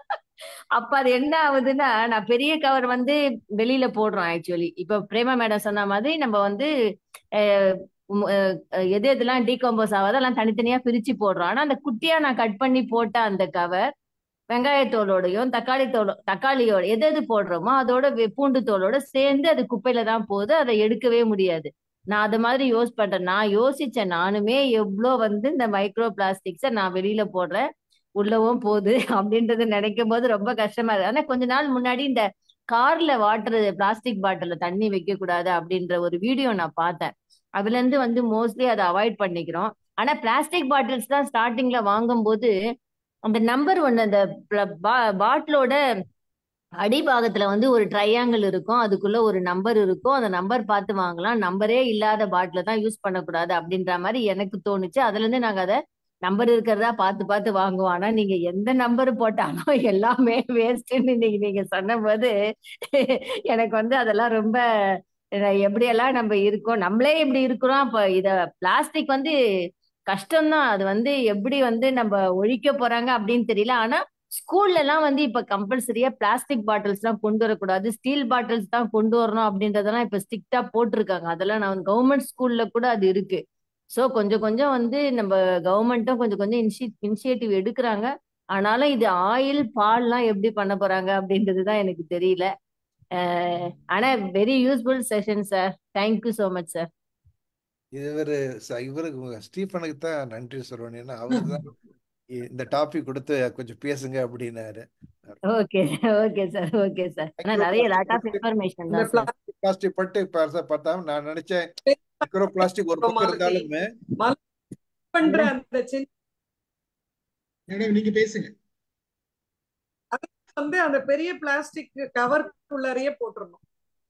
அப்ப அது என்ன ஆகுதுன்னா நான் பெரிய கவர் வந்து வெளியில போடுறோம் ஆக்சுவலி இப்ப பிரேமா மேடம் சொன்ன மாதிரி நம்ம வந்து அஹ், உம், அஹ், அஹ், எது எதெல்லாம் டீகம்போஸ் ஆகாதோ எல்லாம் தனித்தனியா பிரிச்சு போடுறோம் ஆனா அந்த குட்டியா நான் கட் பண்ணி போட்ட அந்த கவர் வெங்காயத்தோலோடையும் தக்காளி தோலோ தக்காளியோட எது எது போடுறோமோ அதோட வெ- பூண்டு தோலோட சேர்ந்து அது குப்பையில தான் போகுது அதை எடுக்கவே முடியாது நான் அது மாதிரி யோஸ் பண்றேன் நான் யோசிச்சேன் நானுமே எவ்வளோ வந்து இந்த மைக்ரோ பிளாஸ்டிக்ஸை நான் வெளியில போடுறேன் உள்ளவும் போகுது அப்படின்றது நினைக்கும் போது ரொம்ப கஷ்டமா இருக்கு ஆனா கொஞ்ச நாள் முன்னாடி இந்த கார்ல வாட்டர் பிளாஸ்டிக் பாட்டில தண்ணி வைக்க கூடாது அப்படின்ற ஒரு வீடியோ நான் பார்த்தேன் அதுல இருந்து வந்து மோஸ்ட்லி அதை அவாய்ட் பண்ணிக்கிறோம் ஆனா பிளாஸ்டிக் பாட்டில்ஸ் தான் ஸ்டார்டிங்ல வாங்கும்போது அந்த நம்பர் ஒன்னு அந்த பாட்டிலோட அடிபாகத்துல வந்து ஒரு ட்ரையாங்கிள் இருக்கும் அதுக்குள்ள ஒரு நம்பர் இருக்கும் அந்த நம்பர் பார்த்து வாங்கலாம் நம்பரே இல்லாத பாட்டில தான் யூஸ் பண்ணக்கூடாது அப்படின்ற மாதிரி எனக்கு தோணுச்சு அதுல இருந்து நாங்க அதை நம்பர் இருக்கிறதா பார்த்து பார்த்து வாங்குவோம் ஆனா நீங்க எந்த நம்பர் போட்டாலும் எல்லாமே வேஸ்ட்னு இன்னைக்கு நீங்க சொன்னபோது எனக்கு வந்து அதெல்லாம் ரொம்ப அஹ், எப்படியெல்லாம் நம்ம இருக்கோம் நம்மளே இப்படி இருக்கிறோம் அப்ப இத பிளாஸ்டிக் வந்து கஷ்டம்தான் அது வந்து எப்படி வந்து நம்ம ஒழிக்க போறாங்க அப்படின்னு தெரியல ஆனா ஸ்கூல்ல எல்லாம் வந்து இப்ப கம்பல்சரியா பிளாஸ்டிக் பாட்டில்ஸ் எல்லாம் கொண்டு வரக்கூடாது ஸ்டீல் பாட்டில்ஸ் தான் கொண்டு வரணும் அப்படின்றதெல்லாம் இப்ப ஸ்ட்ரிக்டா போட்டிருக்காங்க அதெல்லாம் நான் கவர்மெண்ட் ஸ்கூல்ல கூட அது இருக்கு சோ கொஞ்சம் கொஞ்சம் வந்து நம்ம கவர்மெண்ட்டும் கொஞ்சம் கொஞ்சம் இனிஷி இனிஷியேட்டிவ் எடுக்கிறாங்க ஆனாலும் இது ஆயில் பால்லாம் எப்படி பண்ண போறாங்க அப்படின்றது தான் எனக்கு தெரியல அஹ் ஆனா very useful session sir thank you so much sir இவரு ச- இவருக்கு ஸ்டீஃபனுக்கு தான் நன்றி சொல்லணும் ஏன்னா அவர் தான் இந்த டாபிக் கொடுத்து கொஞ்சம் பேசுங்க அப்படின்னாரு okay okay sir okay sir ஆனா நிறைய லாட் ஆஃப் இன்ஃபர்மேஷன் இந்த தான் சார் பிளாஸ்டிக் பட்டு பெருசா பார்த்தா நான் நினைச்சேன் மைக்ரோ பிளாஸ்டிக் ஒரு பக்கம் மாலதி, இருந்தாலுமே மாலதி பண்ற அந்த சின்ன மேடம் நீங்க பேசுங்க வந்து அந்த பெரிய பிளாஸ்டிக் கவர் உள்ளாரையே போட்டுறணும்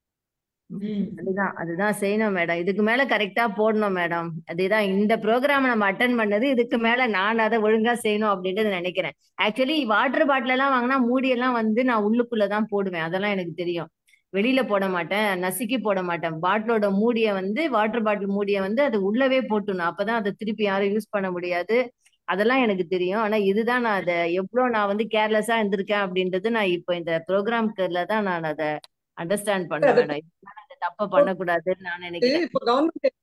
அதுதான் அதுதான் செய்யணும் மேடம் இதுக்கு மேல கரெக்டா போடணும் மேடம் அதுதான் இந்த ப்ரோக்ராம் நம்ம அட்டன் பண்ணது இதுக்கு மேல நான் அதை ஒழுங்கா செய்யணும் அப்படின்ட்டு நினைக்கிறேன் ஆக்சுவலி வாட்டர் பாட்டில் எல்லாம் வாங்கினா மூடியெல்லாம் வந்து நான் உள்ளுக்குள்ளதான் போடுவேன் அதெல்லாம் எனக்கு தெரியும் வெளியில போட மாட்டேன் நசுக்கி போட மாட்டேன் பாட்டிலோட மூடிய வந்து வாட்டர் பாட்டில் மூடிய வந்து அது உள்ளவே போட்டுணும் அப்பதான் அதை திருப்பி யாரும் யூஸ் பண்ண முடியாது அதெல்லாம் எனக்கு தெரியும் ஆனா இதுதான் நான் அதை எவ்வளவு நான் வந்து கேர்லெஸ்ஸா இருந்திருக்கேன் அப்படின்றது நான் இப்போ இந்த ப்ரோக்ராம்ல தான் நான் அதை அண்டர்ஸ்டாண்ட் பண்ண அது வேண்டாம் இந்த தப்ப பண்ணக்கூடாதுன்னு நான் நினைக்கிறேன் இப்ப கவர்மெண்ட்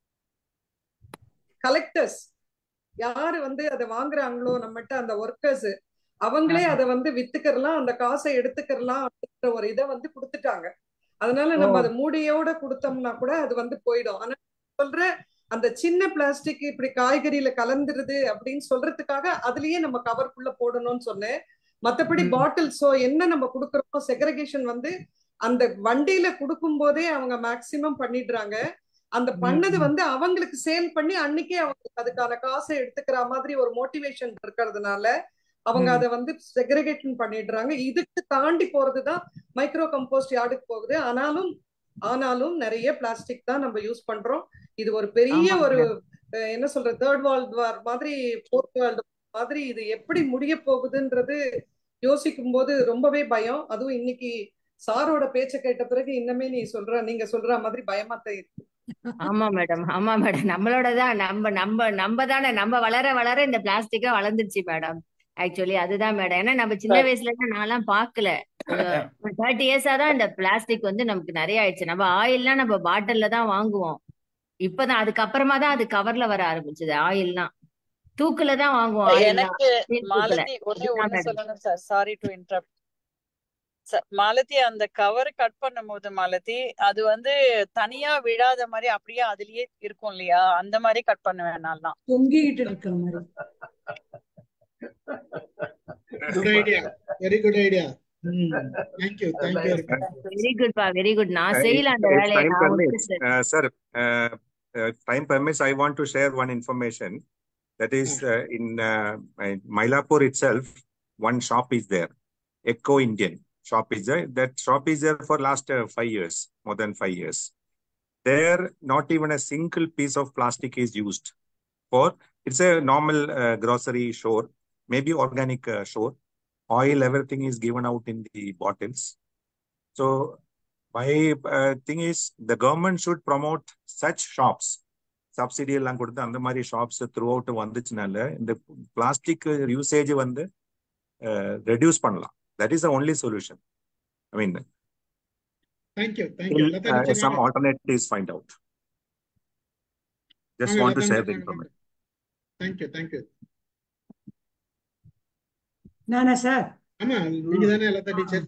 கலெக்டர்ஸ் யாரு வந்து அதை வாங்குறாங்களோ நம்மகிட்ட அந்த ஒர்க்கர்ஸ் அவங்களே ஆமா அதை வந்து வித்துக்கறலாம் அந்த காசை எடுத்துக்கறலாம் அப்படின்ற ஒரு இதை வந்து கொடுத்துட்டாங்க அதனால ஓ நம்ம அதை மூடியோட கொடுத்தோம்னா கூட அது வந்து போயிடும் ஆனா சொல்ற அந்த சின்ன பிளாஸ்டிக் இப்படி காய்கறியில கலந்துருது அப்படின்னு சொல்றதுக்காக அதுலயே நம்ம கவர்க்குள்ள போடணும்னு சொன்னேன் மத்தபடி ம். பாட்டில்ஸோ என்ன நம்ம கொடுக்கறோமோ செக்ரகேஷன் வந்து அந்த வண்டியில கொடுக்கும் போதே அவங்க மேக்சிமம் பண்ணிடுறாங்க அந்த ம், பண்ணது ம், வந்து அவங்களுக்கு சேல் பண்ணி அன்னைக்கே அவங்களுக்கு அதுக்கான காசை எடுத்துக்கிற மாதிரி ஒரு மோட்டிவேஷன் இருக்கிறதுனால அவங்க ம். அதை வந்து செக்ரிகேஷன் பண்ணிடுறாங்க இதுக்கு தாண்டி போறதுதான் மைக்ரோ கம்போஸ்ட் யார்டுக்கு போகுது ஆனாலும் ஆனாலும் நிறைய பிளாஸ்டிக் தான் நம்ம யூஸ் பண்றோம் இது ஒரு பெரிய ஆமா ஒரு மேடம் அஹ், என்ன சொல்ற தேர்ட் வேர்ல்டு வார் மாதிரி ஃபோர்த் வேர்ல்டு மாதிரி இது எப்படி முடிய போகுதுன்றது யோசிக்கும் போது ரொம்பவே பயம் அதுவும் இன்னைக்கு சாரோட பேச்ச கேட்ட பிறகு இன்னமே நீ சொல்ற நீங்க சொல்ற மாதிரி பயமா தான் இருக்கு ஆமா மேடம் ஆமா மேடம் நம்மளோடதான் நம்ம நம்ம நம்ம தானே நம்ம வளர வளர இந்த பிளாஸ்டிக்கா வளர்ந்துருச்சு மேடம் ஆக்சுவலி அதுதான் மேடம் ஏன்னா நம்ம சின்ன சார் வயசுல இருந்து நான்லாம் பார்க்கல ஒரு தேர்ட்டி இயர்ஸா தான் இந்த பிளாஸ்டிக் வந்து நமக்கு நிறைய ஆயிடுச்சு நம்ம ஆயில்லாம் நம்ம பாட்டில்ல தான் வாங்குவோம் இப்பதான் அதுக்கப்புறமா தான் அது கவர்ல வர ஆரம்பிச்சது ஆயில்லாம் தூக்குல தான் வாங்குவோம் ஆயில்லாம் எனக்கு தூக்குல மாலதி ஒண்ணே அதுதான் ஒண்ணு மேடம் சொல்லணும் sir sorry to interrupt Malathi அந்த கவர் கட் பண்ணும்போது மாலதி அது வந்து தனியா விழாத மாதிரி அப்படியே அதுலயே இருக்கும் இல்லையா அந்த மாதிரி கட் பண்ணுவேன் நான்லாம் தொங்கிக்கிட்டு இருக்கிற மாதிரி good idea very good idea ம் thank you thank you very much very good பா வெரி குட் நான் Uh, if, செய்யல அந்த if வேலையை time நான் permits, விட்டுட்டேன் uh, sir, uh, uh, time permits, I want to share one information. That is, uh, in uh, my- Mylapore itself, one shop is there. Eco Indian shop is there. That shop is there for last uh, five years, more than five years. There, not even a single piece of plastic is used for. It's a normal uh, grocery store, maybe organic uh, store. Oil, everything is given out in the bottles. So my uh, thing is the government should promote such shops subsidy எல்லாம் கொடுத்து அந்த மாதிரி shops throughout வந்துச்சுனால இந்த plastic usage வந்து reduce பண்ணலாம் that is the only solution I mean thank you thank you Latha teacher some வாங்க alternatives find out just வாங்க want to Latha share the madam வாங்க வாங்க இன்ஃபர்மேஷன் தேங்க்யூ தேங்க்யூ நானா சார் ஆமா நீங்க தானே லதா டீச்சர்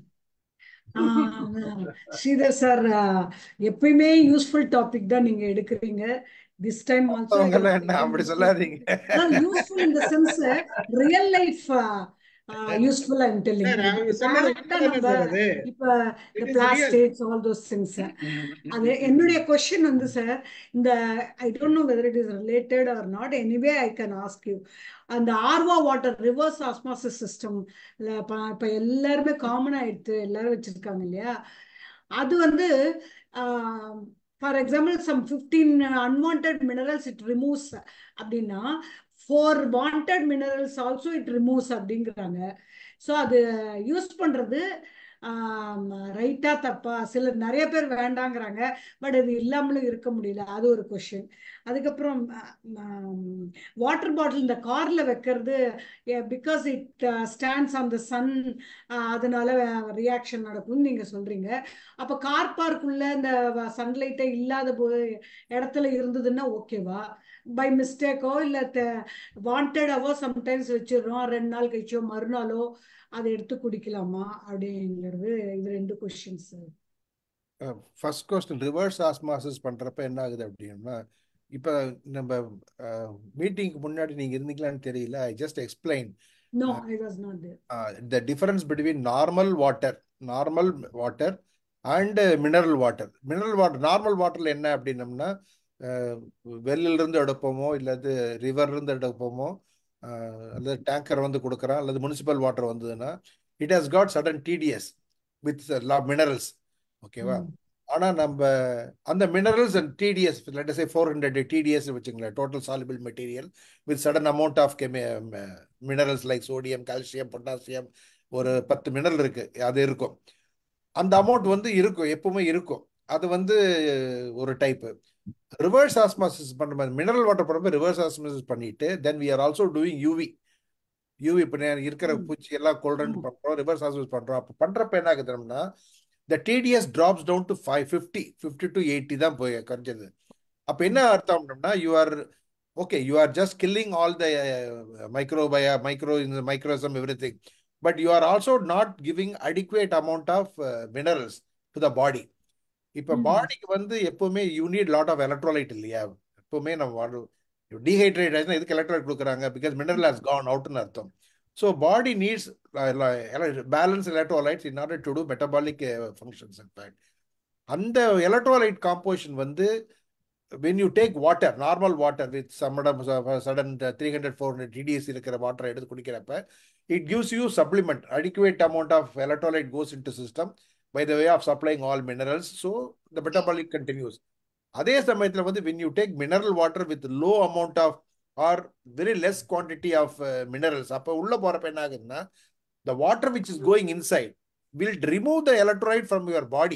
ஸ்ரீதர் சார் எப்பயுமே யூஸ்ஃபுல் டாபிக் தான் நீங்க எடுக்கிறீங்க திஸ் டைம் ஆல்சோ அவங்க எல்லாம் என்ன அப்படி சொல்லாதீங்க useful in the sense real life useful I'm telling sir அவங்க சொன்னது டேரக்டா உண்மைதானே நம்ம சார் அது இப்ப இந்த it is real plastics all those things அது என்னுடைய கொஸ்டின் வந்து சார் இந்த I don't know whether it is related or not anyway I can ask you அந்த ஆர்வா வாட்டர் ரிவர்ஸ் ஆஸ்மாசிஸ் சிஸ்டம் இப்ப எல்லாருமே காமனா எடுத்து எல்லாரும் வச்சிருக்காங்க இல்லையா அது வந்து for example some fifteen unwanted minerals it removes அப்படின்னா for wanted minerals also it removes அப்படிங்கிறாங்க ஸோ அது யூஸ் பண்ணுறது ரைட்டா தப்பா சிலர் நிறைய பேர் வேண்டாங்கிறாங்க பட் அது இல்லாமலும் இருக்க முடியல அது ஒரு கொஷின் அதுக்கப்புறம் வாட்டர் பாட்டில் இந்த கார்ல வைக்கிறது because it stands on the sun அதனால ரியாக்ஷன் நடக்கும்னு நீங்க சொல்றீங்க அப்ப கார் பார்க்குள்ள இந்த சன்லைட்டே இல்லாத போது இடத்துல இருந்ததுன்னா ஓகேவா பை மிஸ்டேக்கோ இல்லை வாண்டடாவோ சம்டைம்ஸ் வச்சிடுறோம் ரெண்டு நாள் கழிச்சோ மறுநாளோ அதை எடுத்து குடிக்கலாமா அப்படிங்கிறது இது ரெண்டு questions first question reverse osmosis பண்றப்ப என்ன ஆகுது அப்படின்னா இப்போ நம்ம மீட்டிங்க்கு முன்னாடி நீங்க இருந்தீங்களான்னு தெரியல I just explain no I was not there the difference between normal water normal water and mineral water mineral water normal வாட்டர்ல என்ன அப்படின்னம்னா வெல்லில் இருந்து எடுப்போமோ இல்லாது ரிவர் இருந்து எடுப்போமோ அல்லது டேங்கர் வந்து கொடுக்குறான் அல்லது முனிசிபல் வாட்டர் வந்ததுன்னா it has got certain TDS with minerals ஓகேவா ஆனால் நம்ம அந்த minerals and TDS let say four hundred TDS வச்சுங்களேன் total soluble material with certain amount of கெமி minerals like sodium calcium potassium ஒரு பத்து மினரல் இருக்கு அது இருக்கும் அந்த அமௌண்ட் வந்து இருக்கும் எப்பவுமே இருக்கும் அது வந்து ஒரு டைப்பு ரிவர்ஸ் ஆஸ்மாசிஸ் பண்ற மாதிரி மினரல் வாட்டர் பண்ணும்போது ரிவர்ஸ் ஆஸ்மாசிஸ் பண்ணிட்டு then we are also doing UV UV இப்போ இருக்கிற பூச்சி எல்லாம் கொல்றன் பண்றோம் ரிவர்ஸ் ஆஸ்மாசிஸ் பண்றோம் அப்போ பண்றப்ப என்ன ஆகுதுன்னா இந்த TDS drops down to five fifty fifty to eighty தான் போய் குறைஞ்சது அப்போ என்ன அர்த்தம்னா you are okay you are just killing all the microbial micro microsome everything but you are also not giving adequate amount of minerals to the body இப்போ பாடிக்கு வந்து எப்பவுமே you need lot of electrolyte இல்லையா எப்பவுமே நம்ம dehydrate ஆச்சுன்னா இதுக்கு electrolyte கொடுக்குறாங்க பிகாஸ் மினரல் ஹாஸ் கான் அவுட்னு அர்த்தம் so body needs balance electrolytes in order to do metabolic functions in fact அந்த எலக்ட்ரோலைட் காம்போசிஷன் வந்து when you take water normal water with சம்மடம் certain three hundred four hundred TDS இருக்கிற வாட்டரை எடுத்து குடிக்கிறப்ப it gives you supplement adequate amount of electrolyte goes in into system by the way of supplying all minerals so the metabolic continues அதே சமயத்தில் வந்து when you take mineral water with low amount of or very less quantity of minerals அப்போ உள்ள போகிறப்ப என்ன ஆகுதுன்னா the water which is going inside will remove the electrolyte from your body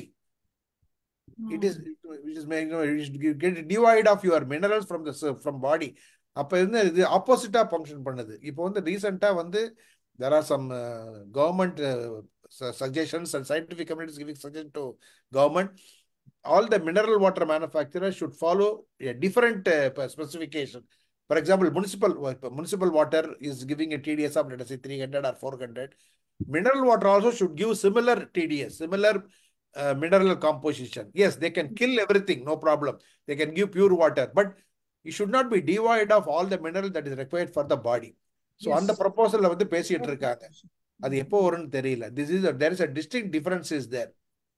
it is which is you know you get divide of your minerals from the from body அப்ப இருந்து இது ஆப்போசிட்டா function பண்ணுது இப்போ வந்து ரீசெண்டா வந்து there are some uh, government uh, suggestions and scientific communities giving suggestion to government all the mineral water manufacturers should follow a different uh, specification for example municipal municipal water is giving a TDS of let us say 300 or 400 mineral water also should give similar TDS similar uh, mineral composition. Yes, they can kill everything, no problem. They can give pure water, but you should not be devoid of all the mineral that is required for the body. So Yes. அந்த ப்ரொபோசல்ல வந்து பேசிட்டு இருக்காங்க அது எப்போ வரும்னு தெரியல this is there is a distinct difference is there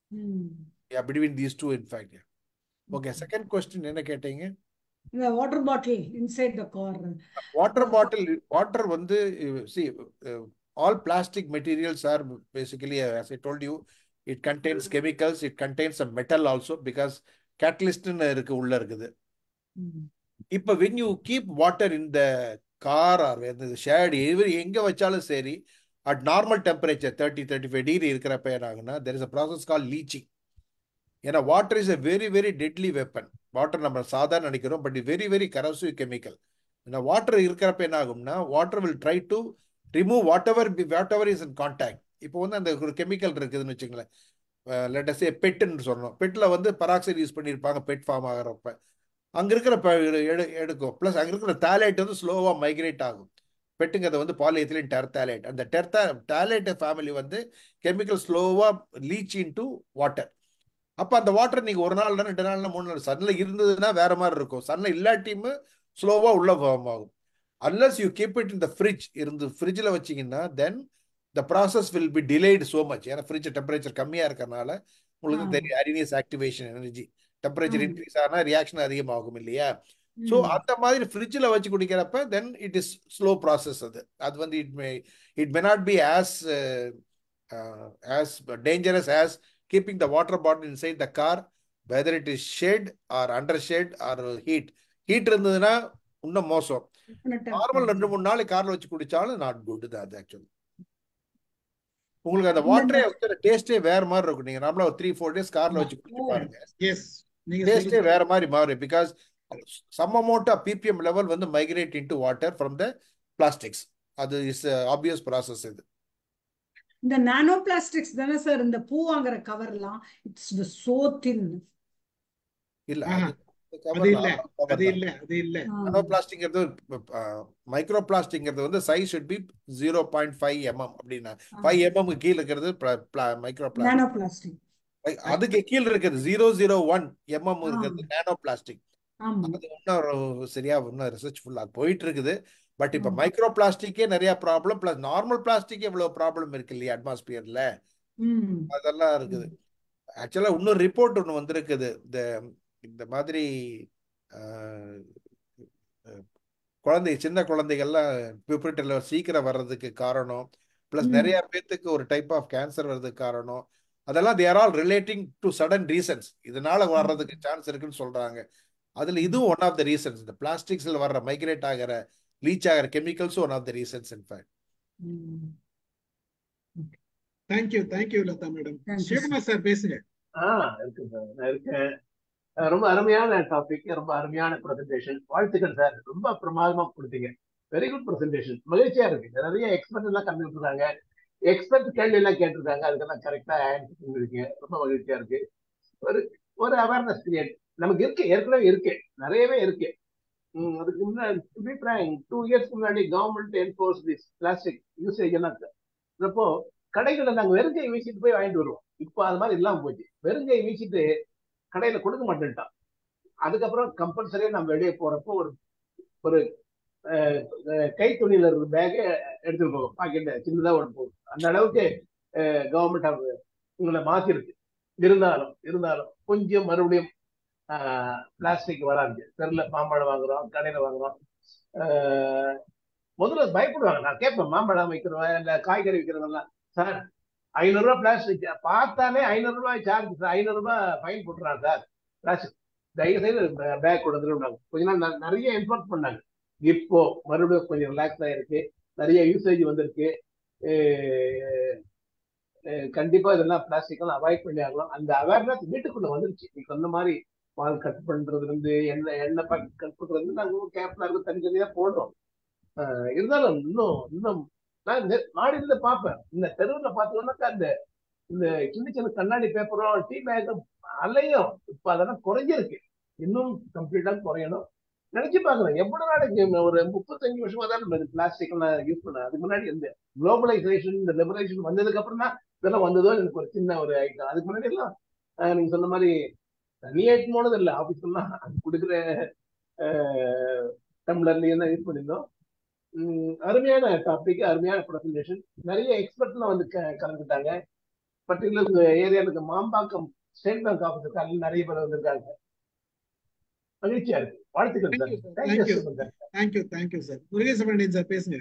yeah between these two in fact okay second question என்ன கேட்டீங்க The water bottle inside the car. Water bottle water வந்து see all plastic materials are basically as I told you it contains chemicals it contains some metal also because catalystன்னு இருக்கு உள்ள இருக்குது இப்போ when you keep water in the car or the shed எவர் எங்க வச்சாலும் சரி at normal temperature 30 35 degree இருக்கிறப்ப என்ன ஆகுனா there is a process called leaching ஏன்னா water is a very very deadly weapon water நம்ம சாதாரண நினைக்கிறோம் but very very corrosive chemical இந்த வாட்டர் இருக்கிறப்ப என்ன ஆகும்னா water will try to remove whatever whatever is in contact இப்போ வந்து அந்த ஒரு கெமிக்கல் இருக்குதுன்னு வச்சுங்களேன் லெட்டஸே பெட்டுன்னு சொல்லணும் பெட்டில் வந்து பராக்சைடு யூஸ் பண்ணியிருப்பாங்க பெட் ஃபார்ம் ஆகிறப்ப அங்கே இருக்கிற ப- எடு- எடுக்கும் ப்ளஸ் அங்கே இருக்கிற டேலைட் வந்து ஸ்லோவாக மைக்ரேட் ஆகும் பெட்டுங்கிறது வந்து பாலிஎத்திலின் டெர் டேலைட் அந்த டெர் டேலைட் ஃபேமிலி வந்து கெமிக்கல் ஸ்லோவாக லீச் இன் டு வாட்டர் அப்போ அந்த வாட்டர் நீங்கள் ஒரு நாள் ரெண்டு நாள் மூணு நாள் சன்னில் இருந்ததுன்னா வேற மாதிரி இருக்கும் சன்னில் இல்லாட்டியுமே ஸ்லோவாக உள்ள ஃபார்ம் ஆகும் அன்லஸ் யூ கீப் இட் இந்த ஃப்ரிட்ஜ் இருந்து ஃப்ரிட்ஜில் வச்சிங்கன்னா then the process will be delayed so much ஏன்னா ஃப்ரிட்ஜ் டெம்பரேச்சர் கம்மியாக இருக்கறனால உங்களுக்கு ஆ. தெரியும் அரினியஸ் ஆக்டிவேஷன் எனர்ஜி டெம்பரேச்சர் ஆமா. இன்க்ரீஸ் ஆனால் ரியாக்ஷன் அதிகமாகும் இல்லையா ஸோ ம். அந்த மாதிரி ஃப்ரிட்ஜில் வச்சு குடிக்கிறப்ப then it is slow process அது அது வந்து it may it may not be as as dangerous as keeping the water bottle inside the car whether it is shade or under shade or heat heat இருந்ததுன்னா இன்னும் மோசம் Definite ஆ. Normal ரெண்டு மூணு நாளைக்கு கார்ல வச்சு குடிச்சாலும் நாட் குட் தான் அது ஆக்சுவலி உங்களுக்கு அந்த இந்த வாட்டரே வச்சு டேஸ்டே வேற மாதிரி இருக்கும் நீங்க நார்மலா ஒரு த்ரீ ஃபோர் டேஸ் கார்ல வச்சு குடிச்சு ஓ. பாருங்க எஸ் நீங்க டேஸ்டே சொல்றது வேற மாதிரி மாறும் because some amount of PPM level வந்து migrate into water from the plastics அது இஸ் ஆப்வியஸ் ப்ராசஸ் இது இந்த நானோ பிளாஸ்டிக்ஸ் தானே சார் இந்த பூ வாங்குற கவர்லாம் இட்ஸ் சோ தின் இல்ல ஆஹா, அது அது இல்ல கவர் அது தான் இல்ல அது இல்ல நானோ பிளாஸ்டிக்ங்கிறது மைக்ரோ பிளாஸ்டிக்ங்கிறது வந்து size should be zero point five mm அப்படின்னா ஃபைவ் எம்எம் கீழே இருக்கிறது மைக்ரோ நானோ பிளாஸ்டிக் பிளாஸ்டிக் அதுக்கு கீழே இருக்குது ஜீரோ ஜீரோ ஒன் எம்எம் ஆ. இருக்கிறது நானோ பிளாஸ்டிக் ஆமா அது இன்னும் சரியா இன்னும் ரிசர்ச் ஃபுல்லா போயிட்டு இருக்குது பட் இப்ப ஆ. மைக்ரோ பிளாஸ்டிக்கே நிறைய ப்ராப்ளம் பிளஸ் நார்மல் பிளாஸ்டிக் எவ்வளவு ப்ராப்ளம் இருக்கு இல்லையா அட்மாஸ்பியர்ல ம் அதெல்லாம் இருக்குது ஆக்சுவலா இன்னொரு ரிப்போர்ட் ஒன்று வந்திருக்குது இந்த இந்த மாதிரி ஆஹ், அஹ், குழந்தை சின்ன குழந்தைகள்லாம் பியூபர்ட்டியில் சீக்கிரம் வர்றதுக்கு காரணம் ப்ளஸ் ம் நிறைய பேர்த்துக்கு ஒரு டைப் ஆஃப் கேன்சர் வர்றதுக்கு காரணம் அதெல்லாம் they're all relating to certain reasons இதனால வர்றதுக்கு சான்ஸ் இருக்குன்னு சொல்றாங்க அதுல இதுவும் ஒன் ஆஃப் த ரீசன்ஸ் இந்த பிளாஸ்டிக்ஸ்ல வர்ற மைக்ரேட் ஆகிற லீச் ஆகிற கெமிக்கல்ஸும் one of the reasons in fact ம் thank you thank you Latha madam thank you sir Sivakumar sir பேசுங்க ஆ இருக்கு சார் நான் இருக்கேன் அஹ் ரொம்ப அருமையான டாபிக் ரொம்ப அருமையான ப்ரெசன்டேஷன் வாழ்த்துக்கள் சார் ரொம்ப பிரமாதமா கொடுத்தீங்க வெரி குட் ப்ரெசன்டேஷன் மகிழ்ச்சியா இருக்கு நிறைய எக்ஸ்பர்ட் எல்லாம் கம்மி விட்டுருக்காங்க எக்ஸ்பர்ட் கேள்வி எல்லாம் கேட்டிருக்காங்க அதுக்கெல்லாம் கரெக்டா ஆன்சர் பண்ணிருக்கீங்க ரொம்ப மகிழ்ச்சியா இருக்கு ஒரு ஒரு அவேர்னஸ் கிரியேட் நமக்கு இருக்கு ஏற்கனவே இருக்கு நிறையவே இருக்கு ம், அதுக்கு முன்னாடி டூ இயர்ஸ்க்கு முன்னாடி government enforce this plastic usage எல்லாம் அப்போ கடைகளை நாங்க வெறுங்கை வீசிட்டு போய் வாங்கிட்டு வருவோம் இப்போ அது மாதிரி இல்லாம போச்சு வெறுங்கை வீசிட்டு கடையில கொடுக்க மாட்டேன்ட்டான் அதுக்கப்புறம் கம்பல்சரியா நம்ம வெளியே போறப்போ ஒரு ஒரு அஹ், அஹ், கை துணியில இருக்கிற பேக்கை எடுத்துட்டு போகும் பாக்கெட் சின்னதா ஒரு போகும் அந்த அளவுக்கு கவர்மெண்ட் உங்களை மாத்திருக்கு இருந்தாலும் இருந்தாலும் கொஞ்சம் மறுபடியும் பிளாஸ்டிக் வராது தெருல மாம்பழம் வாங்குறோம் கடையில வாங்குறோம் அஹ், முதல்ல பயப்படுவாங்க நான் கேட்பேன் மாம்பழம் வைக்கிறவன் இல்ல காய்கறி விற்கிறவங்கலாம் சார் ஐநூறு ரூபாய் பிளாஸ்டிக் பார்த்தாலே ஐநூறு ரூபாய் சார்ஜ் சார் ஐநூறு ரூபாய் ஃபைன் போட்டுறான் சார் பிளாஸ்டிக் தயவு செய்து பேக் கொடுத்துருந்தாங்க கொஞ்ச நாள் ந- நிறைய இன்ஃபோர்ஸ் பண்ணாங்க இப்போ மறுபடியும் கொஞ்சம் ரிலாக்ஸ் ஆயிருக்கு நிறைய யூசேஜ் வந்திருக்கு அஹ் அஹ் கண்டிப்பா இதெல்லாம் பிளாஸ்டிக் எல்லாம் அவாய்ட் பண்ணி ஆகலாம் அந்த அவேர்னஸ் வீட்டுக்குள்ள வந்துருச்சு நீ சொன்ன மாதிரி பால் கட் பண்றதுல இருந்து எண்ணெய் எண்ணெய் பாக்கெட் கட் பண்றதுல இருந்து நாங்க கேப்ல இருக்கு தனித்தனியா போடுறோம் அஹ் இருந்தாலும் இன்னும் இன்னும் நான் இந்த மாடியில பார்ப்பேன் இந்த தெருவுல பார்த்தோம்னாக்கா அந்த இந்த சின்ன சின்ன கண்ணாடி பேப்பரும் டீ பேக்கும் அலையும் இப்ப அதெல்லாம் குறைஞ்சிருக்கு இன்னும் கம்ப்ளீட்டா குறையணும் நினைச்சு பாக்குறேன் எவ்வளவு நாளைக்கு இந்த ஒரு முப்பத்தஞ்சு வருஷமா தான் நம்ம பிளாஸ்டிக் எல்லாம் யூஸ் பண்ண அதுக்கு முன்னாடி இந்த குளோபலைசேஷன் இந்த லிபரேஷன் வந்ததுக்கு அப்புறம் தான் இதெல்லாம் வந்ததோ எனக்கு ஒரு சின்ன ஒரு ஐட்டம் அதுக்கு முன்னாடி எல்லாம் அஹ், நீங்க சொன்ன மாதிரி தனியாயிட்டு போனது இல்லை ஆஃபீஸ் எல்லாம் அது கொடுக்குற டம்ளர்லயும் தான் யூஸ் பண்ணியிருந்தோம் உம், அருமையான டாபிக் அருமையான ப்ரெசன்டேஷன் நிறைய எக்ஸ்பர்ட்லாம் வந்து க- கலந்துட்டாங்க பர்டிகுலர் இந்த ஏரியாவுக்கு மாம்பாக்கம் ஸ்டேட் பேங்க் ஆஃபீஸர் காலையில் நிறைய பேர் வந்திருக்காங்க மகிழ்ச்சியா இருக்கு வாழ்த்துக்கள் sir thank you sir thank you thank you sir thank you thank you sir Murugesamaniyan sir பேசுங்க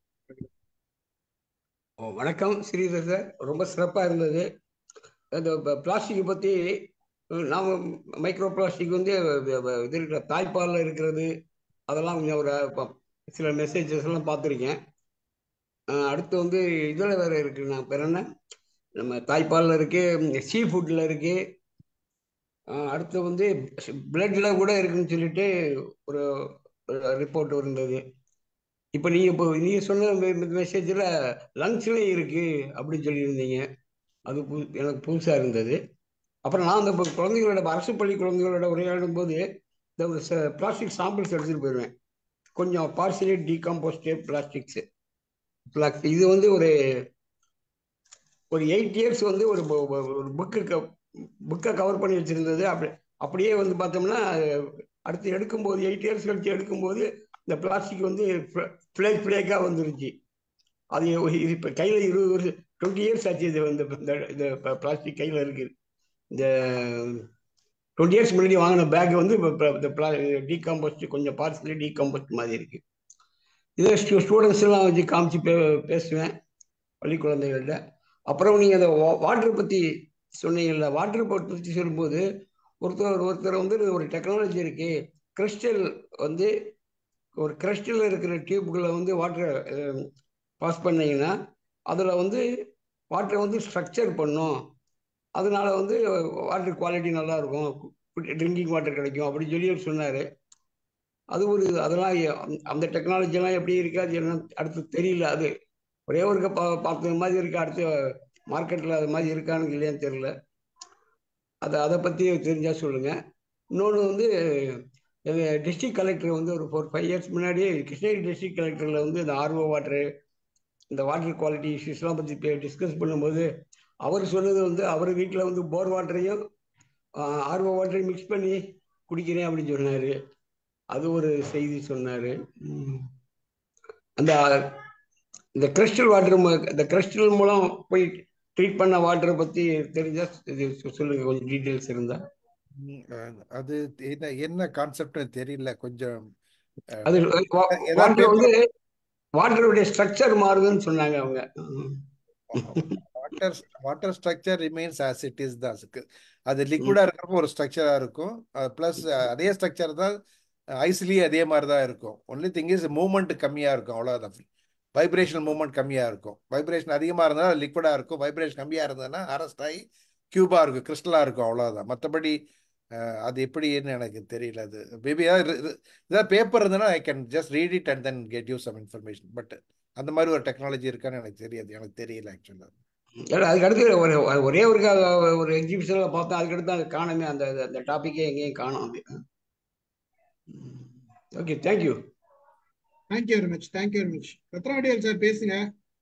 ஓ, வணக்கம் ஸ்ரீதர் சார் ரொம்ப சிறப்பாக இருந்தது அந்த பிளாஸ்டிக்கை பற்றி நாம் மைக்ரோ பிளாஸ்டிக் வந்து வ- வ- இது இருக்கிற தாய்ப்பாலில் இருக்கிறது அதெல்லாம் கொஞ்சம் ஒரு ப- சில மெசேஜஸ் எல்லாம் பார்த்துருக்கேன் அஹ் அடுத்து வந்து இதில் வேறு இருக்குது நான் பேர் என்ன நம்ம தாய்ப்பாலில் இருக்குது சீ ஃபுட்டில் இருக்குது அடுத்து வந்து பிளட்ல கூட இருக்குன்னு சொல்லிட்டு ஒரு ரிப்போர்ட் இருந்தது இப்போ நீங்கள் இப்போ நீங்கள் சொன்ன மெசேஜில் லங்ஸ்லேயும் இருக்குது அப்படின்னு சொல்லியிருந்தீங்க அது பு எனக்கு புதுசாக இருந்தது அப்புறம் நான் அந்த பு- குழந்தைகளோட அரசு பள்ளி குழந்தைகளோட உரையாடும் போது இந்த ஒரு பிளாஸ்டிக் சாம்பிள்ஸ் எடுத்துகிட்டு போயிடுவேன் கொஞ்சம் பார்சலி டீகம்போஸ்டே பிளாஸ்டிக்ஸு பிளாஸ்டிக் இது வந்து ஒரு ஒரு எயிட் இயர்ஸ் வந்து ஒரு பு- பு- ஒரு புக்கு புக்கை கவர் பண்ணி வச்சிருந்தது அப்படி அப்படியே வந்து பார்த்தோம்னா அடுத்து எடுக்கும்போது எயிட் இயர்ஸ் கழிச்சு எடுக்கும்போது இந்த பிளாஸ்டிக் வந்து ஃப்ளேக் ஃப்ளேக்காக வந்துருச்சு அது இது இப்போ கையில் இருபது வருஷம் டுவெண்ட்டி இயர்ஸ் ஆச்சு இது வந்து இந்த இந்த பிளாஸ்டிக் கையில் இருக்குது இந்த டுவெண்ட்டி இயர்ஸ் முன்னாடி வாங்கின பேக் வந்து இப்போ இந்த டீகாம்போஸ்ட் கொஞ்சம் பார்சலி டீகாம்போஸ்ட் மாதிரி இருக்குது இதை ஸ்டூ ஸ்டூடெண்ட்ஸ் எல்லாம் வச்சு காமிச்சு பே பேசுவேன் பள்ளி குழந்தைகள்கிட்ட அப்புறம் நீங்கள் அந்த வாட்டரை பற்றி சொன்னீங்கல்ல வாட்டர் பற்றி சொல்லும்போது ஒருத்தர் ஒருத்தர் வந்து ஒரு டெக்னாலஜி இருக்கு கிறிஸ்டல் வந்து ஒரு கிறிஸ்டல் இருக்கிற டியூப்களை வந்து வாட்டரை பாஸ் பண்ணீங்கன்னா அதில் வந்து வாட்டரை வந்து ஸ்ட்ரக்சர் பண்ணும் அதனால வந்து வாட்டர் குவாலிட்டி நல்லா இருக்கும் ட்ரிங்கிங் வாட்டர் கிடைக்கும் அப்படின்னு சொல்லி அவர் சொன்னார் அது ஒரு அதெல்லாம் எ- அந்த டெக்னாலஜிலாம் எப்படி இருக்கு அது என்ன அடுத்து தெரியல அது ஒரே ஒரு பா பார்த்த மாதிரி இருக்கு அடுத்து மார்க்கெட்டில் அது மாதிரி இருக்கான்னு இல்லையான்னு தெரியல அதை அதை பற்றி தெரிஞ்சால் சொல்லுங்கள் இன்னொன்று வந்து டிஸ்ட்ரிக்ட் கலெக்டர் வந்து ஒரு ஃபோர் ஃபைவ் இயர்ஸ் முன்னாடி கிருஷ்ணகிரி டிஸ்ட்ரிக்ட் கலெக்டரில் வந்து இந்த ஆர்ஓ வாட்டரு இந்த வாட்டர் குவாலிட்டி இஷ்யூஸ்லாம் பற்றி டிஸ்கஸ் பண்ணும்போது அவர் சொன்னது வந்து அவர் வீட்டில் வந்து போர் வாட்டரையும் ஆர்ஓ வாட்டரையும் மிக்ஸ் பண்ணி குடிக்கிறேன் அப்படின்னு சொன்னார் அது ஒரு செய்தி சொன்னார் அந்த இந்த கிறிஸ்டல் வாட்டர் இந்த கிறிஸ்டல் மூலம் போய் ட்ரீட் பண்ண வாட்டரை பற்றி தெரிஞ்சா இது சொ- சொல்லுங்க கொஞ்சம் டீட்டெயில்ஸ் இருந்தா ம், அஹ் அது என்ன என்ன கான்செப்ட்னு தெரியல கொஞ்சம் அது ஏதாவது வாட்டர் வந்து பேப்பர் வாட்டருடைய ஸ்ட்ரக்சர் மாறுதுன்னு சொன்னாங்க அவங்க ம். Water water structure remains as it is தான் இருக்கு அது லிக்விடா இருக்கிறப்போ ஒரு ஸ்ட்ரக்சரா இருக்கும் ப்ளஸ் அதே ஸ்ட்ரக்சர் தான் ஐஸ்லயே அதே மாதிரி தான் இருக்கும் ஒன்லி திங் இஸ் மூவ்மெண்ட் கம்மியா இருக்கும் அவ்வளவுதான் வைப்ரேஷன் மூவ்மெண்ட் கம்மியா இருக்கும் வைப்ரேஷன் அதிகமா இருந்தா லிக்விடா இருக்கும் வைப்ரேஷன் கம்மியா இருந்ததுன்னா அரெஸ்ட் ஆகி கியூபா இருக்கும் கிறிஸ்டலா இருக்கும் அவ்வளவுதான் மற்றபடி அது எப்படின்னு எனக்கு தெரியல அது மேபி ஏதாவது பேப்பர் இருந்ததுன்னா I can just read it and then get you some information but அந்த மாதிரி ஒரு டெக்னாலஜி இருக்கான்னு எனக்கு தெரியாது எனக்கு தெரியல ஆக்சுவலா ஏன்னா, அதுக்கு அடுத்து ஒரு ஒரே ஒரு க- ஒரு எக்ஸிபிஷன்ல பார்த்தா அதுக்கு அடுத்து அது காணுமே அந்த அந்த டாபிக்கே எங்கேயும் காணும் அது okay thank you thank you very much thank you very much Rathnavadiyal sir பேசுங்க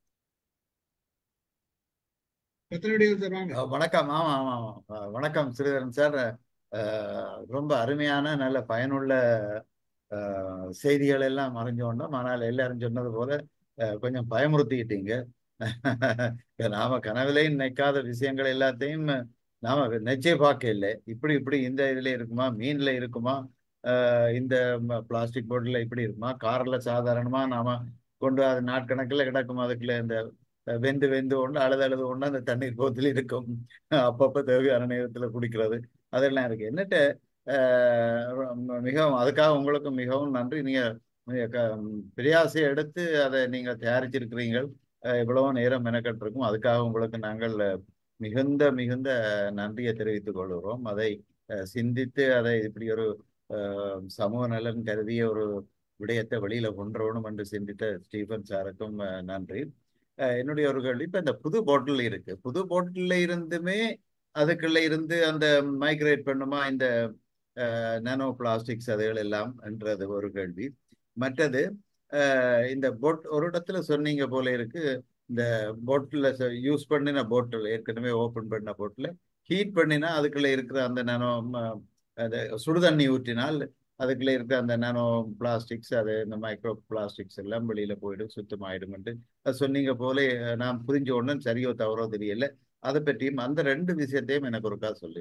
ரத்னவடியல் சார் வாங்க அஹ் வணக்கம் ஆமா ஆமா ஆமா அஹ் வணக்கம் ஸ்ரீதரன் சார் அஹ் ரொம்ப அருமையான நல்ல பயனுள்ள அஹ், செய்திகள் எல்லாம் அறிஞ்சோண்டோம் ஆனால் எல்லாரும் சொன்னது போல அஹ், கொஞ்சம் பயமுறுத்திக்கிட்டீங்க நாம கனவிலே நினைக்காத விஷயங்கள் எல்லாத்தையும் நாம நெச்சே பார்க்க இல்லை இப்படி இப்படி இந்த இதுல இருக்குமா மீன்ல இருக்குமா அஹ், இந்த பிளாஸ்டிக் போட்டில் இப்படி இருக்குமா கார்ல சாதாரணமா நாம கொண்டு அது நாட்கணக்கில் கிடக்கும் அதுக்குள்ள இந்த வெந்து வெந்து கொண்டு அழுது அழுது கொண்டு அந்த தண்ணீர் போத்தில் இருக்கும் அப்பப்போ தேவையான நேரத்தில் குடிக்கிறது அதெல்லாம் இருக்கு என்னட்ட அஹ், ரொம்ப- மிகவும் அதுக்காக உங்களுக்கு மிகவும் நன்றி நீங்க நீங்க க- பிரயாசை எடுத்து அதை நீங்க தயாரிச்சிருக்கிறீர்கள் அஹ், இவ்வளவு நேரம் மெனக்கட்டிருக்கும் அதுக்காக உங்களுக்கு நாங்கள் மிகுந்த மிகுந்த நன்றியை தெரிவித்துக் கொள்கிறோம் அதை அஹ், சிந்தித்து அதை இப்படி ஒரு அஹ், சமூக நலன் கருதிய ஒரு விடயத்தை வெளியில கொண்டு வரணும் என்று சிந்தித்த ஸ்டீபன் சாருக்கும் அஹ், நன்றி அஹ் என்னுடைய ஒரு கேள்வி இப்ப இந்த புது பாட்டில் இருக்கு புது பாட்டில்ல இருந்துமே அதுக்குள்ள இருந்து அந்த மைக்ரேட் பண்ணுமா இந்த நானோ பிளாஸ்டிக்ஸ் அதுகள் எல்லாம் என்றது ஒரு கேள்வி மற்றது அஹ் இந்த பொட் ஒரு இடத்துல சொன்னீங்க போல இருக்கு இந்த பாட்டில் யூஸ் பண்ணின பாட்டில் ஏற்கனவே ஓபன் பண்ண பாட்டில் ஹீட் பண்ணினா அதுக்குள்ள இருக்கிற அந்த நானோ அது சுடுதண்ணி ஊற்றினால் அதுக்குள்ள இருக்க அந்த நானோ பிளாஸ்டிக்ஸ் அது இந்த மைக்ரோ பிளாஸ்டிக்ஸ் எல்லாம் வெளியில போயிடும் சுத்தமாயிடும்ட்டு அது சொன்னீங்க போல நான் புரிஞ்ச உடனே சரியோ தவறோ தெரியல அதை பற்றியும் அந்த ரெண்டு விஷயத்தையும் எனக்கு ஒருக்கா சொல்லு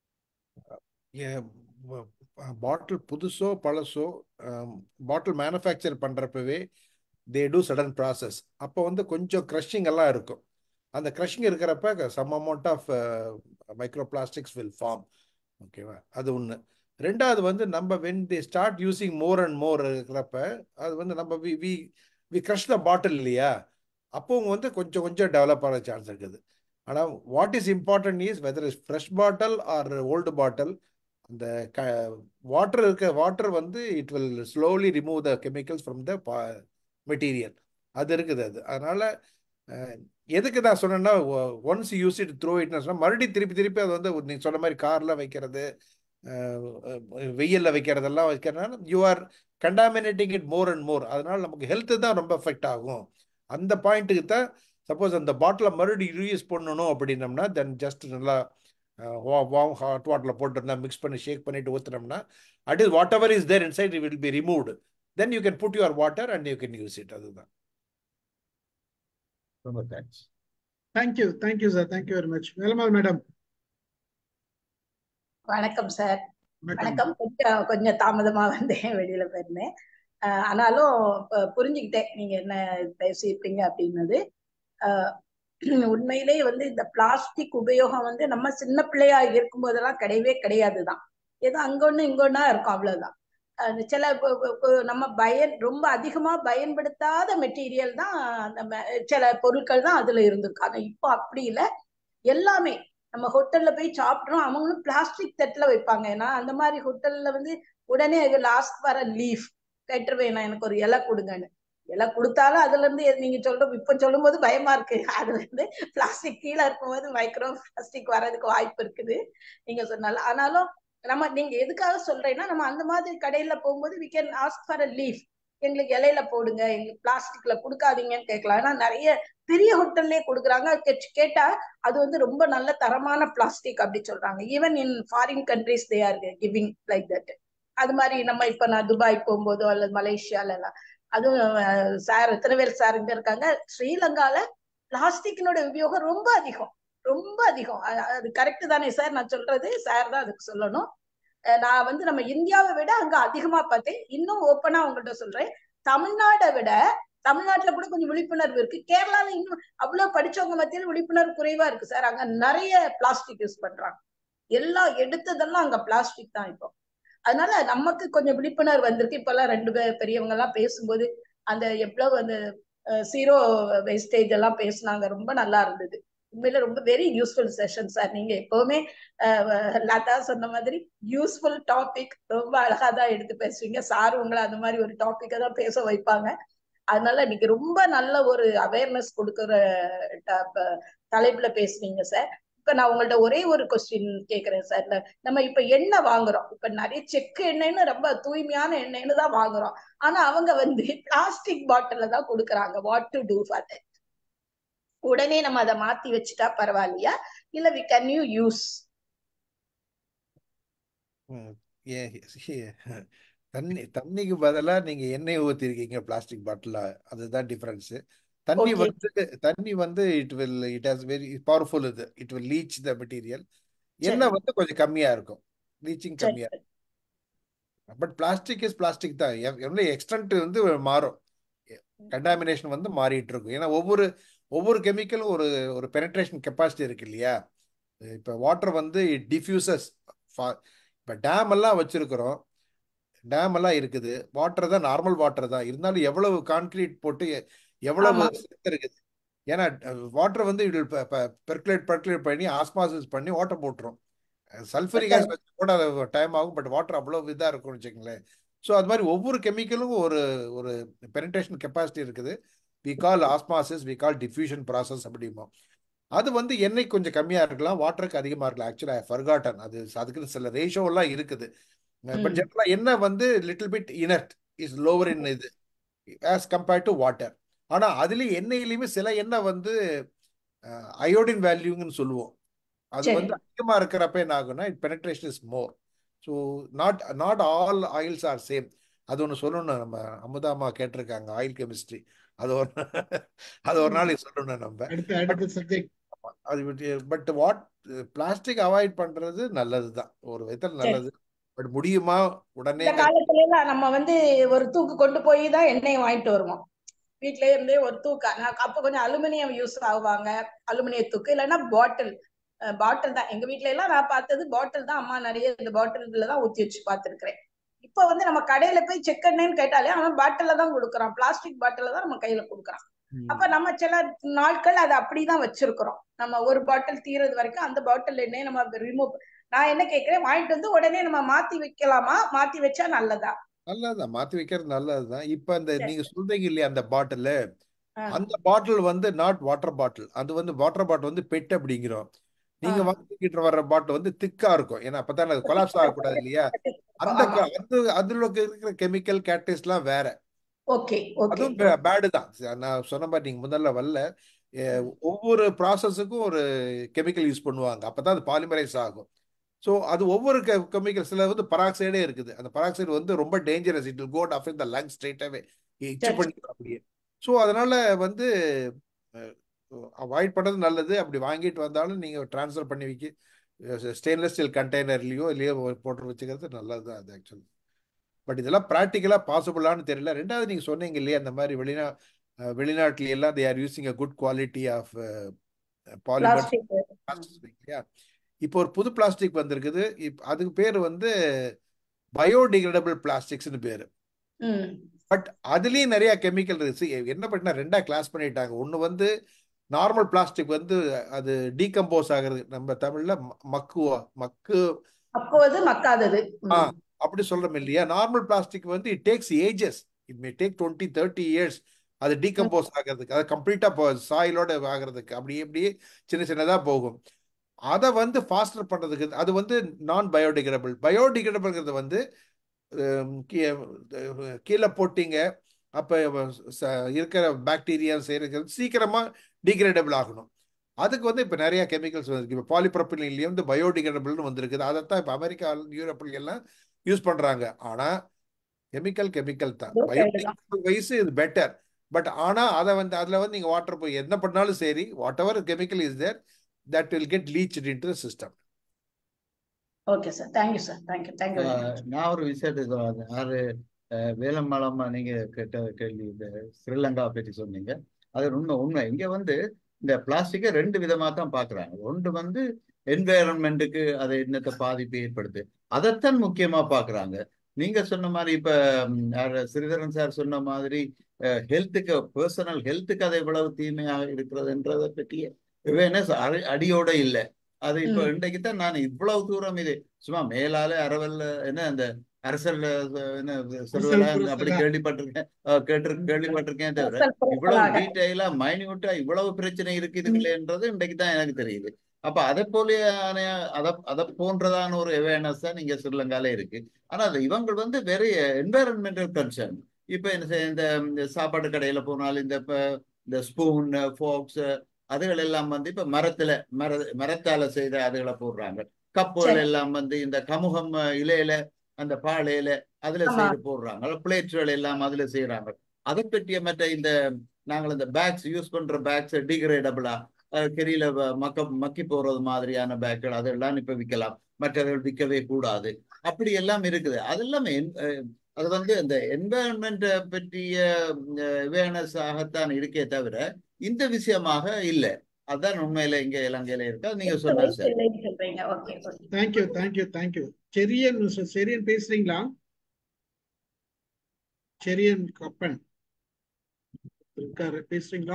பாட்டில் புதுசோ பழசோ பாட்டில் மேனுஃபேக்சர் பண்ணுறப்பவே தே டூ சடன் ப்ராசஸ் அப்போ வந்து கொஞ்சம் க்ரஷிங் எல்லாம் இருக்கும் அந்த க்ரஷிங் இருக்கிறப்ப some amount of micro plastics will form ஓகேவா அது ஒன்று ரெண்டாவது வந்து நம்ம when the start using more and more இருக்கிறப்ப அது வந்து நம்ம we we we crush the bottle இல்லையா அப்போ வந்து கொஞ்சம் கொஞ்சம் டெவலப் ஆக சான்ஸ் இருக்குது ஆனால் what is important is whether is fresh bottle or old bottle அந்த க வாட்டர் இருக்க வாட்டர் வந்து it will slowly remove the chemicals from the material அது இருக்குது அது அதனால எதுக்கு நான் சொன்னேன்னா ஒன்ஸ் யூஸ் இட் த்ரோ இட்னு சொன்னால் மறுபடியும் திருப்பி திருப்பி அது வந்து நீங்கள் சொன்ன மாதிரி காரில் வைக்கிறது வெயிலில் வைக்கிறதெல்லாம் வைக்கிறதுனால you are contaminating it more and more அதனால நமக்கு ஹெல்த்து தான் ரொம்ப எஃபெக்ட் ஆகும் அந்த பாயிண்ட்டுக்கு தான் சப்போஸ் அந்த பாட்டிலை மறுபடியும் ரீயூஸ் பண்ணணும் அப்படின்னம்னா தென் ஜஸ்ட் நல்லா வார்ம் ஹாட் வாட்டரில் போட்டுருந்தா மிக்ஸ் பண்ணி ஷேக் பண்ணிட்டு ஊற்றுனோம்னா it is whatever is there inside it will be removed then you can put your water and you can use it அதுதான் ரொம்ப thanks thank you thank you sir thank you very much Velammal madam வணக்கம் sir வணக்கம் கொஞ்சம் கொஞ்சம் தாமதமா வந்தேன் வெளியில போயிருந்தேன் ஆனாலும் புரிஞ்சுக்கிட்டேன் நீங்க என்ன பேசியிருப்பீங்க அப்படின்னது உண்மையிலேயே வந்து இந்த பிளாஸ்டிக் உபயோகம் வந்து நம்ம சின்ன பிள்ளையா இருக்கும் போதெல்லாம் கிடையவே கிடையாதுதான் ஏதோ அங்கொன்னு இங்கொன்னா இருக்கும் அவ்வளவுதான் சில நம்ம பயன் ரொம்ப அதிகமா பயன்படுத்தாத மெட்டீரியல் தான் அந்த சில பொருட்கள் தான் அதுல இருந்திருக்கு ஆனா இப்போ அப்படி இல்லை எல்லாமே நம்ம ஹோட்டல்ல போய் சாப்பிட்றோம் அவங்களும் பிளாஸ்டிக் தட்டுல வைப்பாங்க ஏன்னா அந்த மாதிரி ஹோட்டல்ல வந்து உடனே லாஸ்ட் வர லீஃப் கேட்டுருவேன் நான் எனக்கு ஒரு இலை கொடுங்கன்னு இலை கொடுத்தாலும் அதுல இருந்து நீங்க சொல்ற இப்ப சொல்லும் போது பயமா இருக்கு அதுல இருந்து பிளாஸ்டிக் கீழே இருக்கும்போது மைக்ரோ பிளாஸ்டிக் வர்றதுக்கு வாய்ப்பு இருக்குது நீங்க சொன்னாலும் ஆனாலும் நம்ம நீங்க எதுக்காக சொல்றேன்னா நம்ம அந்த மாதிரி கடையில போகும்போது we can ask for a leaf எங்களுக்கு இலையில போடுங்க எங்களுக்கு பிளாஸ்டிக்ல கொடுக்காதீங்கன்னு கேட்கலாம் ஏன்னா நிறைய பெரிய ஹோட்டல்லே கொடுக்குறாங்க கேட்டா அது வந்து ரொம்ப நல்ல தரமான பிளாஸ்டிக் அப்படி சொல்றாங்க even in foreign countries they are giving like that அது மாதிரி நம்ம இப்ப நான் துபாய் போகும்போதோ அல்லது மலேசியால எல்லாம் அதுவும் சார் எத்தனை பேர் சார் இங்க இருக்காங்க ஸ்ரீலங்கால பிளாஸ்டிக்கினோட உபயோகம் ரொம்ப அதிகம் ரொம்ப அதிகம் அது கரெக்ட் தானே சார் நான் சொல்றது சார் தான் அதுக்கு சொல்லணும் அஹ் நான் வந்து நம்ம இந்தியாவை விட அங்க அதிகமா பார்த்தேன் இன்னும் ஓப்பனா உங்கள்கிட்ட சொல்றேன் தமிழ்நாடை விட தமிழ்நாட்டுல கூட கொஞ்சம் விழிப்புணர்வு இருக்கு கேரளால இன்னும் அவ்வளவு படிச்சவங்க மத்தியில் விழிப்புணர்வு குறைவா இருக்கு சார் அங்க நிறைய பிளாஸ்டிக் யூஸ் பண்றாங்க எல்லாம் எடுத்ததெல்லாம் அங்க பிளாஸ்டிக் தான் இப்போ அதனால நமக்கு கொஞ்சம் விழிப்புணர்வு வந்திருக்கு இப்ப எல்லாம் ரெண்டு பேர் பெரியவங்க எல்லாம் பேசும்போது அந்த எவ்வளவு அந்த சீரோ வேஸ்டேஜ் எல்லாம் பேசுனாங்க ரொம்ப நல்லா இருந்தது உண்மையில ரொம்ப வெரி யூஸ்ஃபுல் செஷன் சார் நீங்க எப்பவுமே அஹ், லதா சொன்ன மாதிரி யூஸ்ஃபுல் டாபிக் ரொம்ப அழகா தான் எடுத்து பேசுவீங்க சார் உங்களை அந்த மாதிரி ஒரு டாபிக்கை தான் பேச வைப்பாங்க அதனால நீங்க ரொம்ப நல்ல ஒரு அவேர்னஸ் கொடுக்குற ட- ப- தலைப்புல பேசுனீங்க சார் இப்ப நான் உங்கள்ட்ட ஒரே ஒரு கொஸ்டின் கேக்குறேன் சார் இந்த நம்ம இப்ப எண்ணெய் வாங்குறோம் இப்ப நிறைய செக்கு எண்ணெய்னு ரொம்ப தூய்மையான எண்ணெய்னு தான் வாங்குறோம் ஆனா அவங்க வந்து பிளாஸ்டிக் பாட்டில தான் கொடுக்குறாங்க what to do for that உடனே நம்ம அதை மாத்தி வச்சுட்டா பரவாயில்லையா இல்ல வி கேன் யூ யூஸ் ம், ஏ- ஏ- தண்ணி தண்ணிக்கு பதிலா நீங்க எண்ணெய் ஊத்திருக்கீங்க பிளாஸ்டிக் பாட்டில அதுதான் டிஃபரன்ஸ் தண்ணி ஓகே வந்து தண்ணி வந்து it will it has very powerful இது it will leach the material சரி எண்ணெய் வந்து கொஞ்சம் கம்மியா இருக்கும் லீச்சிங் சரி கம்மியா சரி பட் பிளாஸ்டிக் இஸ் பிளாஸ்டிக் தான் எவ்வளோ எக்ஸ்டென்ட் வந்து மாறும் கண்டாமினேஷன் வந்து மாறிட்டு இருக்கும் ஏன்னா ஒவ்வொரு ஒவ்வொரு கெமிக்கலும் ஒரு ஒரு பெனட்ரேஷன் கெப்பாசிட்டி இருக்கு இல்லையா இப்போ வாட்டர் வந்து இட் டிஃப்யூசஸ் இப்போ டேம் எல்லாம் வச்சிருக்கிறோம் டேம் எல்லாம் இருக்குது வாட்டர் தான் நார்மல் வாட்டர் தான் இருந்தாலும் எவ்வளவு கான்கிரீட் போட்டு எ- எவ்வளவு ஆமா strength இருக்குது ஏன்னா வாட்டர் வந்து இட் பெர்குலேட் பெர்குலேட் பண்ணி ஆஸ்மாசிஸ் பண்ணி வாட்டர் போட்டுரும் சல்ஃபரிக் சார் கேஸ் வச்சு கூட அது டைம் ஆகும் பட் வாட்டர் அவ்வளோ இதாக இருக்கும்னு வச்சுக்கோங்களேன் ஸோ அது மாதிரி ஒவ்வொரு கெமிக்கலும் ஒரு ஒரு பெனிட்ரேஷன் கெப்பாசிட்டி இருக்குது we call osmosis we call diffusion process அப்படிமோ அது வந்து எண்ணெய் கொஞ்சம் கம்மியாக இருக்கலாம் வாட்டருக்கு அதிகமாக இருக்கலாம் ஆக்சுவலாக ஃபர்காட்டன் அது அதுக்கு சில ரேஷோ எல்லாம் இருக்குது பட் ம் ஜென்ரலாக எண்ணெய் வந்து little bit inert is lower in இது ஆஸ் கம்பேர்ட் டு வாட்டர் ஆனால் அதுலேயும் எண்ணெயிலையுமே சில எண்ணெய் வந்து அயோடின் வேல்யூங்கன்னு சொல்லுவோம் அது சரி வந்து அதிகமாக இருக்கிறப்ப என்ன ஆகும்னா it penetration is more so not not all oils are same அது ஒன்று சொல்லணும் நம்ம அமுதாமா கேட்டிருக்காங்க ஆயில் கெமிஸ்ட்ரி அது ஒரு அது ஒரு ம் நாளைக்கு சொல்லணும் நம்ம அடுத்த பட் அடுத்த சப்ஜெக்ட் அது பட் வாட் பிளாஸ்டிக் அவாய்ட் பண்றது நல்லது தான் ஒரு விதத்தில் சரி நல்லது பட் முடியுமா உடனே இந்த காலத்துல எல்லாம் நம்ம வந்து ஒரு தூக்கு கொண்டு போய் தான் எண்ணெயை வாங்கிட்டு வருவோம் வீட்ல இருந்தே ஒரு தூக்கு நான் அப்ப கொஞ்சம் அலுமினியம் யூஸ் ஆகுவாங்க அலுமினிய தூக்கு இல்லைன்னா பாட்டில் பாட்டில் தான் எங்க வீட்ல எல்லாம் நான் பார்த்தது பாட்டில் தான் அம்மா நிறைய இந்த பாட்டில்ல தான் ஊத்தி வச்சு பார்த்திருக்கிறேன் இப்ப வந்து நம்ம கடையில போய் செக் எண்ணெய்னு கேட்டாலே அவன் பாட்டில தான் கொடுக்குறான் பிளாஸ்டிக் பாட்டில தான் நம்ம கையில கொடுக்குறான் அப்ப நம்ம சில நாட்கள் அதை அப்படிதான் வச்சிருக்கிறோம் நம்ம ஒரு பாட்டில் தீரது வரைக்கும் அந்த பாட்டில் எண்ணெயை நம்ம ரிமூவ் நான் என்ன கேக்குறேன் வாங்கிட்டு வந்து உடனே நம்ம மாத்தி வைக்கலாமா மாத்தி வச்சா நல்லதா நல்லதுதான் மாத்தி வைக்கிறது நல்லதுதான் இப்ப அந்த சரி நீங்க சொல்றீங்க இல்லையா அந்த பாட்டில் ஆ அந்த பாட்டில் வந்து நாட் வாட்டர் பாட்டில் அது வந்து வாட்டர் பாட்டில் வந்து பெட் அப்படிங்கிறோம் ஆ நீங்க வாங்கிக்கிட்டு வர்ற பாட்டில் வந்து திக்கா இருக்கும் ஏன்னா அப்பதான் அது கொலாப்ஸ் ஆகக்கூடாது இல்லையா அந்த ஆமா க- அது அதுல இருக்கிற கெமிக்கல் கேட்டலிஸ்ட்லாம் வேற ஓகே ஓகே அதுவும் பேடு தான் ச- நான் சொன்ன மாதிரி நீங்க முதல்ல வரல எ, ஒவ்வொரு ப்ராசஸுக்கும் ஒரு கெமிக்கல் யூஸ் பண்ணுவாங்க அப்பதான் அது பாலிமரைஸ் ஆகும் ஸோ அது ஒவ்வொரு கெமிக்கல் சில வந்து பராக்சைடே இருக்குது அந்த பராக்சைடு வந்து ரொம்ப dangerous it will coat affect the lung ஸ்ட்ரெயிட்டாவே இச்சு சரி பண்ணிடும் அப்படியே ஸோ அதனால வந்து அவாய்ட் பண்ணுறது நல்லது அப்படி வாங்கிட்டு வந்தாலும் நீங்கள் ட்ரான்ஸ்ஃபர் பண்ணி வைக்க ஸ்டெயின்லெஸ் ஸ்டீல் கண்டெய்னர்லேயோ இல்லையோ போட்டு வச்சுக்கிறது நல்லது தான் அது ஆக்சுவலி பட் இதெல்லாம் ப்ராக்டிக்கலாக பாசிபிளான்னு தெரியல ரெண்டாவது நீங்கள் சொன்னீங்க இல்லையா அந்த மாதிரி வெளிநா அஹ் வெளிநாட்டுல எல்லாம் they are using a good quality of polymer plastic இல்லையா இப்போ ஒரு புது பிளாஸ்டிக் வந்திருக்குது இப் அதுக்கு பேர் வந்து பயோடிகிரேடபிள் பிளாஸ்டிக்ஸ்னு பேர் ம் பட் அதுலேயும் நிறைய கெமிக்கல் இருக்கு See, என்ன பண்ணா ரெண்டா கிளாஸ் பண்ணிட்டாங்க ஒன்று வந்து நார்மல் பிளாஸ்டிக் வந்து அது டீகம்போஸ் ஆகுறது நம்ம தமிழ்ல ம- மக்குவா மக்கு மக்குவது மக்காதது ஆ ம் அப்படி சொல்றோம் இல்லையா நார்மல் பிளாஸ்டிக் வந்து it takes ages it may take twenty thirty years அது ம் டீகம்போஸ் ஆகிறதுக்கு அது கம்ப்ளீட்டா சாயிலோட ஆகிறதுக்கு அப்படியே அப்படியே சின்ன சின்னதா போகும் அதை வந்து ஃபாஸ்டர் பண்றதுக்கு அது வந்து நான் பயோடிகிரேடபிள் பயோடிகிரேடபிள்ங்கிறது வந்து ஹம், கீ- கீழே போட்டீங்க அப்போ இருக்கிற பாக்டீரியா செய்யறது சீக்கிரமா டிகிரேடபிள் ஆகணும் அதுக்கு வந்து இப்போ நிறைய கெமிக்கல்ஸ் வந்துருக்கு இப்போ பாலிப்ரொபிலின்லேயே வந்து பயோடிகிரேடபிள்னு வந்திருக்குது அதைத்தான் இப்போ அமெரிக்கா யூரோப்பில் எல்லாம் யூஸ் பண்றாங்க ஆனா கெமிக்கல் கெமிக்கல் தான் அதுவும் கேடு தான் பயோடிகிரேடபிள் வைஸ் இது பெட்டர் பட் ஆனா அதை வந்து அதுல வந்து நீங்க வாட்டர் போய் என்ன பண்ணாலும் சரி whatever chemical is there that will get leach into system okay sir thank you sir thank you thank you very much நான் ஒரு விஷயத்துக்கு வரேன். யாரு அஹ், வேலம்மாளம்மா நீங்க கேட்ட கேள்வி இந்த ஸ்ரீலங்கா பற்றி சொன்னீங்க அது உண்மை உண்மை இங்க வந்து இந்த பிளாஸ்டிக்கை ரெண்டு விதமா தான் பாக்குறாங்க ஒன்று வந்து என்வாயரன்மெண்ட்டுக்கு அது என்னத்தை பாதிப்பு ஏற்படுது அதைத்தான் முக்கியமா பாக்குறாங்க நீங்க சொன்ன மாதிரி இப்ப ம், யாரு ஸ்ரீதரன் சார் சொன்ன மாதிரி ஹெல்த்துக்கு பர்சனல் ஹெல்த்துக்கு அது எவ்வளவு தீமையாக இருக்கிறதுன்றதை பற்றிய அவேர்னஸ் அடியோட இல்லை அது இப்ப ம் இன்றைக்கு தான் நான் இவ்வளவு தூரம் இது சும்மா மேலால அரவல்ல என்ன அந்த அரசல் என்ன செல்வலா அரசல் அப்படி புரசலா கேள்விப்பட்டிருக்கேன் அஹ் கேட்டு கேள்விப்பட்டிருக்கேன் தவிர அரசல் இவ்வளவு புரசலாக டீட்டெயிலா மைன்யூட்டா இவ்வளவு பிரச்சனை இருக்குதுங்களேன்றது இன்றைக்கு தான் எனக்கு தெரியுது அப்ப அதை போலியான அதை அதை போன்றதான ஒரு அவேர்னஸ் தான் நீங்க ஸ்ரீலங்கால இருக்கு ஆனா அது இவங்க வந்து வெறும் என்வாயரன்மெண்டல் கன்சர்ன் இப்ப என்ன செய்ய- இந்த இந்த சாப்பாடு கடையில போனாலும் இந்த இப்ப இந்த ஸ்பூன் ஃபோக்ஸ் அதுகள் எல்லாம் வந்து இப்ப மரத்துல மர மரத்தால செய்த அதுகளை போடுறாங்க கப்புகள் சரி எல்லாம் வந்து இந்த கமுகம் அஹ், இலையில அந்த பாலையில அதுல ஆமா செய்து போடுறாங்க பிளேட்கள் எல்லாம் அதுல செய்யறாங்க அதை பற்றிய மற்ற இந்த நாங்கள் இந்த பேக்ஸ் யூஸ் பண்ற பேக்ஸ் டிகிரேடபிளா கெரியில வ- மக்க மக்கி போறது மாதிரியான பேக்கள் அதெல்லாம் இப்ப விற்கலாம் மற்றவர்கள் விற்கவே கூடாது அப்படி எல்லாம் இருக்குது அதெல்லாம் என்- அஹ், அது வந்து அந்த என்வாயன்மெண்ட் பற்றிய அவேர்னஸ் ஆகத்தான் இருக்கே தவிர இந்த விஷயமாக இல்லை அதான் உண்மையில இங்க இலங்கையில இருக்கா நீங்க எட்டு சொன்னது வயசு சரி இல்லைன்னு சொல்றீங்க okay okay thank you thank you thank you Cherian mister Cherian பேசுறீங்களா செரியன் கப்பன் இருக்காரு பேசுறீங்களா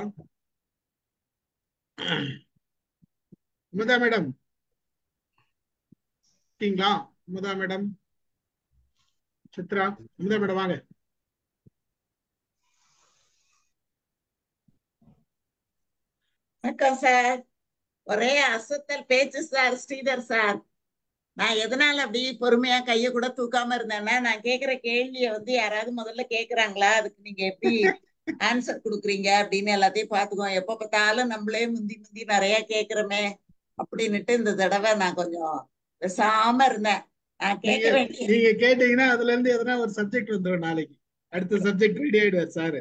உமதா மேடம் இருக்கீங்களா உமதா மேடம் சித்ரா உமதா மேடம் வாங்க வணக்கம் சார் ஒரே அசத்தல் பேச்சு சார் ஸ்ரீதர் சார் நான் எதனால அப்படி பொறுமையா கைய கூட தூக்காம இருந்தேன்னா நான் கேக்குற கேள்விய வந்து யாராவது முதல்ல கேக்குறாங்களா அதுக்கு நீங்க எப்படி ஆன்சர் கொடுக்குறீங்க அப்படின்னு எல்லாத்தையும் பாத்துக்கோ எப்ப பார்த்தாலும் நம்மளே முந்தி முந்தி நிறைய கேக்குறோமே அப்படின்னுட்டு இந்த தடவை நான் கொஞ்சம் பேசாம இருந்தேன் நான் நீங்க கேட்க வேண்டிய நீங்க கேட்டீங்கன்னா அதுல இருந்து எதனா ஒரு சப்ஜெக்ட் வந்துடும் நாளைக்கு அடுத்த சப்ஜெக்ட் ரெடி ஆயிடுவார் சாரு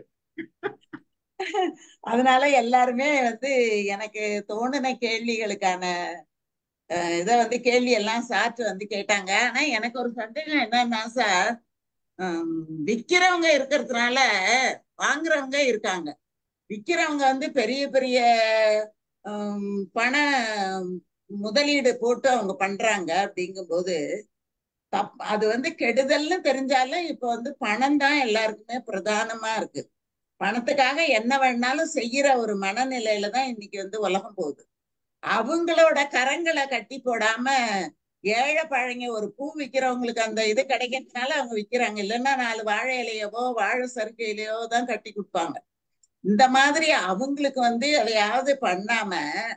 அதனால எல்லாருமே வந்து எனக்கு தோணுன கேள்விகளுக்கான அஹ், இதை வந்து கேள்வி எல்லாம் சார்ட்டு வந்து கேட்டாங்க ஆனா எனக்கு ஒரு சந்தேகம் என்னன்னா சார் ஹம், விக்கிறவங்க இருக்கிறதுனால வாங்குறவங்க இருக்காங்க விக்கிறவங்க வந்து பெரிய பெரிய ஹம், பண முதலீடு போட்டு அவங்க பண்றாங்க அப்படிங்கும்போது தப் அது வந்து கெடுதல்னு தெரிஞ்சாலும் இப்ப வந்து பணம் தான் எல்லாருக்குமே பிரதானமா இருக்கு பணத்துக்காக என்ன வேணாலும் செய்யற ஒரு மனநிலையில தான் இன்னைக்கு வந்து உலகம் போகுது அவங்களோட கரங்களை கட்டி போடாம ஏழை பழங்க ஒரு பூ விக்கிறவங்களுக்கு அந்த இது கிடைக்கிறதுனால அவங்க விக்கிறாங்க இல்லைன்னா நாலு வாழை இலையவோ வாழை சறுக்கு இலையோ தான் கட்டி கொடுப்பாங்க இந்த மாதிரி அவங்களுக்கு வந்து எதையாவது பண்ணாம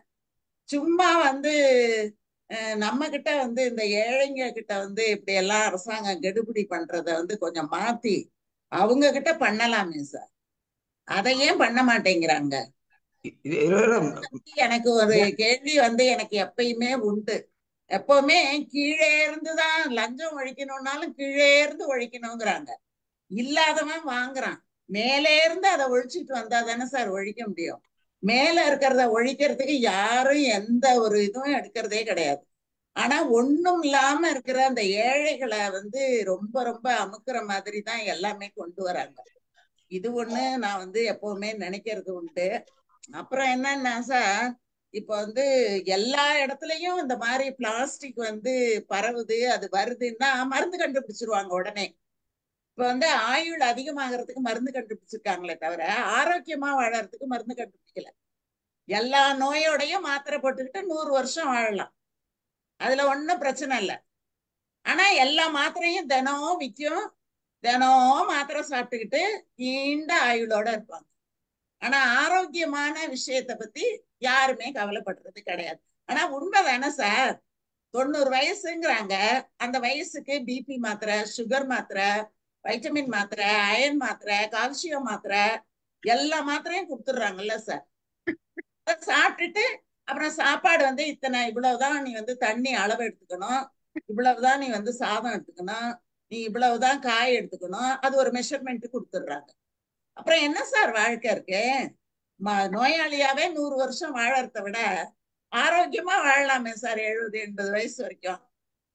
சும்மா வந்து அஹ், நம்ம கிட்ட வந்து இந்த ஏழைங்க கிட்ட வந்து இப்படி எல்லாம் அரசாங்கம் கெடுபிடி பண்றத வந்து கொஞ்சம் மாத்தி அவங்க கிட்ட பண்ணலாமே சார் அதை ஏன் பண்ண மாட்டேங்கிறாங்க இது இதுல எனக்கு ஒரு கேள்வி வந்து எனக்கு எப்பயுமே உண்டு எப்பவுமே கீழே இருந்துதான் லஞ்சம் ஒழிக்கணும்னாலும் கீழே இருந்து ஒழிக்கணுங்கிறாங்க இல்லாதவன் வாங்குறான் மேலே இருந்து அதை ஒழிச்சிட்டு வந்தா தானே சார் ஒழிக்க முடியும் மேல இருக்கிறத ஒழிக்கிறதுக்கு யாரும் எந்த ஒரு இதுவும் எடுக்கிறதே கிடையாது ஆனா ஒண்ணும் இல்லாம இருக்கிற அந்த ஏழைகளை வந்து ரொம்ப ரொம்ப அமுக்குற மாதிரி தான் எல்லாமே கொண்டு வராங்க இது ஒண்ணு நான் வந்து எப்பவுமே நினைக்கிறது உண்டு அப்புறம் என்னன்னா சார் இப்ப வந்து எல்லா இடத்துலயும் இந்த மாதிரி பிளாஸ்டிக் வந்து பரவுது அது வருதுன்னா மருந்து கண்டுபிடிச்சிருவாங்க உடனே இப்ப வந்து ஆயுள் அதிகமாகறதுக்கு மருந்து கண்டுபிடிச்சிருக்காங்களே தவிர ஆரோக்கியமா வாழறதுக்கு மருந்து கண்டுபிடிக்கல எல்லா நோயோடையும் மாத்திரை போட்டுக்கிட்டு நூறு வருஷம் வாழலாம் அதுல ஒண்ணும் பிரச்சனை இல்லை ஆனா எல்லா மாத்திரையும் தினம் விற்கும் தினம் மாத்திரை சாப்பிட்டுக்கிட்டு நீண்ட ஆயுளோட இருப்பாங்க ஆனா ஆரோக்கியமான விஷயத்த பத்தி யாருமே கவலைப்படுறது கிடையாது ஆனா உண்மை தானே சார் தொண்ணூறு வயசுங்கிறாங்க அந்த வயசுக்கு பிபி மாத்திரை சுகர் மாத்திரை வைட்டமின் மாத்திரை அயன் மாத்திரை கால்சியம் மாத்திரை எல்லா மாத்திரையும் கொடுத்துடுறாங்கல்ல சார் அதை சாப்பிட்டுட்டு அப்புறம் சாப்பாடு வந்து இத்தனை இவ்வளவுதான் நீ வந்து தண்ணி அளவு எடுத்துக்கணும் இவ்வளவுதான் நீ வந்து சாதம் எடுத்துக்கணும் நீ இவ்வளவுதான் காய் எடுத்துக்கணும் அது ஒரு மெஷர்மெண்ட் கொடுத்துடுறாங்க அப்புறம் என்ன சார் வாழ்க்கை இருக்கு ம- நோயாளியாவே நூறு வருஷம் வாழறத விட ஆரோக்கியமா வாழலாமே சார் எழுபது எண்பது வயசு வரைக்கும்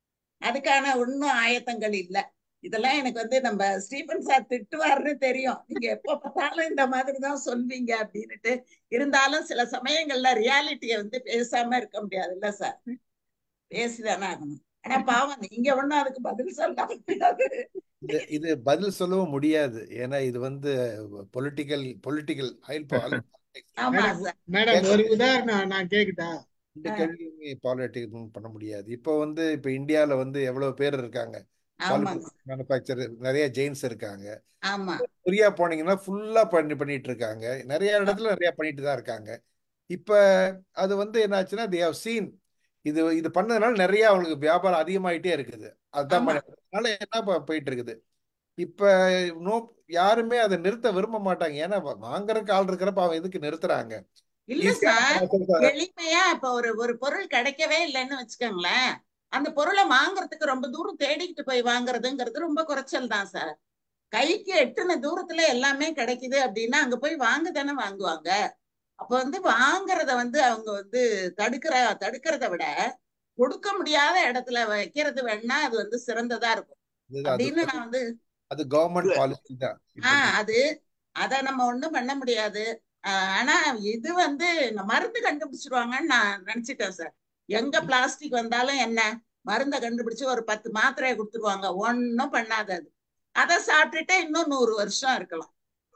அதுக்கான ஒன்றும் ஆயத்தங்கள் இல்ல இதெல்லாம் எனக்கு வந்து நம்ம ஸ்டீபன் சார் திட்டுவாருன்னு தெரியும் நீங்க எப்ப பார்த்தாலும் இந்த மாதிரி தான் சொல்வீங்க அப்படின்னுட்டு இருந்தாலும் சில சமயங்கள்ல ரியாலிட்டியை வந்து பேசாம இருக்க முடியாதுல்ல சார் பேசிதானே ஆகணும் ஆனா பாவம் நீங்க ஒண்ணும் அதுக்கு பதில் சொல்ல முடியாது இது இது பதில் சொல்லவும் முடியாது ஏன்னா இது வந்து பொலிட்டிக்கல் பொலிட்டிக்கல் ஆயில் ஆமா மேடம் சார் மேடம் ஒரு உதாரணம் நான் கேக்குதா இந்த கேள்வி பாலிட்டிக்ஸ் பண்ண முடியாது இப்போ வந்து இப்போ இந்தியாவில் வந்து எவ்வளவு பேர் இருக்காங்க ஆமாங்க மேனுஃபேக்சர் நிறைய ஜெயின்ஸ் இருக்காங்க ஆமா கொரியா போனீங்கன்னா ஃபுல்லா பண்ணி பண்ணிட்டு இருக்காங்க நிறைய இடத்துல நிறைய பண்ணிட்டு தான் இருக்காங்க இப்ப அது வந்து என்னாச்சுன்னா தே ஹவ் சீன் இது இது பண்ணதுனால நிறைய அவங்களுக்கு வியாபாரம் அதிகமாயிட்டே இருக்குது அதுதான் ஆமா பண்ண- அதனால என்ன ப- போயிட்டு இருக்குது இப்ப நோ யாருமே அதை நிறுத்த விரும்ப மாட்டாங்க ஏன்னா வா- வாங்குறதுக்கு ஆள் இருக்கிறப்ப அவன் எதுக்கு நிறுத்துறாங்க இல்ல ஈஸியான சார் ப்ராசஸ் எளிமையா இப்ப ஒரு ஒரு பொருள் கிடைக்கவே இல்லைன்னு வச்சுக்கோங்களேன் அந்த பொருளை வாங்குறதுக்கு ரொம்ப தூரம் தேடிக்கிட்டு போய் வாங்குறதுங்கிறது ரொம்ப குறைச்சல் தான் சார் கைக்கு எட்டுன தூரத்துல எல்லாமே கிடைக்குது அப்படின்னா அங்க போய் வாங்க தானே வாங்குவாங்க அப்ப வந்து வாங்குறத வந்து அவங்க வந்து தடுக்கிற தடுக்கிறத விட கொடுக்க முடியாத இடத்துல வைக்கிறது வேணா அது வந்து சிறந்ததா இருக்கும் அது அது அப்படின்னு நான் வந்து அது கவர்மெண்ட் பாலிசி தான் இப்ப ஆஹ் அது அத நம்ம ஒண்ணும் பண்ண முடியாது ஆஹ் ஆனா இது வந்து இந்த மருந்து கண்டுபிடிச்சிருவாங்கன்னு நான் நினைச்சிட்டேன் சார் எங்க பிளாஸ்டிக் வந்தாலும் என்ன மருந்தை கண்டுபிடிச்சு ஒரு பத்து மாத்திரையை கொடுத்துருவாங்க ஒன்னும் பண்ணாது அது அதை சாப்பிட்டுட்டு இன்னும் நூறு வருஷம் இருக்கலாம்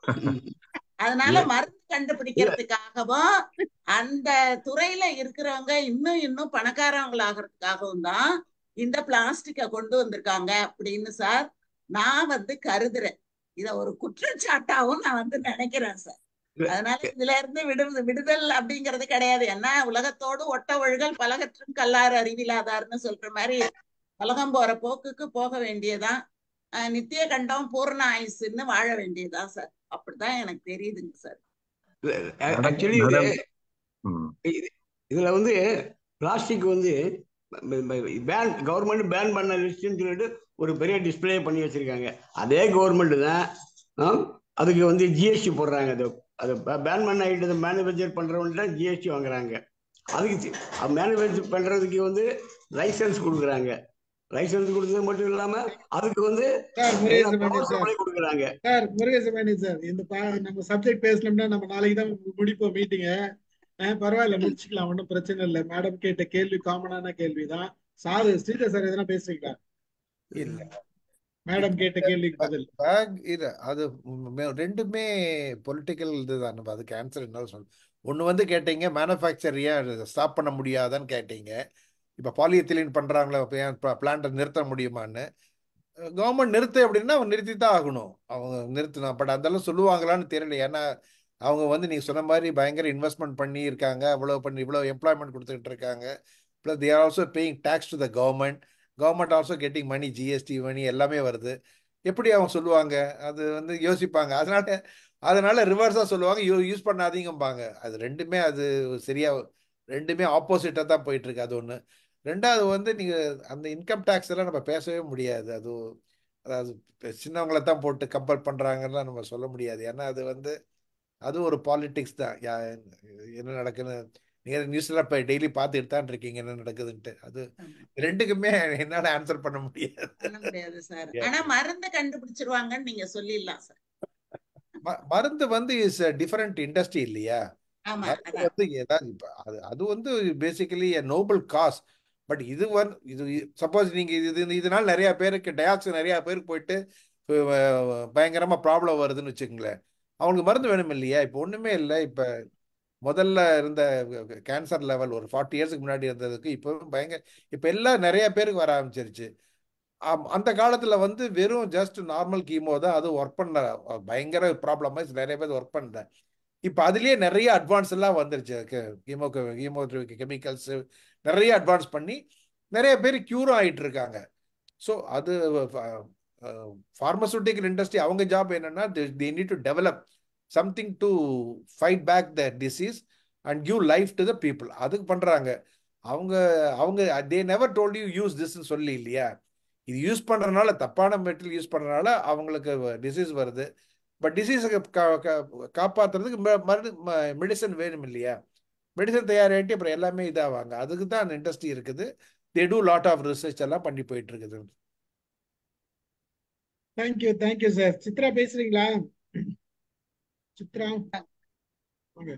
அதனால மருந்து கண்டுபிடிக்கிறதுக்காகவும் அந்த துறையில இருக்கிறவங்க இன்னும் இன்னும் பணக்காரவங்களாகிறதுக்காகவும் தான் இந்த பிளாஸ்டிக்கை கொண்டு வந்திருக்காங்க அப்படின்னு சார் நான் வந்து கருதுறேன் இத ஒரு குற்றச்சாட்டாவும் நான் வந்து நினைக்கிறேன் சார் அதனால இதுல இருந்து விடு விடுதல் அப்படிங்கிறது கிடையாது ஏன்னா உலகத்தோடு ஒட்ட ஒழுகல் பலகற்றும் கல்லாறு அறிவிலாதார்னு சொல்ற மாதிரி உலகம் போற போக்குக்கு போக வேண்டியதான் அஹ் நித்திய கண்டம் பூர்ண ஆயுசுன்னு வாழ வேண்டியதுதான் சார் அப்படிதான் எனக்கு தெரியுதுங்க சார் மேடம் ஆக்சுவலி இது மேடம் ம் இது- இதுல வந்து பிளாஸ்டிக் வந்து பேன் கவர்மெண்ட் பேன் பண்ண லிஸ்ட்னு சொல்லிட்டு ஒரு பெரிய டிஸ்பிளே பண்ணி வச்சிருக்காங்க அதே கவர்மெண்ட் தான் ஆ, அதுக்கு வந்து ஜிஎஸ்டி போடுறாங்க அது அது பேன் பண்ண ஐட்டத்தை மேனுஃபேக்சர் பண்றவங்கள்ட்ட ஜிஎஸ்டி வாங்குறாங்க அதுக்கு மேனுஃபேக்சர் பண்றதுக்கு வந்து லைசன்ஸ் கொடுக்குறாங்க லைசன்ஸ் கொடுத்தது மட்டும் இல்லாம அதுக்கு வந்து sir Murugesapandi power sir supply கொடுக்குறாங்க சார் முருகேசபாண்டி சார் இந்த பா- நம்ம சப்ஜெக்ட் பேசணும்னா நம்ம நாளைக்கு தான் முடிப்போம் மீட்டிங்க பரவாயில்ல முடிச்சுக்கலாம் ஒன்றும் பிரச்சனை இல்லை மேடம் கேட்ட கேள்வி காமனான கேள்விதான் சார் ஸ்ரீதர் சார் எதனா பேசுறீங்களா இல்ல மேடம் கேட்ட கேள்விக்கு பதில் பேக் இது அது மே- ரெண்டுமே பொலிட்டிக்கல் இதுதான் நம்ம அதுக்கு ஆன்சர் என்ன சொல்லணும் ஒன்று வந்து கேட்டீங்க மேனுஃபேக்சர் ஏன் ஸ்டாப் பண்ண முடியாதான்னு கேட்டீங்க இப்போ பாலிஎத்திலின் பண்ணுறாங்களா இப்போ ஏன் பிளான்ட்டை நிறுத்த முடியுமான்னு கவர்மெண்ட் நிறுத்து அப்படின்னா அவங்க நிறுத்தி தான் ஆகணும் அவங்க நிறுத்தணும் பட் அதெல்லாம் சொல்லுவாங்களான்னு தெரியல ஏன்னா அவங்க வந்து நீங்க சொன்ன மாதிரி பயங்கர இன்வெஸ்ட்மெண்ட் பண்ணி இருக்காங்க அவ்வளோ பண்ணி இவ்வளோ எம்ப்ளாய்மெண்ட் கொடுத்துட்டு இருக்காங்க plus they are also paying tax to the government government also getting money GST money எல்லாமே வருது எப்படி அவங்க சொல்லுவாங்க அது வந்து யோசிப்பாங்க அதனால அதனால ரிவர்ஸா சொல்லுவாங்க யூ யூஸ் பண்ணாதீங்கம்பாங்க அது ரெண்டுமே அது சரியா ரெண்டுமே ஆப்போசிட்டாக தான் போயிட்டு இருக்கு அது ஒன்று ரெண்டாவது வந்து நீங்க அந்த இன்கம் டேக்ஸ் எல்லாம் நம்ம பேசவே முடியாது அது அதாவது சின்னவங்கள தான் போட்டு கம்பல் பண்றாங்கலாம் நம்ம சொல்ல முடியாது ஏன்னா அது வந்து அது ஒரு பாலிடிக்ஸ் தான் யா என்ன நடக்குன்னு நீங்க நியூஸ்ல இப்ப டெய்லி பார்த்துட்டு தான் இருக்கீங்க என்ன நடக்குதுன்ட்டு அது ரெண்டுக்குமே என்னால ஆன்சர் பண்ண முடியாது பண்ண முடியாது சார் ஆனா மருந்து கண்டுபிடிச்சிருவாங்கன்னு நீங்க சொல்லிடலாம் சார் ம- மருந்து வந்து இஸ் டிஃபரெண்ட் இண்டஸ்ட்ரி இல்லையா ஆமா மருந்து அதான் வந்து ஏதாவது இப்ப அது அது வந்து பேசிக்கலி நோபல் காஸ் பட் இது வந்து இது சப்போஸ் நீங்க இது இதனால நிறைய பேருக்கு டயாக்சின் நிறைய பேருக்கு போயிட்டு அஹ், பயங்கரமா ப்ராப்ளம் வருதுன்னு வச்சுக்கோங்களேன் அவங்களுக்கு மருந்து வேணும் இல்லையா இப்போ ஒண்ணுமே இல்லை இப்ப முதல்ல இருந்த கேன்சர் லெவல் ஒரு ஃபார்ட்டி இயர்ஸ்க்கு முன்னாடி இருந்ததுக்கு இப்போ பயங்கர இப்போ எல்லாம் நிறைய பேருக்கு வர ஆரம்பிச்சிருச்சு ஆம், அந்த காலத்துல வந்து வெறும் ஜஸ்ட் நார்மல் கீமோ தான் அது ஒர்க் பண்ண அஹ், பயங்கர ப்ராப்ளம் நிறைய பேர் ஒர்க் பண்ணல இப்போ அதுலயே நிறைய அட்வான்ஸ் எல்லாம் வந்துருச்சு கீமோ கீமோ கெமிக்கல்ஸ் நிறைய அட்வான்ஸ் பண்ணி நிறைய பேர் க்யூரும் ஆயிட்டு இருக்காங்க ஸோ அது ஃபார்மசூட்டிக்கல் இண்டஸ்ட்ரி அவங்க ஜாப் என்னன்னா they need to develop something to fight back the disease and give life to the people அதுக்கு பண்றாங்க அவங்க அவங்க they never told you use திஸ்ன்னு சொல்லி இல்லையா இது யூஸ் பண்றதுனால தப்பான மெட்டீரியல் யூஸ் பண்றதுனால அவங்களுக்கு டிசீஸ் வருது பட் டிசீஸை காப்பாத்துறதுக்கு ம- மருந்து மெடிசன் வேணும் இல்லையா மெடிசன் தயாராகிட்டு அப்புறம் எல்லாமே இதாவாங்க அதுக்கு தான் அந்த இண்டஸ்ட்ரி இருக்குது they do lot of research எல்லாம் பண்ணி போயிட்டு இருக்குது தேங்க்யூ தேங்க்யூ சார் சித்ரா பேசுறீங்களா சித்ரா வாங்க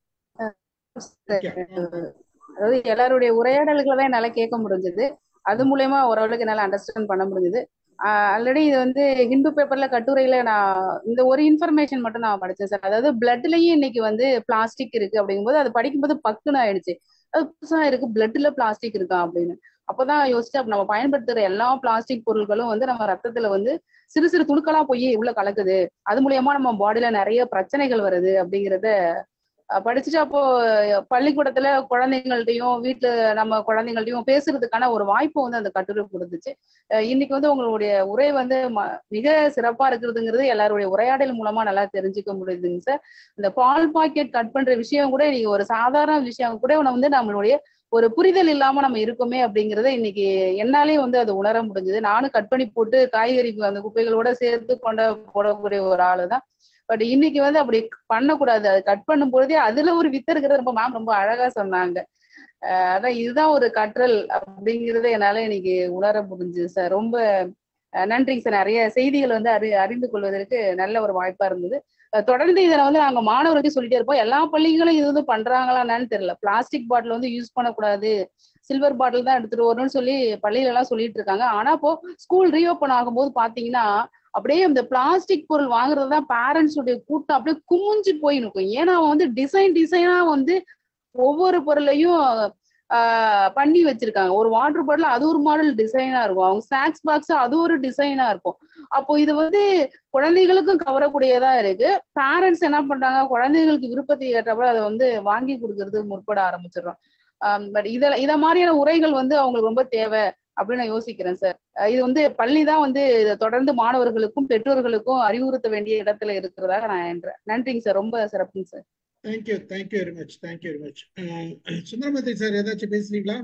அதாவது எல்லாருடைய உரையாடல்களை தான் என்னால கேட்க முடிஞ்சது அது மூலயமா ஓரளவுக்கு என்னால அண்டர்ஸ்டாண்ட் பண்ண முடிஞ்சது ஆல்ரெடி இது வந்து ஹிந்து பேப்பர்ல கட்டுரையில நான் இந்த ஒரு இன்ஃபர்மேஷன் மட்டும் நான் படிச்சேன் சார் அதாவது பிளட்லயும் இன்னைக்கு வந்து பிளாஸ்டிக் இருக்கு அப்படிங்கும்போது அது படிக்கும்போது பக்குன்னு ஆயிடுச்சு அது புதுசா இருக்கு பிளட்ல பிளாஸ்டிக் இருக்கா அப்படின்னு அப்பதான் யோசிச்சு அப்ப நம்ம பயன்படுத்துற எல்லா பிளாஸ்டிக் பொருட்களும் வந்து நம்ம ரத்தத்துல வந்து சிறு சிறு துணுக்களா போய் உள்ள கலக்குது அது மூலியமா நம்ம பாடியில நிறைய பிரச்சனைகள் வருது அப்படிங்கிறத படிச்சுட்டு அப்போ பள்ளிக்கூடத்துல குழந்தைங்கள்ட்டையும் வீட்டுல நம்ம குழந்தைங்கள்ட்டையும் பேசுறதுக்கான ஒரு வாய்ப்பு வந்து அந்த கட்டுரை கொடுத்துச்சு இன்னைக்கு வந்து உங்களுடைய உரை வந்து மிக சிறப்பா இருக்கிறதுங்கிறது எல்லாருடைய உரையாடல் மூலமா நல்லா தெரிஞ்சுக்க முடியுதுங்க சார் இந்த பால் பாக்கெட் கட் பண்ற விஷயம் கூட இன்னைக்கு ஒரு சாதாரண விஷயம் கூட வந்து நம்மளுடைய ஒரு புரிதல் இல்லாம நம்ம இருக்கோமே அப்படிங்கறத இன்னைக்கு என்னாலே வந்து அது உணர முடிஞ்சது நானும் கட் பண்ணி போட்டு காய்கறி அந்த குப்பைகளோட சேர்த்து கொண்ட போடக்கூடிய ஒரு ஆளு தான் பட் இன்னைக்கு வந்து அப்படி பண்ணக்கூடாது அது கட் பண்ணும் பொழுதே அதுல ஒரு வித்து இருக்கிறது ரொம்ப மேம் ரொம்ப அழகா சொன்னாங்க அதான் இதுதான் ஒரு கற்றல் அப்படிங்கறத என்னால இன்னைக்கு உணர முடிஞ்சுது சார் ரொம்ப நன்றிங்க சார் நிறைய செய்திகள் வந்து அறி அறிந்து கொள்வதற்கு நல்ல ஒரு வாய்ப்பா இருந்தது தொடர்ந்து இதை வந்து நாங்க மாணவர்களுக்கு சொல்லிட்டே இருப்போம் எல்லா பள்ளிகளும் இது வந்து பண்றாங்களான்னு தெரியல பிளாஸ்டிக் பாட்டில் வந்து யூஸ் பண்ணக்கூடாது சில்வர் பாட்டில் தான் எடுத்துட்டு வரணும்னு சொல்லி பள்ளியில எல்லாம் சொல்லிட்டு இருக்காங்க ஆனா இப்போ ஸ்கூல் ரீஓப்பன் ஆகும்போது பாத்தீங்கன்னா அப்படியே இந்த பிளாஸ்டிக் பொருள் வாங்குறது தான் பேரண்ட்ஸ் உடைய கூட்டம் அப்படியே குமிஞ்சு போய் நிற்கும் ஏன்னா அவன் வந்து டிசைன் டிசைனா வந்து ஒவ்வொரு பொருளையும் ஆஹ் பண்ணி வச்சிருக்காங்க ஒரு வாட்டர் பாட்டில் அது ஒரு மாடல் டிசைனா இருக்கும் அவங்க ஸ்நாக்ஸ் பாக்ஸ் அது ஒரு டிசைனா இருக்கும் அப்போ இது வந்து குழந்தைகளுக்கும் கவரக்கூடியதா இருக்கு பேரண்ட்ஸ் என்ன பண்றாங்க குழந்தைகளுக்கு விருப்பத்தை ஏற்றப்ப அதை வந்து வாங்கி கொடுக்கறது முற்பட ஆரம்பிச்சிடுறோம் பட் இத இத மாதிரியான உரைகள் வந்து அவங்களுக்கு ரொம்ப தேவை அப்படின்னு நான் யோசிக்கிறேன் சார் இது வந்து பள்ளி தான் வந்து இதை தொடர்ந்து மாணவர்களுக்கும் பெற்றோர்களுக்கும் அறிவுறுத்த வேண்டிய இடத்துல இருக்கிறதாக நான் என்றேன் நன்றிங்க சார் ரொம்ப சிறப்புங்க sir thank you thank you very much thank you very much Sundaramoorthy sir ஏதாச்சும் பேசுறீங்களா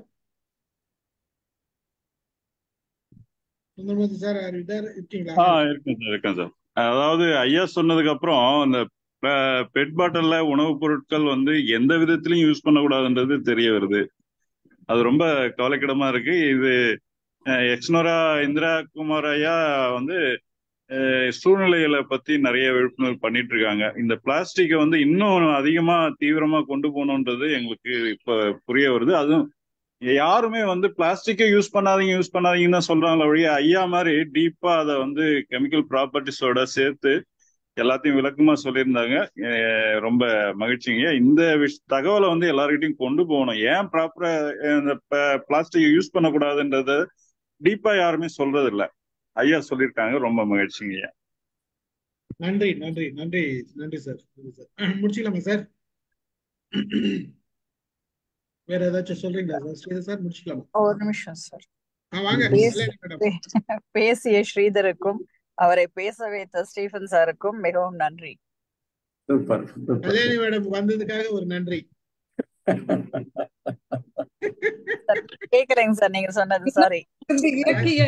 சுந்தரமூர்த்தி சார் இருக்கீங்களா ஆ இருக்கேன் சார் இருக்கேன் சார் அதாவது ஐயா சொன்னதுக்கு அப்புறம் இந்த பெட் பாட்டில்ல உணவுப் பொருட்கள் வந்து எந்த விதத்திலையும் யூஸ் பண்ணக்கூடாதுன்றது தெரிய வருது அது ரொம்ப கவலைக்கிடமா இருக்கு இது எக்ஸ்னோரா இந்திரா குமார் ஐயா வந்து சூழ்நிலைகளை பத்தி நிறைய விழிப்புணர்வு பண்ணிட்டு இருக்காங்க இந்த பிளாஸ்டிக்கை வந்து இன்னும் அதிகமா தீவிரமா கொண்டு போகணுன்றது எங்களுக்கு இப்ப புரிய வருது அதுவும் யாருமே வந்து பிளாஸ்டிக்கை யூஸ் பண்ணாதீங்க யூஸ் பண்ணாதீங்கன்னு தான் சொல்றாங்களே ஒழிய ஐயா மாதிரி டீப்பா அதை வந்து கெமிக்கல் ப்ராப்பர்ட்டிஸோட சேர்த்து எல்லாத்தையும் விளக்கமா சொல்லியிருந்தாங்க ரொம்ப மகிழ்ச்சிங்க இந்த விஷ் தகவலை வந்து எல்லார்கிட்டையும் கொண்டு போகணும் ஏன் ப்ராப்பரா இந்த பிளாஸ்டிக் யூஸ் பண்ணக்கூடாதுன்றத டீப்பா யாருமே சொல்றது இல்ல ஐயா சொல்லியிருக்காங்க ரொம்ப மகிழ்ச்சிங்க நன்றி நன்றி நன்றி நன்றி சார் நன்றி சார் முடிச்சுக்கலாமா சார் வேற ஏதாச்சும் சொல்றீங்களா சார் சார் முடிச்சுக்கலாமா ஒரு நிமிஷம் சார் வாங்க பேசிய ஸ்ரீதருக்கும் அவரை பேச வைத்த ஸ்டீஃபன் சாருக்கும் மிகவும் நன்றி சூப்பர் கல்யாணி மேடம் வந்ததுக்காக ஒரு நன்றி கேக்குறேங்க சார் நீங்க சொன்னது சாரி இயக்கிய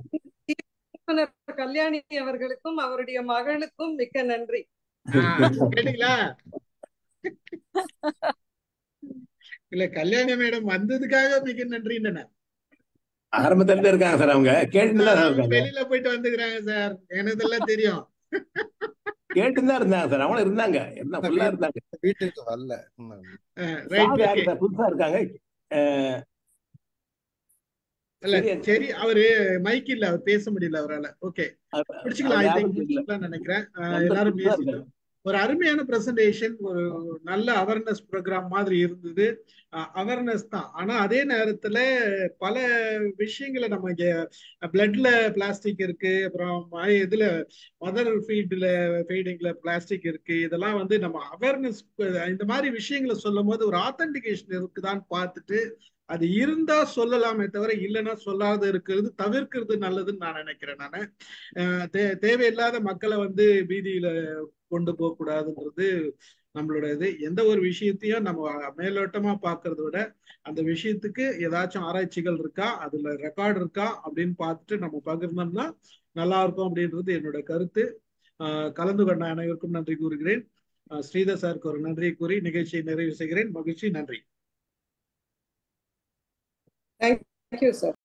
கல்யாணி அவர்களுக்கும் அவருடைய மகளுக்கும் மிக்க நன்றி கேட்டீங்களா இல்ல கல்யாணி மேடம் வந்ததுக்காக மிக நன்றி ஆரம்பத்துல இருந்து இருக்காங்க சார் அவங்க கேட்டுதான் வெளியில போயிட்டு வந்துக்கிறாங்க சார் எனதெல்லாம் தெரியும் கேட்டுதான் இருந்தாங்க சார் அவங்களும் இருந்தாங்க என்ன ஃபுல்லா இருந்தாங்க வீட்டுக்கு வரல புதுசா இருக்காங்க இல்ல சரி அவரு மைக் இல்ல அவர் பேச முடியல அவரால் ஓகே முடிச்சுக்கலாம் நினைக்கிறேன் எல்லாரும் பேசிட்டோம் ஒரு அருமையான பிரசன்டேஷன் ஒரு நல்ல அவேர்னஸ் ப்ரோக்ராம் மாதிரி இருந்தது அவேர்னஸ் தான் ஆனா அதே நேரத்துல பல விஷயங்களை நம்ம இங்க பிளட்ல பிளாஸ்டிக் இருக்கு அப்புறம் இதுல மதர் ஃபீல்டுல ஃபீடிங்ல பிளாஸ்டிக் இருக்கு இதெல்லாம் வந்து நம்ம அவேர்னஸ் இந்த மாதிரி விஷயங்களை சொல்லும் போது ஒரு ஆத்தன்டிகேஷன் இருக்குதான்னு பார்த்துட்டு அது இருந்தா சொல்லலாமே தவிர இல்லைன்னா சொல்லாத இருக்கிறது தவிர்க்கிறது நல்லதுன்னு நான் நினைக்கிறேன் நான் தே தேவையில்லாத மக்களை வந்து பீதியில கொண்டு போக கூடாதுன்றது நம்மளோட இது எந்த ஒரு விஷயத்தையும் நம்ம மேலோட்டமா பாக்குறத விட அந்த விஷயத்துக்கு ஏதாச்சும் ஆராய்ச்சிகள் இருக்கா அதுல ரெக்கார்டு இருக்கா அப்படின்னு பார்த்துட்டு நம்ம பகிர்ந்தோம்னா நல்லா இருக்கும் அப்படின்றது என்னோட கருத்து கலந்து கொண்ட அனைவருக்கும் நன்றி கூறுகிறேன் ஸ்ரீதர் சாருக்கு ஒரு நன்றியை கூறி நிகழ்ச்சியை நிறைவு செய்கிறேன் மகிழ்ச்சி நன்றி தேங்க்யூ சார்